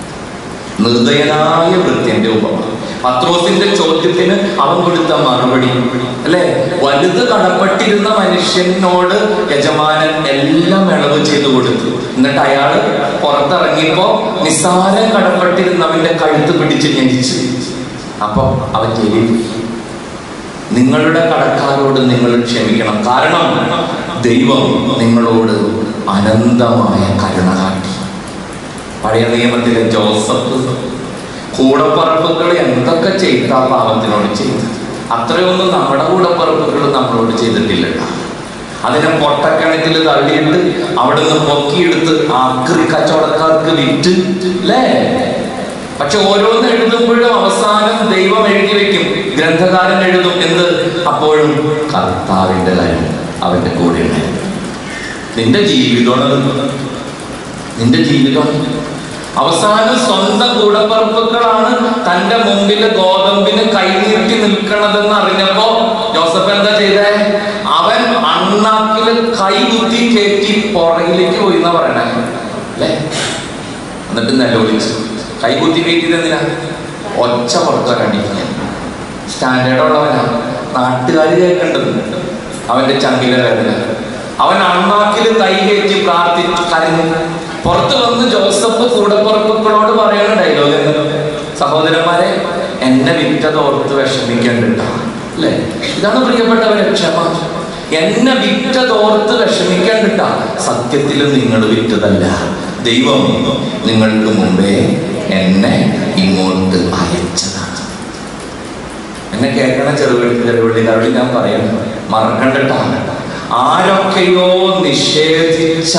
നിർദ്ദയനായ വൃത്യന്റെ ഉപമ പത്രോസിന്റെ ചോദ്യത്തിന് അവൻ കൊടുത്ത മറുപടി അല്ലെ വലുത് കടപ്പെട്ടിരുന്ന മനുഷ്യനോട് യജമാനൻ എല്ലാം ഇളവ് ചെയ്തു കൊടുത്തു എന്നിട്ട് അയാള് പുറത്തിറങ്ങിയപ്പോ നിസ്സാരം കടപ്പെട്ടിരുന്നവന്റെ കഴുത്ത് പിടിച്ച് ഞെരിച്ചു അപ്പൊ അവൻ ജയിലിൽ പോയി നിങ്ങളുടെ കടക്കാരോട് നിങ്ങൾ ക്ഷമിക്കണം കാരണം ദൈവം നിങ്ങളോട് അനന്തമായ കരുണ കാട്ടി പഴയ നിയമത്തിലെ ജോസഫ് കൂടപ്പറപ്പുകൾ എന്തൊക്കെ ചെയ്ത ആ പാവത്തിനോട് ചെയ്തു അത്രയൊന്നും നമ്മുടെ കൂടപ്പറപ്പുകൾ നമ്മളോട് ചെയ്തിട്ടില്ല അതിനെ പൊട്ടക്കിണറ്റിൽ തള്ളിയിട്ട് അവിടെ നിന്ന് പൊക്കിയെടുത്ത് ആക്രി കച്ചവടക്കാർക്ക് വിറ്റ് അല്ലേ പക്ഷെ ഓരോന്ന് എഴുതുമ്പോഴും അവസാനം ദൈവം എഴുതി വെക്കും ഗ്രന്ഥകാരൻ എഴുതും എന്ത് അപ്പോഴും കർത്താവിന്റെ കാര്യം അവന്റെ കൂടെ ഉണ്ടായിരുന്നു നിന്റെ ജീവിതമാണ് നിന്റെ ജീവിതം അവസാനം സ്വന്തം കൂടപ്പറപ്പുകളാണ് തന്റെ മുമ്പിൽ ഗോതമ്പിന് കൈനീട്ടി നിൽക്കണതെന്ന് അറിഞ്ഞപ്പോ ജോസഫ് എന്താ ചെയ്തേ അവൻ അണ്ണാക്കില് കൈ കുത്തി കയറ്റി പുറകിലേക്ക് പോയി എന്നാ പറയണേ അല്ലേ എന്നിട്ട് നിലവിളിച്ചു കൈ കുത്തി കയറ്റിയത് എന്തിനാ ഒച്ച പുറത്തു വരാണ്ടിരിക്കാൻ സ്റ്റാൻഡേർഡ് ഉള്ളവനാ നാട്ടുകാർ കേൾക്കേണ്ടത് അവന്റെ ചങ്കിലെ വേദന അവൻ അണ്ണാക്കില് കൈ കയറ്റി പ്രാർത്ഥിച്ചു കരഞ്ഞു പുറത്ത് വന്ന് ജോസഫ് കൂടപ്പുറപ്പുകളോട് പറയുന്ന ഡയലോഗ് സഹോദരന്മാരെ എന്നെ വിറ്റത് ഓർത്ത് വിഷമിക്കേണ്ടിട്ട അല്ലേ ഇതാണ് പ്രിയപ്പെട്ടവരെ ക്ഷമ എന്നെ വിറ്റതോർത്ത് വിഷമിക്കേണ്ടിട്ട സത്യത്തിൽ നിങ്ങൾ വിറ്റതല്ല ദൈവം നിങ്ങൾക്ക് മുമ്പേ എന്നെ ഇങ്ങോട്ട് അയച്ചതാണ് എന്നെ കേൾക്കണ ചെറുപള്ളി ചെറുപള്ളിക്കാരോട് ഞാൻ പറയാം മറക്കണ്ടിട്ടാണ് ആരൊക്കെയോ നിഷേധിച്ച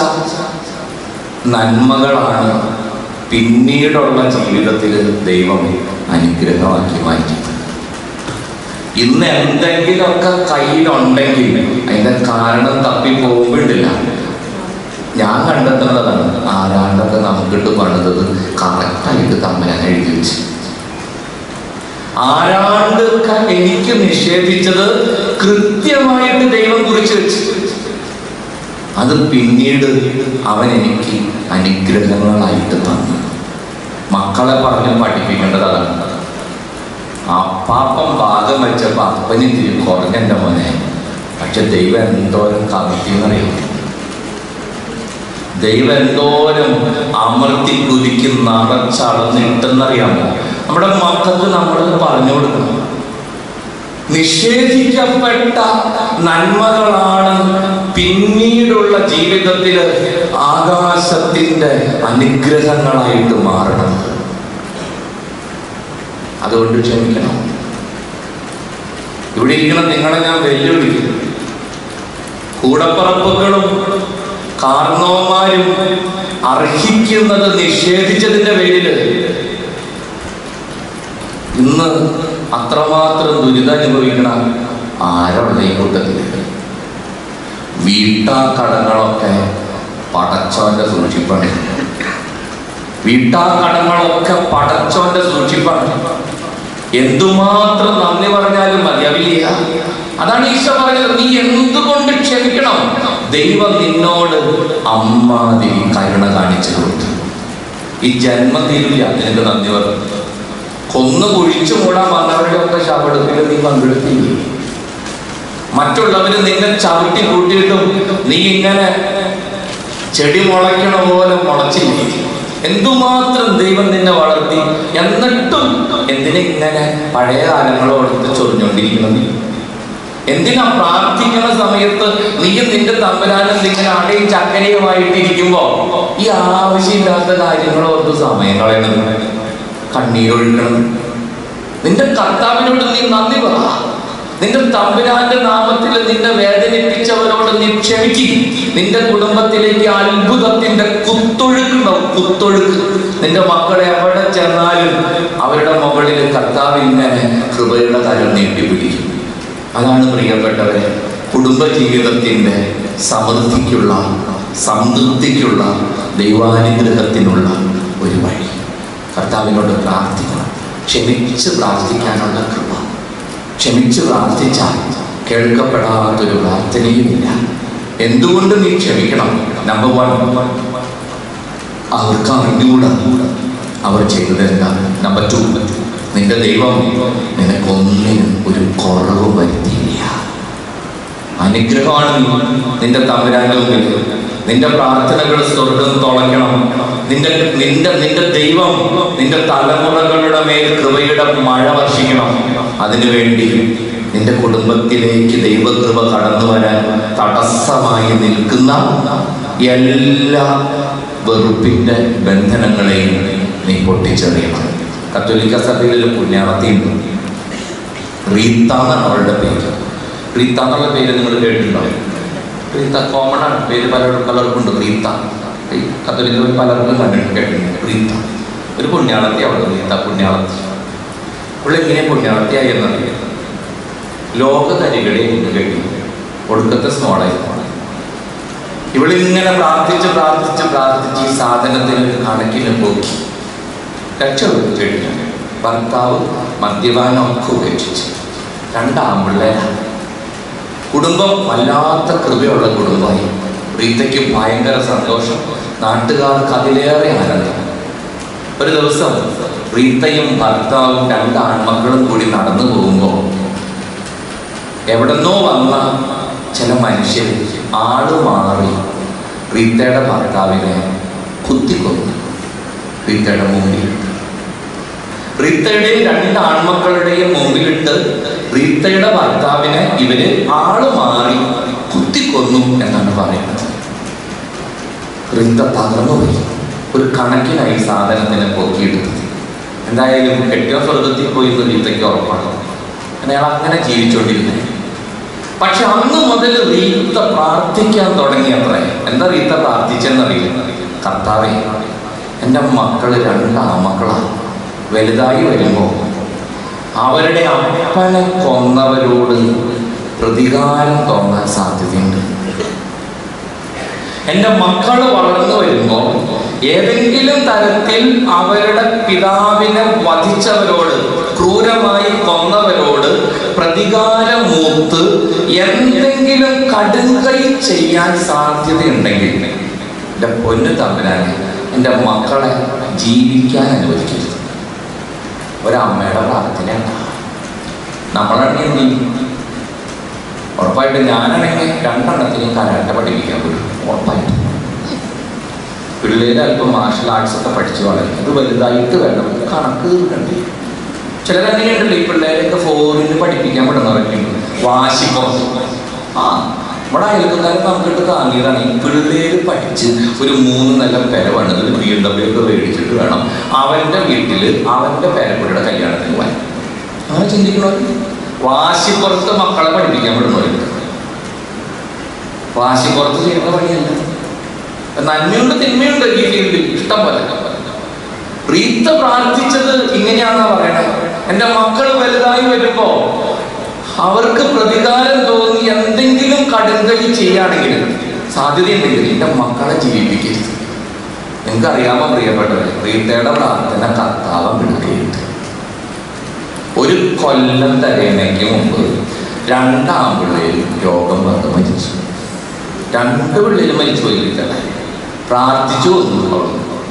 നന്മകളാണ് പിന്നീടുള്ള ജീവിതത്തിൽ ദൈവം അനുഗ്രഹമാക്കി മാറ്റിയത് ഇന്ന് എന്തെങ്കിലുമൊക്കെ കയ്യിലുണ്ടെങ്കിൽ അതിന്റെ കാരണം തപ്പി പോകുമ്പോഴില്ല ഞാൻ കണ്ടെത്തുന്നതാണ് ആരാണ്ടൊക്കെ നമുക്കിട്ട് പണിതത് കറക്റ്റായിട്ട് തമ്മനാൻ എഴുതി വെച്ച് ആരാണ്ടൊക്കെ എനിക്ക് നിഷേധിച്ചത് കൃത്യമായിട്ട് ദൈവം കുറിച്ച് വെച്ച് അത് പിന്നീട് അവൻ എനിക്ക് അനുഗ്രഹങ്ങളായിട്ട് തന്നു മക്കളെ പറഞ്ഞ് പഠിപ്പിക്കേണ്ടത് അതാണ് അപ്പാപ്പം ഭാഗം വെച്ചപ്പോ അപ്പന് തിരി കുറഞ്ഞെന്റെ മോനെ പക്ഷെ ദൈവം എന്തോരം കവിത്തിന്നറിയാം ദൈവം എന്തോരം അമർത്തി കുതിക്കും നിറച്ചളന്നിട്ടെന്നറിയാമോ നമ്മുടെ മക്കൾക്ക് നമ്മൾ പറഞ്ഞു കൊടുക്കണം നിഷേധിക്കപ്പെട്ട നന്മകളാണ് പിന്നീടുള്ള ജീവിതത്തിൽ ആകാശത്തിന്റെ അനുഗ്രഹങ്ങളായിട്ട് മാറണം അതുകൊണ്ട് ക്ഷമിക്കണം ഇവിടെ ഇരിക്കണം നിങ്ങളെ ഞാൻ വെല്ലുവിളിക്കുന്നു കൂടപ്പറപ്പുകളും കാർന്നോമാരും അർഹിക്കുന്നത് നിഷേധിച്ചതിന്റെ പേരില് ഇന്ന് അത്രമാത്രം ദുരിതം അനുഭവിക്കണ ആരുള്ള ഈ കൂട്ടത്തില് വീട്ടാ കടങ്ങളൊക്കെ പടച്ചോന്റെ സൂക്ഷിപ്പാണ് വീട്ടാ കടങ്ങളൊക്കെ പടച്ചോന്റെ സൂക്ഷിപ്പാണ് എന്തുമാത്രം നന്ദി പറഞ്ഞാലും മതിയാവില്ല അതാണ് ഈശോ പറഞ്ഞത് നീ എന്തുകൊണ്ട് ക്ഷമിക്കണം ദൈവം നിന്നോട് അമ്മാതിരി കരുണ കാണിച്ചു കൊടുത്തു ഈ ജന്മം തീരില്ല നിനക്ക് നന്ദി പറഞ്ഞു കൊന്നു കുഴിച്ചു മൂടാൻ വന്നവരുടെ ഒക്കെ ശവടത്തിൽ നീ പങ്കെടുത്തില്ലേ മറ്റുള്ളവര് നിന്നെ ചവിട്ടി കൂട്ടിയിട്ടും നീ ഇങ്ങനെ ചെടി മുളയ്ക്കണ പോലെ മുളച്ചില്ലേ എന്തുമാത്രം ദൈവം നിന്നെ വളർത്തി എന്നിട്ടും എന്തിനാ ഇങ്ങനെ പഴയ കാലങ്ങളോടത്ത് ചൊറിഞ്ഞുകൊണ്ടിരിക്കുന്നത് എന്തിനാ പ്രാർത്ഥിക്കുന്ന സമയത്ത് നീയും നിന്റെ തമ്പരാനും ഇങ്ങനെ അടയും ചക്കരയുമായിട്ടിരിക്കുമ്പോ ഈ ആവശ്യമില്ലാത്ത കാര്യങ്ങളോർത്ത് സമയം കളയണം കണ്ണീരൊഴുക്കണം നിന്റെ കർത്താവിനോട് നീ നന്ദി പറ നിന്റെ തമ്പുരാന്റെ നാമത്തിൽ നിന്നെ വേദനിപ്പിച്ചവരോട് നീ ക്ഷമിക്കും നിന്റെ കുടുംബത്തിലേക്ക് അത്ഭുതത്തിന്റെ കുത്തൊഴുക്കുണ്ടാവും കുത്തൊഴുക്ക് നിന്റെ മക്കളെ എവിടെ ചെന്നാലും അവരുടെ മുകളിൽ കർത്താവിനെ കൃപയുടെ കരം നീട്ടിപ്പിടിക്കും അതാണ് പ്രിയപ്പെട്ടവരെ കുടുംബജീവിതത്തിന്റെ സമൃദ്ധിക്കുള്ള സംതൃപ്തിക്കുള്ള ദൈവാനുഗ്രഹത്തിനുള്ള ഒരു വഴി കർത്താവിനോട് പ്രാർത്ഥിക്കണം ക്ഷമിച്ച് പ്രാർത്ഥിക്കാനുള്ള കൃപ ക്ഷമിച്ച് പ്രാർത്ഥിച്ചാൽ കേൾക്കപ്പെടാത്തൊരു പ്രാർത്ഥനയുമില്ല എന്തുകൊണ്ട് നീ ക്ഷമിക്കണം നമ്പർ വൺ അവർക്ക് അറിഞ്ഞുകൂടാ അവർ ചെയ്തത് എന്താ നമ്പർ ടു നിന്റെ ദൈവം നിനക്കൊന്നിനും ഒരു കുറവ് വരുത്തിയില്ല അനുഗ്രഹമാണ് നിന്റെ തമ്പുരാന്റെ മുമ്പിൽ നിന്റെ പ്രാർത്ഥനകൾ സ്വർഗം തുളയ്ക്കണം നിന്റെ നിന്റെ നിന്റെ ദൈവം നിന്റെ തലമുറകളുടെ മേൽ കൃപയുടെ മഴ വർഷിക്കണം അതിനുവേണ്ടി നിന്റെ കുടുംബത്തിലേക്ക് ദൈവകൃപ കടന്നു വരാൻ തടസ്സമായി നിൽക്കുന്ന എല്ലാ വെറുപ്പിന്റെ ബന്ധനങ്ങളെയും നീ പൊട്ടിച്ചെറിയണം കത്തോലിക്ക സഭയിൽ ഒരു പുണ്യാളത്തിയുണ്ട് റീത്ത എന്നാണ് അവളുടെ പേര് റീത്ത എന്നുള്ള പേര് നിങ്ങൾ കേട്ടിട്ടുണ്ടോ റീത്ത കോമൺ ആണ് പേര് പലർക്കും പലർക്കും ഉണ്ട് റീത്ത ഈ കത്തോലിക്കൽ പലർക്കും കണ്ടിട്ട് കേട്ടിട്ടുണ്ട് റീത്ത ഒരു പുണ്യാളത്തി അവൾ റീത്ത പുണ്യാളത്തി അവൾ എങ്ങനെ പുണ്യാളത്തിയായി എന്നറിയാം ലോകതരികളെ എന്ന് കേട്ടു ഒടുക്കത്തെ സ്മോളായി ഇവളിങ്ങനെ പ്രാർത്ഥിച്ച് പ്രാർത്ഥിച്ച് പ്രാർത്ഥിച്ച് ഈ സാധനത്തിന് ഒരു കണക്കിന് പോക്കി രക്ഷപ്പെട്ടു കേട്ടില്ല ഭർത്താവ് മദ്യപാനമൊക്കെ ഉപേക്ഷിച്ചു രണ്ടാമ്പിള്ളേരാണ് കുടുംബം വല്ലാത്ത കൃപയുള്ള കുടുംബമായി റീത്തയ്ക്ക് ഭയങ്കര സന്തോഷം നാട്ടുകാർക്ക് അതിലേറെ ആനന്ദം ഒരു ദിവസം റീത്തയും ഭർത്താവും രണ്ട് ആൺമക്കളും കൂടി നടന്നു പോകുമ്പോൾ എവിടെന്നോ വന്ന ചില മനുഷ്യർ ആള് മാറി റീത്തയുടെ ഭർത്താവിനെ കുത്തിക്കൊന്നു റീത്തയുടെ മുമ്പിൽ റീത്തയുടെയും രണ്ട് ആൺമക്കളുടെയും മുമ്പിലിട്ട് റീത്തയുടെ ഭർത്താവിനെ ഇവര് ആള് മാറി കുത്തിക്കൊന്നു എന്നാണ് പറയുന്നത് റീത്ത തകർന്നുപോയി ഒരു കണക്കിനായി സാധനത്തിനെ പൊക്കിയെടുത്തത് എന്തായാലും കെട്ടിയ സ്വർഗത്തിൽ പോയി എന്ന് റീത്തയ്ക്ക് ഉറപ്പാണ് അയാൾ അങ്ങനെ ജീവിച്ചുകൊണ്ടിരുന്നത് പക്ഷെ അന്ന് മുതൽ റീത്ത പ്രാർത്ഥിക്കാൻ തുടങ്ങിയത്രേ എന്താ റീത്ത പ്രാർത്ഥിച്ചെന്നറിയില്ല കർത്താവേ എൻ്റെ മക്കൾ രണ്ട് ആമക്കളാണ് വലുതായി വരുമ്പോൾ അവരുടെ അപ്പനെ കൊന്നവരോട് പ്രതികാരം തോന്നാൻ സാധ്യതയുണ്ട് എൻ്റെ മക്കൾ വളർന്നു വരുമ്പോൾ ഏതെങ്കിലും തരത്തിൽ അവരുടെ പിതാവിനെ വധിച്ചവരോട് ക്രൂരമായി കൊന്നവരോട് പ്രതികാരം മൂത്ത് എന്തെങ്കിലും കടുങ്കൈ ചെയ്യാൻ സാധ്യതയുണ്ടെങ്കിൽ എൻ്റെ പൊന്നു തമ്പുരാനെ എൻ്റെ മക്കളെ ജീവിക്കാൻ അനുവദിക്കരുത് ഒരമ്മയുടെ പ്രാർത്ഥനയാണ് നമ്മളാണെങ്കിൽ എന്ത് ചെയ്യും ഉറപ്പായിട്ട് ഞാനാണെങ്കിൽ രണ്ടെണ്ണത്തിനും കരാട്ടെ പഠിപ്പിക്കാൻ പറ്റും ഉറപ്പായിട്ട് പിള്ളേര് അല്പം മാർഷൽ ആർട്സ് ഒക്കെ പഠിച്ചു വളരും അത് വലുതായിട്ട് വേണം കണക്ക് കണ്ടു ചിലരങ്ങനെയുണ്ടല്ലോ ഈ പിള്ളേരെയൊക്കെ ഫോറിന് പഠിപ്പിക്കാൻ വിടുന്നവരൊക്കെ വാശിപ്പുറത്ത് ആ നമ്മുടെ അയൽക്കാരൻ നമുക്കിട്ട് താങ്ങിയതാണ് ഈ പിള്ളേര് പഠിച്ച് ഒരു മൂന്ന് നില പെര പണിത് ഒരു ബി എം ഡബ്ല്യു ഒക്കെ മേടിച്ചിട്ട് വേണം അവൻ്റെ വീട്ടിൽ അവൻ്റെ പേരക്കുട്ടിയുടെ കല്യാണത്തിന് പോകാൻ അങ്ങനെ ചിന്തിക്കണോ വാശിപ്പുറത്ത് മക്കളെ പഠിപ്പിക്കാൻ വിടുന്നവരുണ്ട് വാശിപ്പുറത്ത് ചെയ്യുന്ന പണിയല്ല നന്മയുണ്ട് തിന്മയുണ്ട് ഈ ഫീൽഡിൽ ഇഷ്ടം പോലെ റീത്ത പ്രാർത്ഥിച്ചത് ഇങ്ങനെയാണെന്നാ പറയണേ എൻ്റെ മക്കൾ വലുതായി വരുമ്പോ അവർക്ക് പ്രതികാരം തോന്നി എന്തെങ്കിലും കടുങ്കൈ ചെയ്യുകയാണെങ്കിൽ സാധ്യതയുണ്ടെങ്കിൽ എൻ്റെ മക്കളെ ജീവിപ്പിക്കരുത് നിങ്ങൾക്കറിയാമോ പ്രിയപ്പെട്ടവരെ റീത്തയുടെ പ്രാർത്ഥന കർത്താവ് വിടുകയുണ്ട് ഒരു കൊല്ലം തരേണയ്ക്ക് മുമ്പ് രണ്ടാം പിള്ളേരും രോഗം വന്ന് മരിച്ചു രണ്ട് പിള്ളേരും മരിച്ചു പോയില്ല പ്രാർത്ഥിച്ചു വന്നു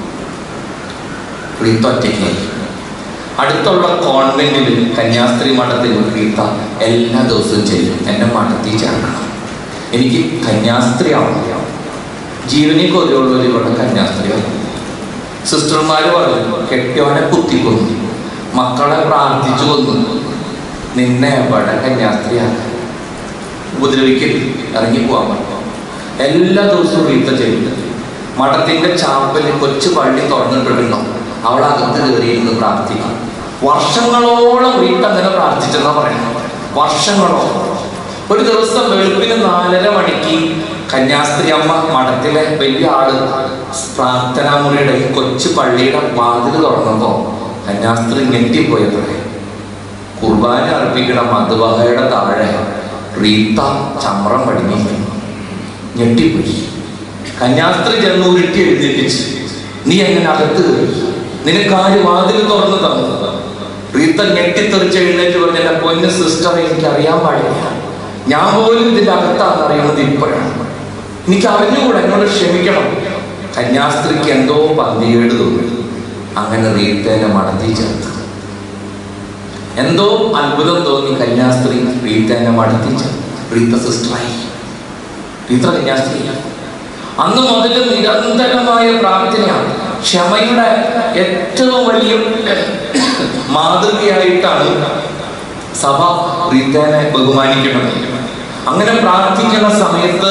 റീത്ത ഒറ്റയ്ക്കായി അടുത്തുള്ള കോൺവെന്റിൽ കന്യാസ്ത്രീ മഠത്തിൽ റീത്ത എല്ലാ ദിവസവും ചെയ്യും എൻ്റെ മഠത്തിൽ ചേർക്കണം എനിക്ക് കന്യാസ്ത്രീ ആവണം ജീവനിൽ കൊതിയുള്ളവർ ഇവിടെ കന്യാസ്ത്രീയാണ് സിസ്റ്റർമാർ പറഞ്ഞു കെട്ടിയവനെ കുത്തിക്കൊന്നു മക്കളെ പ്രാർത്ഥിച്ചു കൊന്നു നിന്നെ എവിടെ കന്യാസ്ത്രീയാണ് ഉപദ്രവിക്കരുത് ഇറങ്ങി പോകാൻ പറ്റും എല്ലാ ദിവസവും റീത്ത ചെയ്യുന്നത് മഠത്തിന്റെ ചാപ്പല് കൊച്ചു പള്ളി തുറന്നിട്ടുണ്ടോ അവൾ അകത്ത് കയറിയിരുന്ന് പ്രാർത്ഥിക്കും വർഷങ്ങളോളം റീത്ത അങ്ങനെ പ്രാർത്ഥിച്ചെന്നാ പറയുന്നത് വർഷങ്ങളോളം ഒരു ദിവസം വെളുപ്പിന് നാലര മണിക്ക് കന്യാസ്ത്രീ അമ്മ മഠത്തിലെ വലിയ ആള് പ്രാർത്ഥനാ മുറിയുടെ ഈ കൊച്ചു പള്ളിയുടെ വാതിൽ തുറന്നപ്പോ കന്യാസ്ത്രീ ഞെട്ടിപ്പോയത്രേ കുർബാന അർപ്പിക്കണ മധുവഹയുടെ താഴെ റീത്ത ചമ്രം പടിഞ്ഞിരിക്കുന്നു ഞെട്ടിപ്പോയി കന്യാസ്ത്രീ ചെന്ന് ഉരുട്ടി എഴുന്നേൽപ്പിച്ച് നീ എങ്ങനെ അകത്ത് കയറി നിനക്ക് ആര് വാതിൽ തുറന്നു തന്നു റീത്ത ഞെട്ടിത്തെറിച്ച് എഴുന്നേറ്റ് പറഞ്ഞ എന്റെ പൊന്ന് സിസ്റ്റർ എനിക്ക് അറിയാൻ പാടില്ല ഞാൻ പോലും ഇതിന്റെ അകത്താന്ന് അറിയുന്നത് ഇപ്പോഴാണ് എനിക്ക് അറിഞ്ഞുകൂടെ എന്നോട് ക്ഷമിക്കണം കന്യാസ്ത്രീക്ക് എന്തോ പന്തികേട് തോന്നി അങ്ങനെ റീത്തേനെ മടത്തി ചേർത്ത് എന്തോ അത്ഭുതം തോന്നി കന്യാസ്ത്രീ റീത്തേനെ മടത്തി ചേർത്ത് റീത്ത സിസ്റ്ററായി റീത്ത കന്യാസ്ത്രീ അന്ന് മുതൽ നിരന്തരമായ പ്രാർത്ഥനയാണ് ക്ഷമയുടെ ഏറ്റവും വലിയ മാതൃകയായിട്ടാണ് സഭ റീത്തേനെ ബഹുമാനിക്കണം അങ്ങനെ പ്രാർത്ഥിക്കുന്ന സമയത്ത്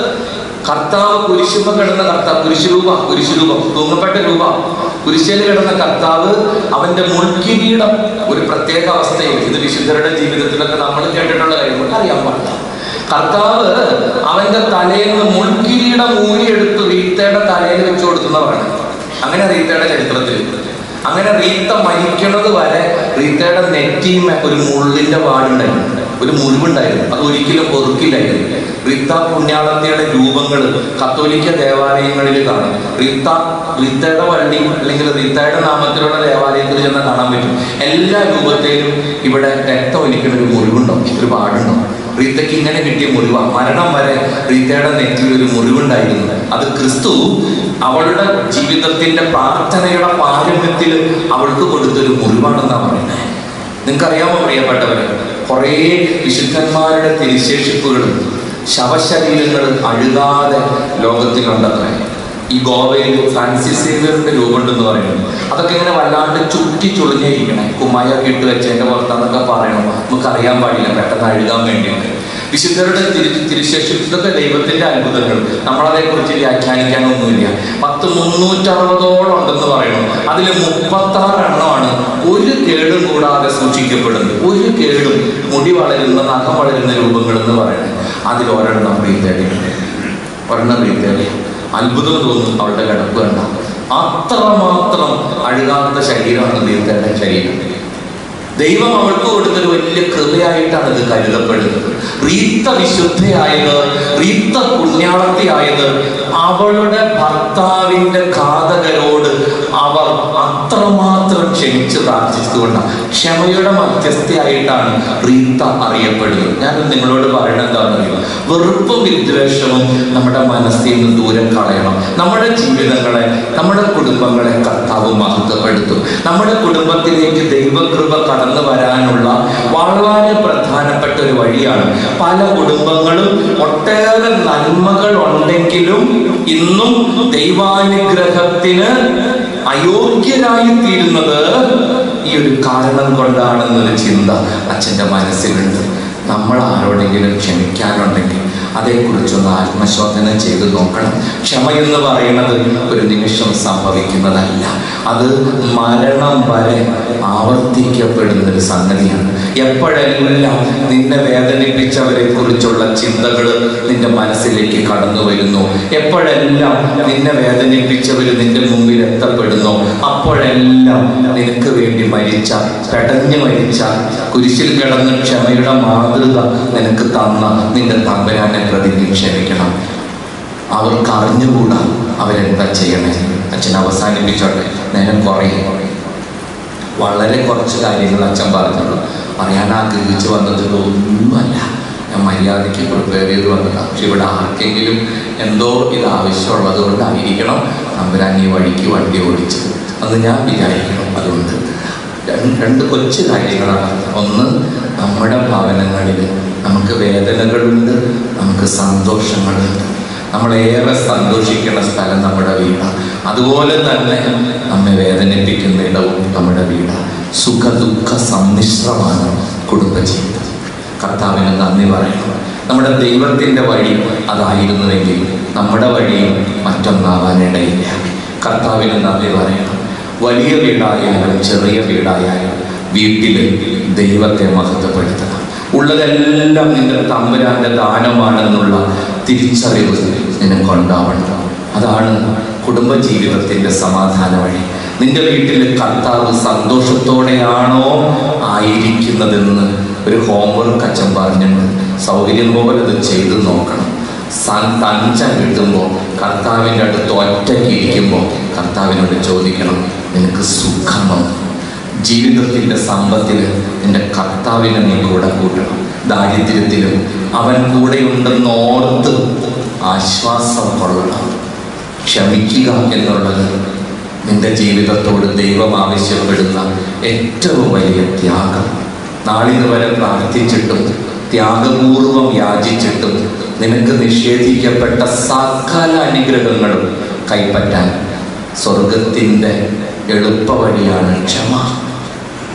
കർത്താവ് കുരിശുമ കിടന്ന കർത്താവ് കുരിശുരൂപ കുരിശുരൂപം തൂങ്ങപ്പെട്ട രൂപ കുരിശയിൽ കിടന്ന കർത്താവ് അവന്റെ മുൾക്കിരീടം ഒരു പ്രത്യേക അവസ്ഥയിൽ ഇത് വിശുദ്ധരുടെ ജീവിതത്തിലൊക്കെ നമ്മൾ കേട്ടിട്ടുള്ള കാര്യം നമുക്ക് അറിയാൻ പാടില്ല കർത്താവ് അവന്റെ തലയിൽ നിന്ന് മുൾക്കിരീടം ഊരിയെടുത്ത് റീത്തയുടെ തലയിൽ വെച്ച് കൊടുക്കുന്നവരാണ് അങ്ങനെ റീത്തയുടെ ചരിത്രത്തിൽ അങ്ങനെ റീത്ത മരിക്കുന്നത് വരെ റീത്തയുടെ നെറ്റിമ ഒരു മുള്ളിന്റെ പാടുണ്ടായിരുന്നു ഒരു മുറിവുണ്ടായിരുന്നു അത് ഒരിക്കലും പൊറുക്കില്ലായിരുന്നു റീത്ത പുണ്യാളത്തിയുടെ രൂപങ്ങൾ കത്തോലിക്ക ദേവാലയങ്ങളിൽ കാണും റീത്ത റീത്തയുടെ വള്ളി അല്ലെങ്കിൽ റീത്തയുടെ നാമത്തിലുള്ള ദേവാലയത്തിൽ ചെന്ന് കാണാൻ പറ്റും എല്ലാ രൂപത്തിലും ഇവിടെ രക്തം ഒലിക്കുന്ന ഒരു മുറിവുണ്ടോ ഒരു പാടുണ്ടോ റീത്തയ്ക്ക് ഇങ്ങനെ കിട്ടിയ മുറിവ മരണം വരെ റീത്തയുടെ നെറ്റിയിൽ ഒരു മുറിവുണ്ടായിരുന്നു അത് ക്രിസ്തു അവളുടെ ജീവിതത്തിന്റെ പ്രാർത്ഥനയുടെ പാരമ്യത്തിൽ അവൾക്ക് കൊടുത്തൊരു മുറിവാണെന്നാണ് പറയുന്നത് നിങ്ങൾക്കറിയാമോ പ്രിയപ്പെട്ടവരെ കുറേ വിശുദ്ധന്മാരുടെ തിരിശേഷിപ്പുകളും ശവശരീരങ്ങൾ അഴുകാതെ ലോകത്തിലുണ്ടത്രേ ഈ ഗോവയിൽ ഫ്രാൻസിസ് സേവിയറിന്റെ രൂപമുണ്ടെന്ന് പറയുന്നത് അതൊക്കെ ഇങ്ങനെ വല്ലാണ്ട് ചുറ്റി ചുളിഞ്ഞിരിക്കണേ കുമ്മായൊക്കെ ഇട്ട് വെച്ചതിന്റെ പുറത്താന്നൊക്കെ പറയണം നമുക്ക് അറിയാൻ പാടില്ല പെട്ടെന്ന് അഴുകാൻ വേണ്ടിയിട്ട് വിശുദ്ധരുടെ തിരി തിരുശേഷം ഇതൊക്കെ ദൈവത്തിന്റെ അത്ഭുതങ്ങൾ നമ്മളതേ കുറിച്ച് വ്യാഖ്യാനിക്കാനൊന്നുമില്ല പത്ത് മുന്നൂറ്ററുപതോളം ഉണ്ടെന്ന് പറയുന്നു അതിൽ മുപ്പത്തി ആറ് എണ്ണമാണ് ഒരു കേടും കൂടാതെ സൂക്ഷിക്കപ്പെടുന്നത് ഒരു കേടും മുടി വളരുന്ന നഖം വളരുന്ന രൂപങ്ങൾ എന്ന് പറയുന്നത് അതിൽ ഒരെണ്ണം റീത്തേടിയുണ്ട് ഒരെണ്ണം റീത്തേടി അത്ഭുതം തോന്നും അവളുടെ കിടപ്പ് കണ്ട അത്രമാത്രം അഴുകാത്ത ശരീരമാണ് റീത്തേടെ ശരീരം ദൈവം അവൾക്ക് കൊടുത്തൊരു വലിയ കൃപയായിട്ടാണ് ഇത് കരുതപ്പെടുന്നത് റീത്ത വിശുദ്ധയായത് റീത്ത പുണ്യാളത്തിയായത് അവളുടെ ഭർത്താവിന്റെ ഘാതകരോട് അവർ അത്രമാത്രം ക്ഷമിച്ച് പ്രാർത്ഥിച്ചതുകൊണ്ടാണ് ക്ഷമയുടെ മധ്യസ്ഥയായിട്ടാണ് റീത്ത അറിയപ്പെടുന്നത് ഞാൻ നിങ്ങളോട് പറയണത് എന്താണെന്നറിയോ വെറുപ്പും വിദ്വേഷവും നമ്മുടെ മനസ്സിൽ നിന്ന് ദൂരം കളയണം നമ്മുടെ ജീവിതങ്ങളെ നമ്മുടെ കുടുംബങ്ങളെ കർത്താവ് മഹത്വപ്പെടുത്തും നമ്മുടെ കുടുംബത്തിലേക്ക് ദൈവകൃപ കടന്നു വരാനുള്ള വളരെ പ്രധാനപ്പെട്ട ഒരു വഴിയാണ് പല കുടുംബങ്ങളും ഒട്ടേറെ നന്മകൾ ഉണ്ടെങ്കിലും ഇന്നും ദൈവാനുഗ്രഹത്തിന് അയോഗ്യരായി തീരുന്നത് ഈ ഒരു കാരണം കൊണ്ടാണെന്നൊരു ചിന്ത അച്ഛൻ്റെ മനസ്സിലുണ്ട് നമ്മൾ ആരോടെങ്കിലും ക്ഷമിക്കാനുണ്ടെങ്കിൽ അതേക്കുറിച്ചൊന്ന് ആത്മശോധന ചെയ്ത് നോക്കണം ക്ഷമ എന്ന് പറയുന്നത് ഒരു നിമിഷം സംഭവിക്കുന്നതല്ല അത് മരണം വരെ ആവർത്തിക്കപ്പെടുന്ന ഒരു സംഗതിയാണ് എപ്പോഴെല്ലാം നിന്നെ വേദനിപ്പിച്ചവരെ കുറിച്ചുള്ള ചിന്തകൾ നിന്റെ മനസ്സിലേക്ക് കടന്നു വരുന്നു എപ്പോഴെല്ലാം നിന്നെ വേദനിപ്പിച്ചവർ നിന്റെ മുമ്പിൽ എത്തപ്പെടുന്നു അപ്പോഴെല്ലാം നിനക്ക് വേണ്ടി മരിച്ച പെടഞ്ഞു മരിച്ച കുരിശിൽ കിടന്ന് ക്ഷമയുടെ മാതൃക നിനക്ക് തന്ന നിന്റെ തമ്പരാനെ പ്രതി നീ ക്ഷമിക്കണം അവർക്ക് അറിഞ്ഞുകൂടാ അവരെന്താ ചെയ്യണേ അച്ഛൻ അവസാനിപ്പിച്ചോട്ടെ നേരം കുറയും വളരെ കുറച്ച് കാര്യങ്ങൾ അച്ഛൻ പറഞ്ഞുള്ളൂ പറയാൻ ആഗ്രഹിച്ചു വന്നത് ഒന്നുമല്ല ഞാൻ മര്യാദയ്ക്ക് പ്രിപ്പയർ ചെയ്ത് വന്നതാണ് പക്ഷെ ഇവിടെ ആർക്കെങ്കിലും എന്തോ ഇത് ആവശ്യമുള്ളത് കൊണ്ടായിരിക്കണം നമ്പരാൻ ഈ വഴിക്ക് വണ്ടി ഓടിച്ചത് അന്ന് ഞാൻ വിചാരിക്കണം അതുകൊണ്ട് രണ്ട് രണ്ട് കൊച്ചു കാര്യങ്ങളാണ് ഒന്ന് നമ്മുടെ ഭവനങ്ങളിൽ നമുക്ക് വേദനകളുണ്ട് നമുക്ക് സന്തോഷങ്ങളുണ്ട് നമ്മളേറെ സന്തോഷിക്കുന്ന സ്ഥലം നമ്മുടെ വീടാണ് അതുപോലെ തന്നെ നമ്മെ വേദനിപ്പിക്കുന്ന ഇടവും നമ്മുടെ വീടാണ് സുഖ ദുഃഖ സമ്മിശ്രമാണ് കുടുംബജീവിതം കർത്താവിന് നന്ദി പറയണം നമ്മുടെ ദൈവത്തിൻ്റെ വഴി അതായിരുന്നുവെങ്കിൽ നമ്മുടെ വഴിയും മറ്റൊന്നാവാനിടയില്ല കർത്താവിന് നന്ദി പറയണം വലിയ വീടായാലും ചെറിയ വീടായാലും വീട്ടിൽ ദൈവത്തെ മഹത്വപ്പെടുത്തണം ഉള്ളതെല്ലാം നിന്റെ തമ്പുരാന്റെ ദാനമാണെന്നുള്ള തിരിച്ചറിവ് നിനക്കുണ്ടാവണം അതാണ് കുടുംബജീവിതത്തിന്റെ സമാധാന വഴി നിന്റെ വീട്ടിൽ കർത്താവ് സന്തോഷത്തോടെയാണോ ആയിരിക്കുന്നതെന്ന് ഒരു ഹോംവർക്ക് അച്ഛൻ പറഞ്ഞിട്ടുണ്ട് സൗകര്യം പോലെ അത് ചെയ്തു നോക്കണം സൻ- തഞ്ചം കിട്ടുമ്പോൾ കർത്താവിൻ്റെ അടുത്ത് ഒറ്റയ്ക്ക് ഇരിക്കുമ്പോൾ കർത്താവിനോട് ചോദിക്കണം നിനക്ക് സുഖമോ ജീവിതത്തിൻ്റെ സമ്പത്തിൽ നിന്റെ കർത്താവിനെ നീ കൂടെ കൂട്ടണം ദാരിദ്ര്യത്തിലും അവൻ കൂടെയുണ്ടെന്ന് ഓർത്ത് ആശ്വാസം കൊള്ളണം ക്ഷമിക്കുക എന്നുള്ളത് നിന്റെ ജീവിതത്തോട് ദൈവം ആവശ്യപ്പെടുന്ന ഏറ്റവും വലിയ ത്യാഗം നാളിത് വരെ പ്രാർത്ഥിച്ചിട്ടും ത്യാഗപൂർവം യാചിച്ചിട്ടും നിനക്ക് നിഷേധിക്കപ്പെട്ട സകല അനുഗ്രഹങ്ങളും കൈപ്പറ്റാൻ സ്വർഗത്തിൻ്റെ എളുപ്പവഴിയാണ് ക്ഷമ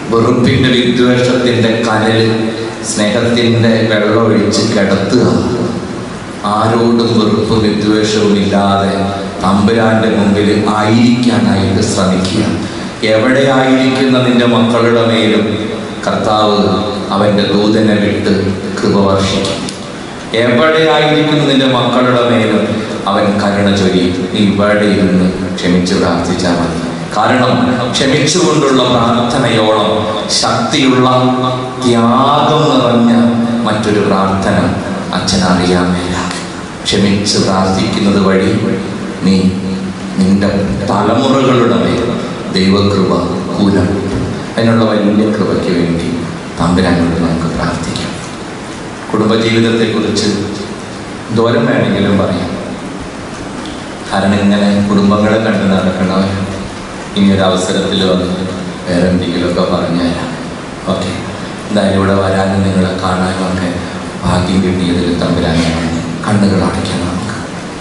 വെറുപ്പിന്റെ വിദ്വേഷത്തിന്റെ കനല് സ്നേഹത്തിന്റെ വെള്ളം ഒഴിച്ച് കിടത്തുക ആരോടും വെറുപ്പും വിദ്വേഷവും ഇല്ലാതെ തമ്പുരാന്റെ മുമ്പിൽ ആയിരിക്കാനായിട്ട് ശ്രമിക്കുക എവിടെയായിരിക്കുന്ന നിന്റെ മക്കളുടെ മേലും കർത്താവ് അവന്റെ ദൂതനെ വിട്ട് കൃപ വർഷിക്കും എവിടെയായിരിക്കും നിന്റെ മക്കളുടെ മേലും അവൻ കരുണ ചൊരിയും നീ ഇവിടെ ഇരുന്ന് ക്ഷമിച്ച് പ്രാർത്ഥിച്ചാൽ മതി കാരണം ക്ഷമിച്ചുകൊണ്ടുള്ള പ്രാർത്ഥനയോളം ശക്തിയുള്ള ത്യാഗം നിറഞ്ഞ മറ്റൊരു പ്രാർത്ഥന അച്ഛൻ അറിയാമില്ല ക്ഷമിച്ച് പ്രാർത്ഥിക്കുന്നത് വഴി നീ നിന്റെ തലമുറകളുടെ മേൽ ദൈവകൃപ കൂലം അതിനുള്ള വലിയ കൃപയ്ക്ക് വേണ്ടി തമ്പുരാനോട് നമുക്ക് പ്രാർത്ഥിക്കാം കുടുംബജീവിതത്തെക്കുറിച്ച് ദൂരം വേണമെങ്കിലും പറയാം കാരണം ഇങ്ങനെ കുടുംബങ്ങളെ കണ്ട് നടക്കണവർ ഇനി ഒരു അവസരത്തിൽ വന്ന് വേറെ എന്തെങ്കിലുമൊക്കെ പറഞ്ഞു തരാം ഓക്കെ എന്തായാലും ഇവിടെ വരാനും നിങ്ങളെ കാണാനും ഒക്കെ ഭാഗ്യം കിട്ടിയതിൽ തമ്പുരാനാണ് കണ്ണുകൾ അടയ്ക്കാം നമുക്ക്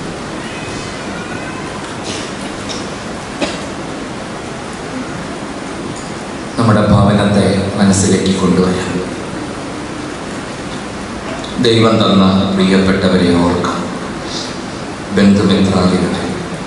നമ്മുടെ ഭവനത്തെ മനസ്സിലേക്ക് കൊണ്ടുവരാം ദൈവം തന്ന പ്രിയപ്പെട്ടവരെ ഓർക്കാം ബന്ധുമിത്രാദികളെ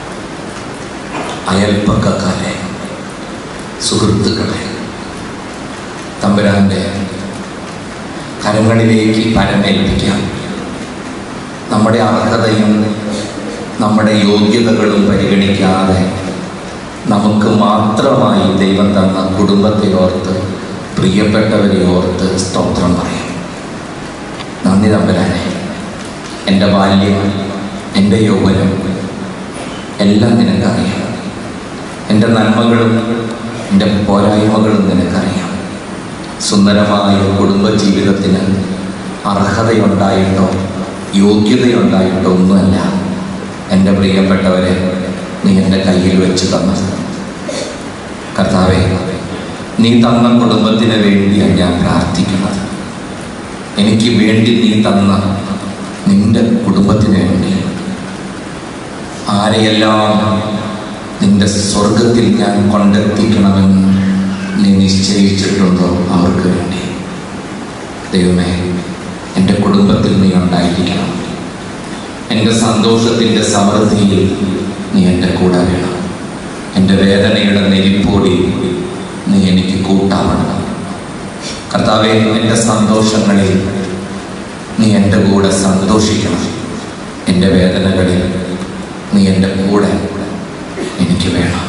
അയൽപ്പക്കക്കാരെ സുഹൃത്തുക്കളെ തമ്പുരാൻ്റെ കരങ്ങളിലേക്ക് പരമേൽപ്പിക്കാം നമ്മുടെ അർഹതയും നമ്മുടെ യോഗ്യതകളും പരിഗണിക്കാതെ നമുക്ക് മാത്രമായി ദൈവം തന്ന കുടുംബത്തെ ഓർത്ത് പ്രിയപ്പെട്ടവരെ ഓർത്ത് സ്തോത്രം പറയാം നന്ദി തമ്പുരാനെ എൻ്റെ ബാല്യം എൻ്റെ യൗവനം എല്ലാം നിനക്കറിയാം എൻ്റെ നന്മകളും എൻ്റെ പോരായ്മകളും നിനക്കറിയാം സുന്ദരമായ കുടുംബജീവിതത്തിന് അർഹതയുണ്ടായിട്ടോ യോഗ്യതയുണ്ടായിട്ടോ ഒന്നുമല്ല എൻ്റെ പ്രിയപ്പെട്ടവരെ നീ എൻ്റെ കയ്യിൽ വെച്ച് തന്നത് കർത്താവെ നീ തന്ന കുടുംബത്തിന് വേണ്ടിയാണ് ഞാൻ പ്രാർത്ഥിക്കുന്നത് എനിക്ക് വേണ്ടി നീ തന്ന നിന്റെ കുടുംബത്തിന് വേണ്ടി ആരെയെല്ലാം നിന്റെ സ്വർഗത്തിൽ ഞാൻ കൊണ്ടെത്തിക്കണമെന്ന് നീ നിശ്ചയിച്ചിട്ടുണ്ടോ അവർക്ക് വേണ്ടി ദൈവമേ എൻ്റെ കുടുംബത്തിൽ നീ ഉണ്ടായിരിക്കണം എൻ്റെ സന്തോഷത്തിൻ്റെ സമൃദ്ധിയിൽ നീ എൻ്റെ കൂടെ വേണം എൻ്റെ വേദനയുടെ നെരിപ്പോടി നീ എനിക്ക് കൂട്ടാവണം കർത്താവെ എൻ്റെ സന്തോഷങ്ങളിൽ നീ എൻ്റെ കൂടെ സന്തോഷിക്കണം എൻ്റെ വേദനകളിൽ നീ എൻ്റെ കൂടെ എനിക്ക് വേണം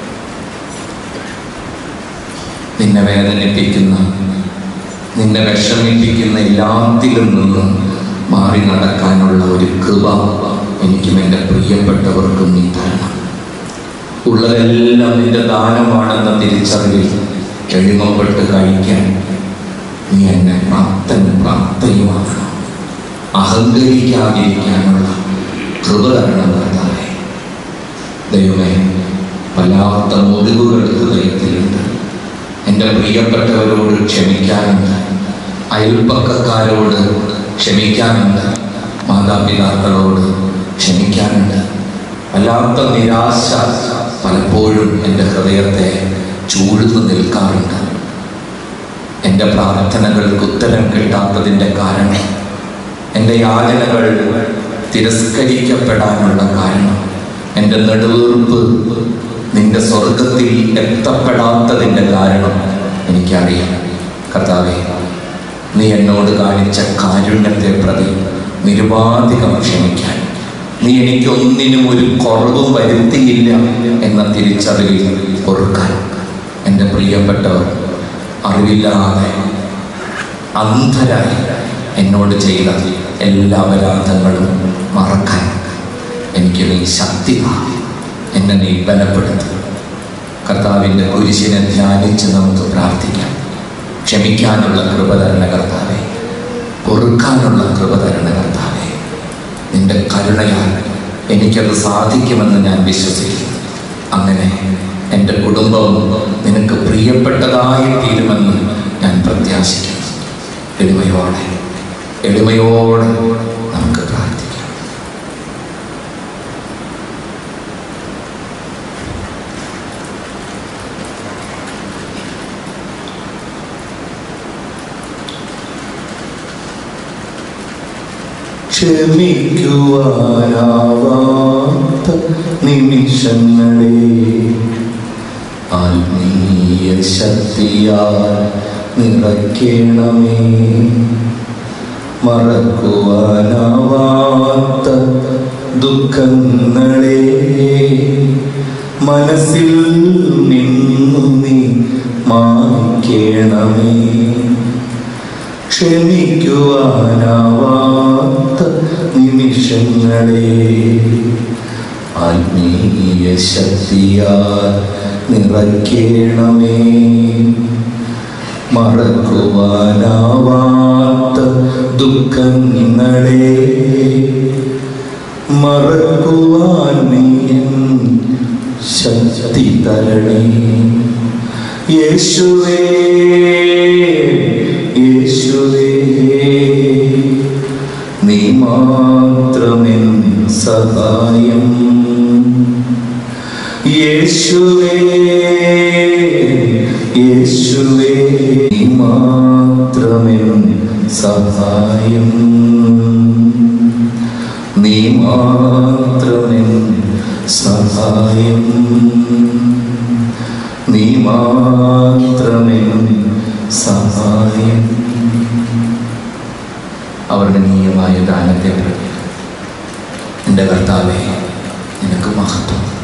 നിന്നെ വേദനിപ്പിക്കുന്ന നിന്നെ വിഷമിപ്പിക്കുന്ന എല്ലാത്തിലും നിന്ന് മാറി നടക്കാനുള്ള ഒരു കൃപ എനിക്കും എൻ്റെ പ്രിയപ്പെട്ടവർക്കും നീ തരണം ഉള്ളതെല്ലാം നിന്റെ ദാനമാണെന്ന തിരിച്ചറിവിൽ എളിമപ്പെട്ട് കഴിക്കാൻ നീ എന്നെ പ്രാപ്തനും പ്രാപ്തയുമാക്കണം അഹങ്കരിക്കാതിരിക്കാനുള്ള കൃപ തരണം കർത്താവേ ദൈവമേ വല്ലാത്ത മുറിവുകൾ ഹൃദയത്തിലുണ്ട് എൻ്റെ പ്രിയപ്പെട്ടവരോട് ക്ഷമിക്കാനുണ്ട് അയൽപ്പക്കക്കാരോട് ക്ഷമിക്കാനുണ്ട് മാതാപിതാക്കളോട് ക്ഷമിക്കാനുണ്ട് വല്ലാത്ത നിരാശ പലപ്പോഴും എൻ്റെ ഹൃദയത്തെ ചൂഴ്ന്നു നിൽക്കാറുണ്ട് എൻ്റെ പ്രാർത്ഥനകൾക്ക് ഉത്തരം കിട്ടാത്തതിൻ്റെ കാരണം എൻ്റെ യാതനകൾ തിരസ്കരിക്കപ്പെടാനുള്ള കാരണം എൻ്റെ നെടുവീർപ്പ് നിന്റെ സ്വർഗത്തിൽ എത്തപ്പെടാത്തതിൻ്റെ കാരണം എനിക്കറിയാം കർത്താവെ നീ എന്നോട് കാണിച്ച കാരുണ്യത്തെ പ്രതി നിരുപാധികം ക്ഷമിക്കാൻ നീ എനിക്കൊന്നിനും ഒരു കുറവും വരുത്തിയില്ല എന്ന തിരിച്ചറിവിൽ പൊറുക്കാൻ എൻ്റെ പ്രിയപ്പെട്ടവർ അറിവില്ലാതെ അന്ധരായി എന്നോട് ചെയ്ത എല്ലാ അപരാധങ്ങളും മറക്കാൻ എനിക്ക് നീ ശക്തി താ. എന്നെ നീ ബലപ്പെടുത്തും കർത്താവിൻ്റെ കുരിശിനെ ധ്യാനിച്ച് നമുക്ക് പ്രാർത്ഥിക്കാം ക്ഷമിക്കാനുള്ള കൃപ തരണ കർത്താവെ പൊറുക്കാനുള്ള കൃപ തരണ കർത്താവെ നിന്റെ കരുണയാൽ എനിക്കത് സാധിക്കുമെന്ന് ഞാൻ വിശ്വസിക്കുന്നു അങ്ങനെ എൻ്റെ കുടുംബവും നിനക്ക് പ്രിയപ്പെട്ടതായി തീരുമെന്ന് ഞാൻ പ്രത്യാശിക്കുന്നു എളിമയോടെ എളിമയോടെ നമുക്ക് പ്രാർത്ഥിക്കാം ക്ഷമിക്കുവാനാവാത്ത നിമിഷങ്ങളെ ആത്മീയ ശക്തിയാൽ നിറയ്ക്കണമേ മറക്കുവാനാവാത്ത ദുഃഖങ്ങളെ മനസ്സിൽ നിന്നു നീ മായ്ക്കണമേ ക്ഷമിക്കുവാനാവാത്ത നിമിഷങ്ങളെ ആത്മീയ ശക്തിയാൽ നിറയ്ക്കണമേ മറക്കുവാനാവാത്ത ദുഃഖങ്ങളെ മറക്കുവാൻ നീ എൻ ശക്തി തരണേ യേശുവേ യേശുവേ നീ മാത്രമെൻ സഹായം യേശുവേ യേശുവേ നീ മാത്രമെൻ സഹായം നീ മാത്രമെൻ സഹായം നീ മാത്രമെൻ സഹായം അവർണ്ണനീയമായ ദാനത്തെ പ്രതി എൻ്റെ കർത്താവെ നിനക്ക് മഹത്വം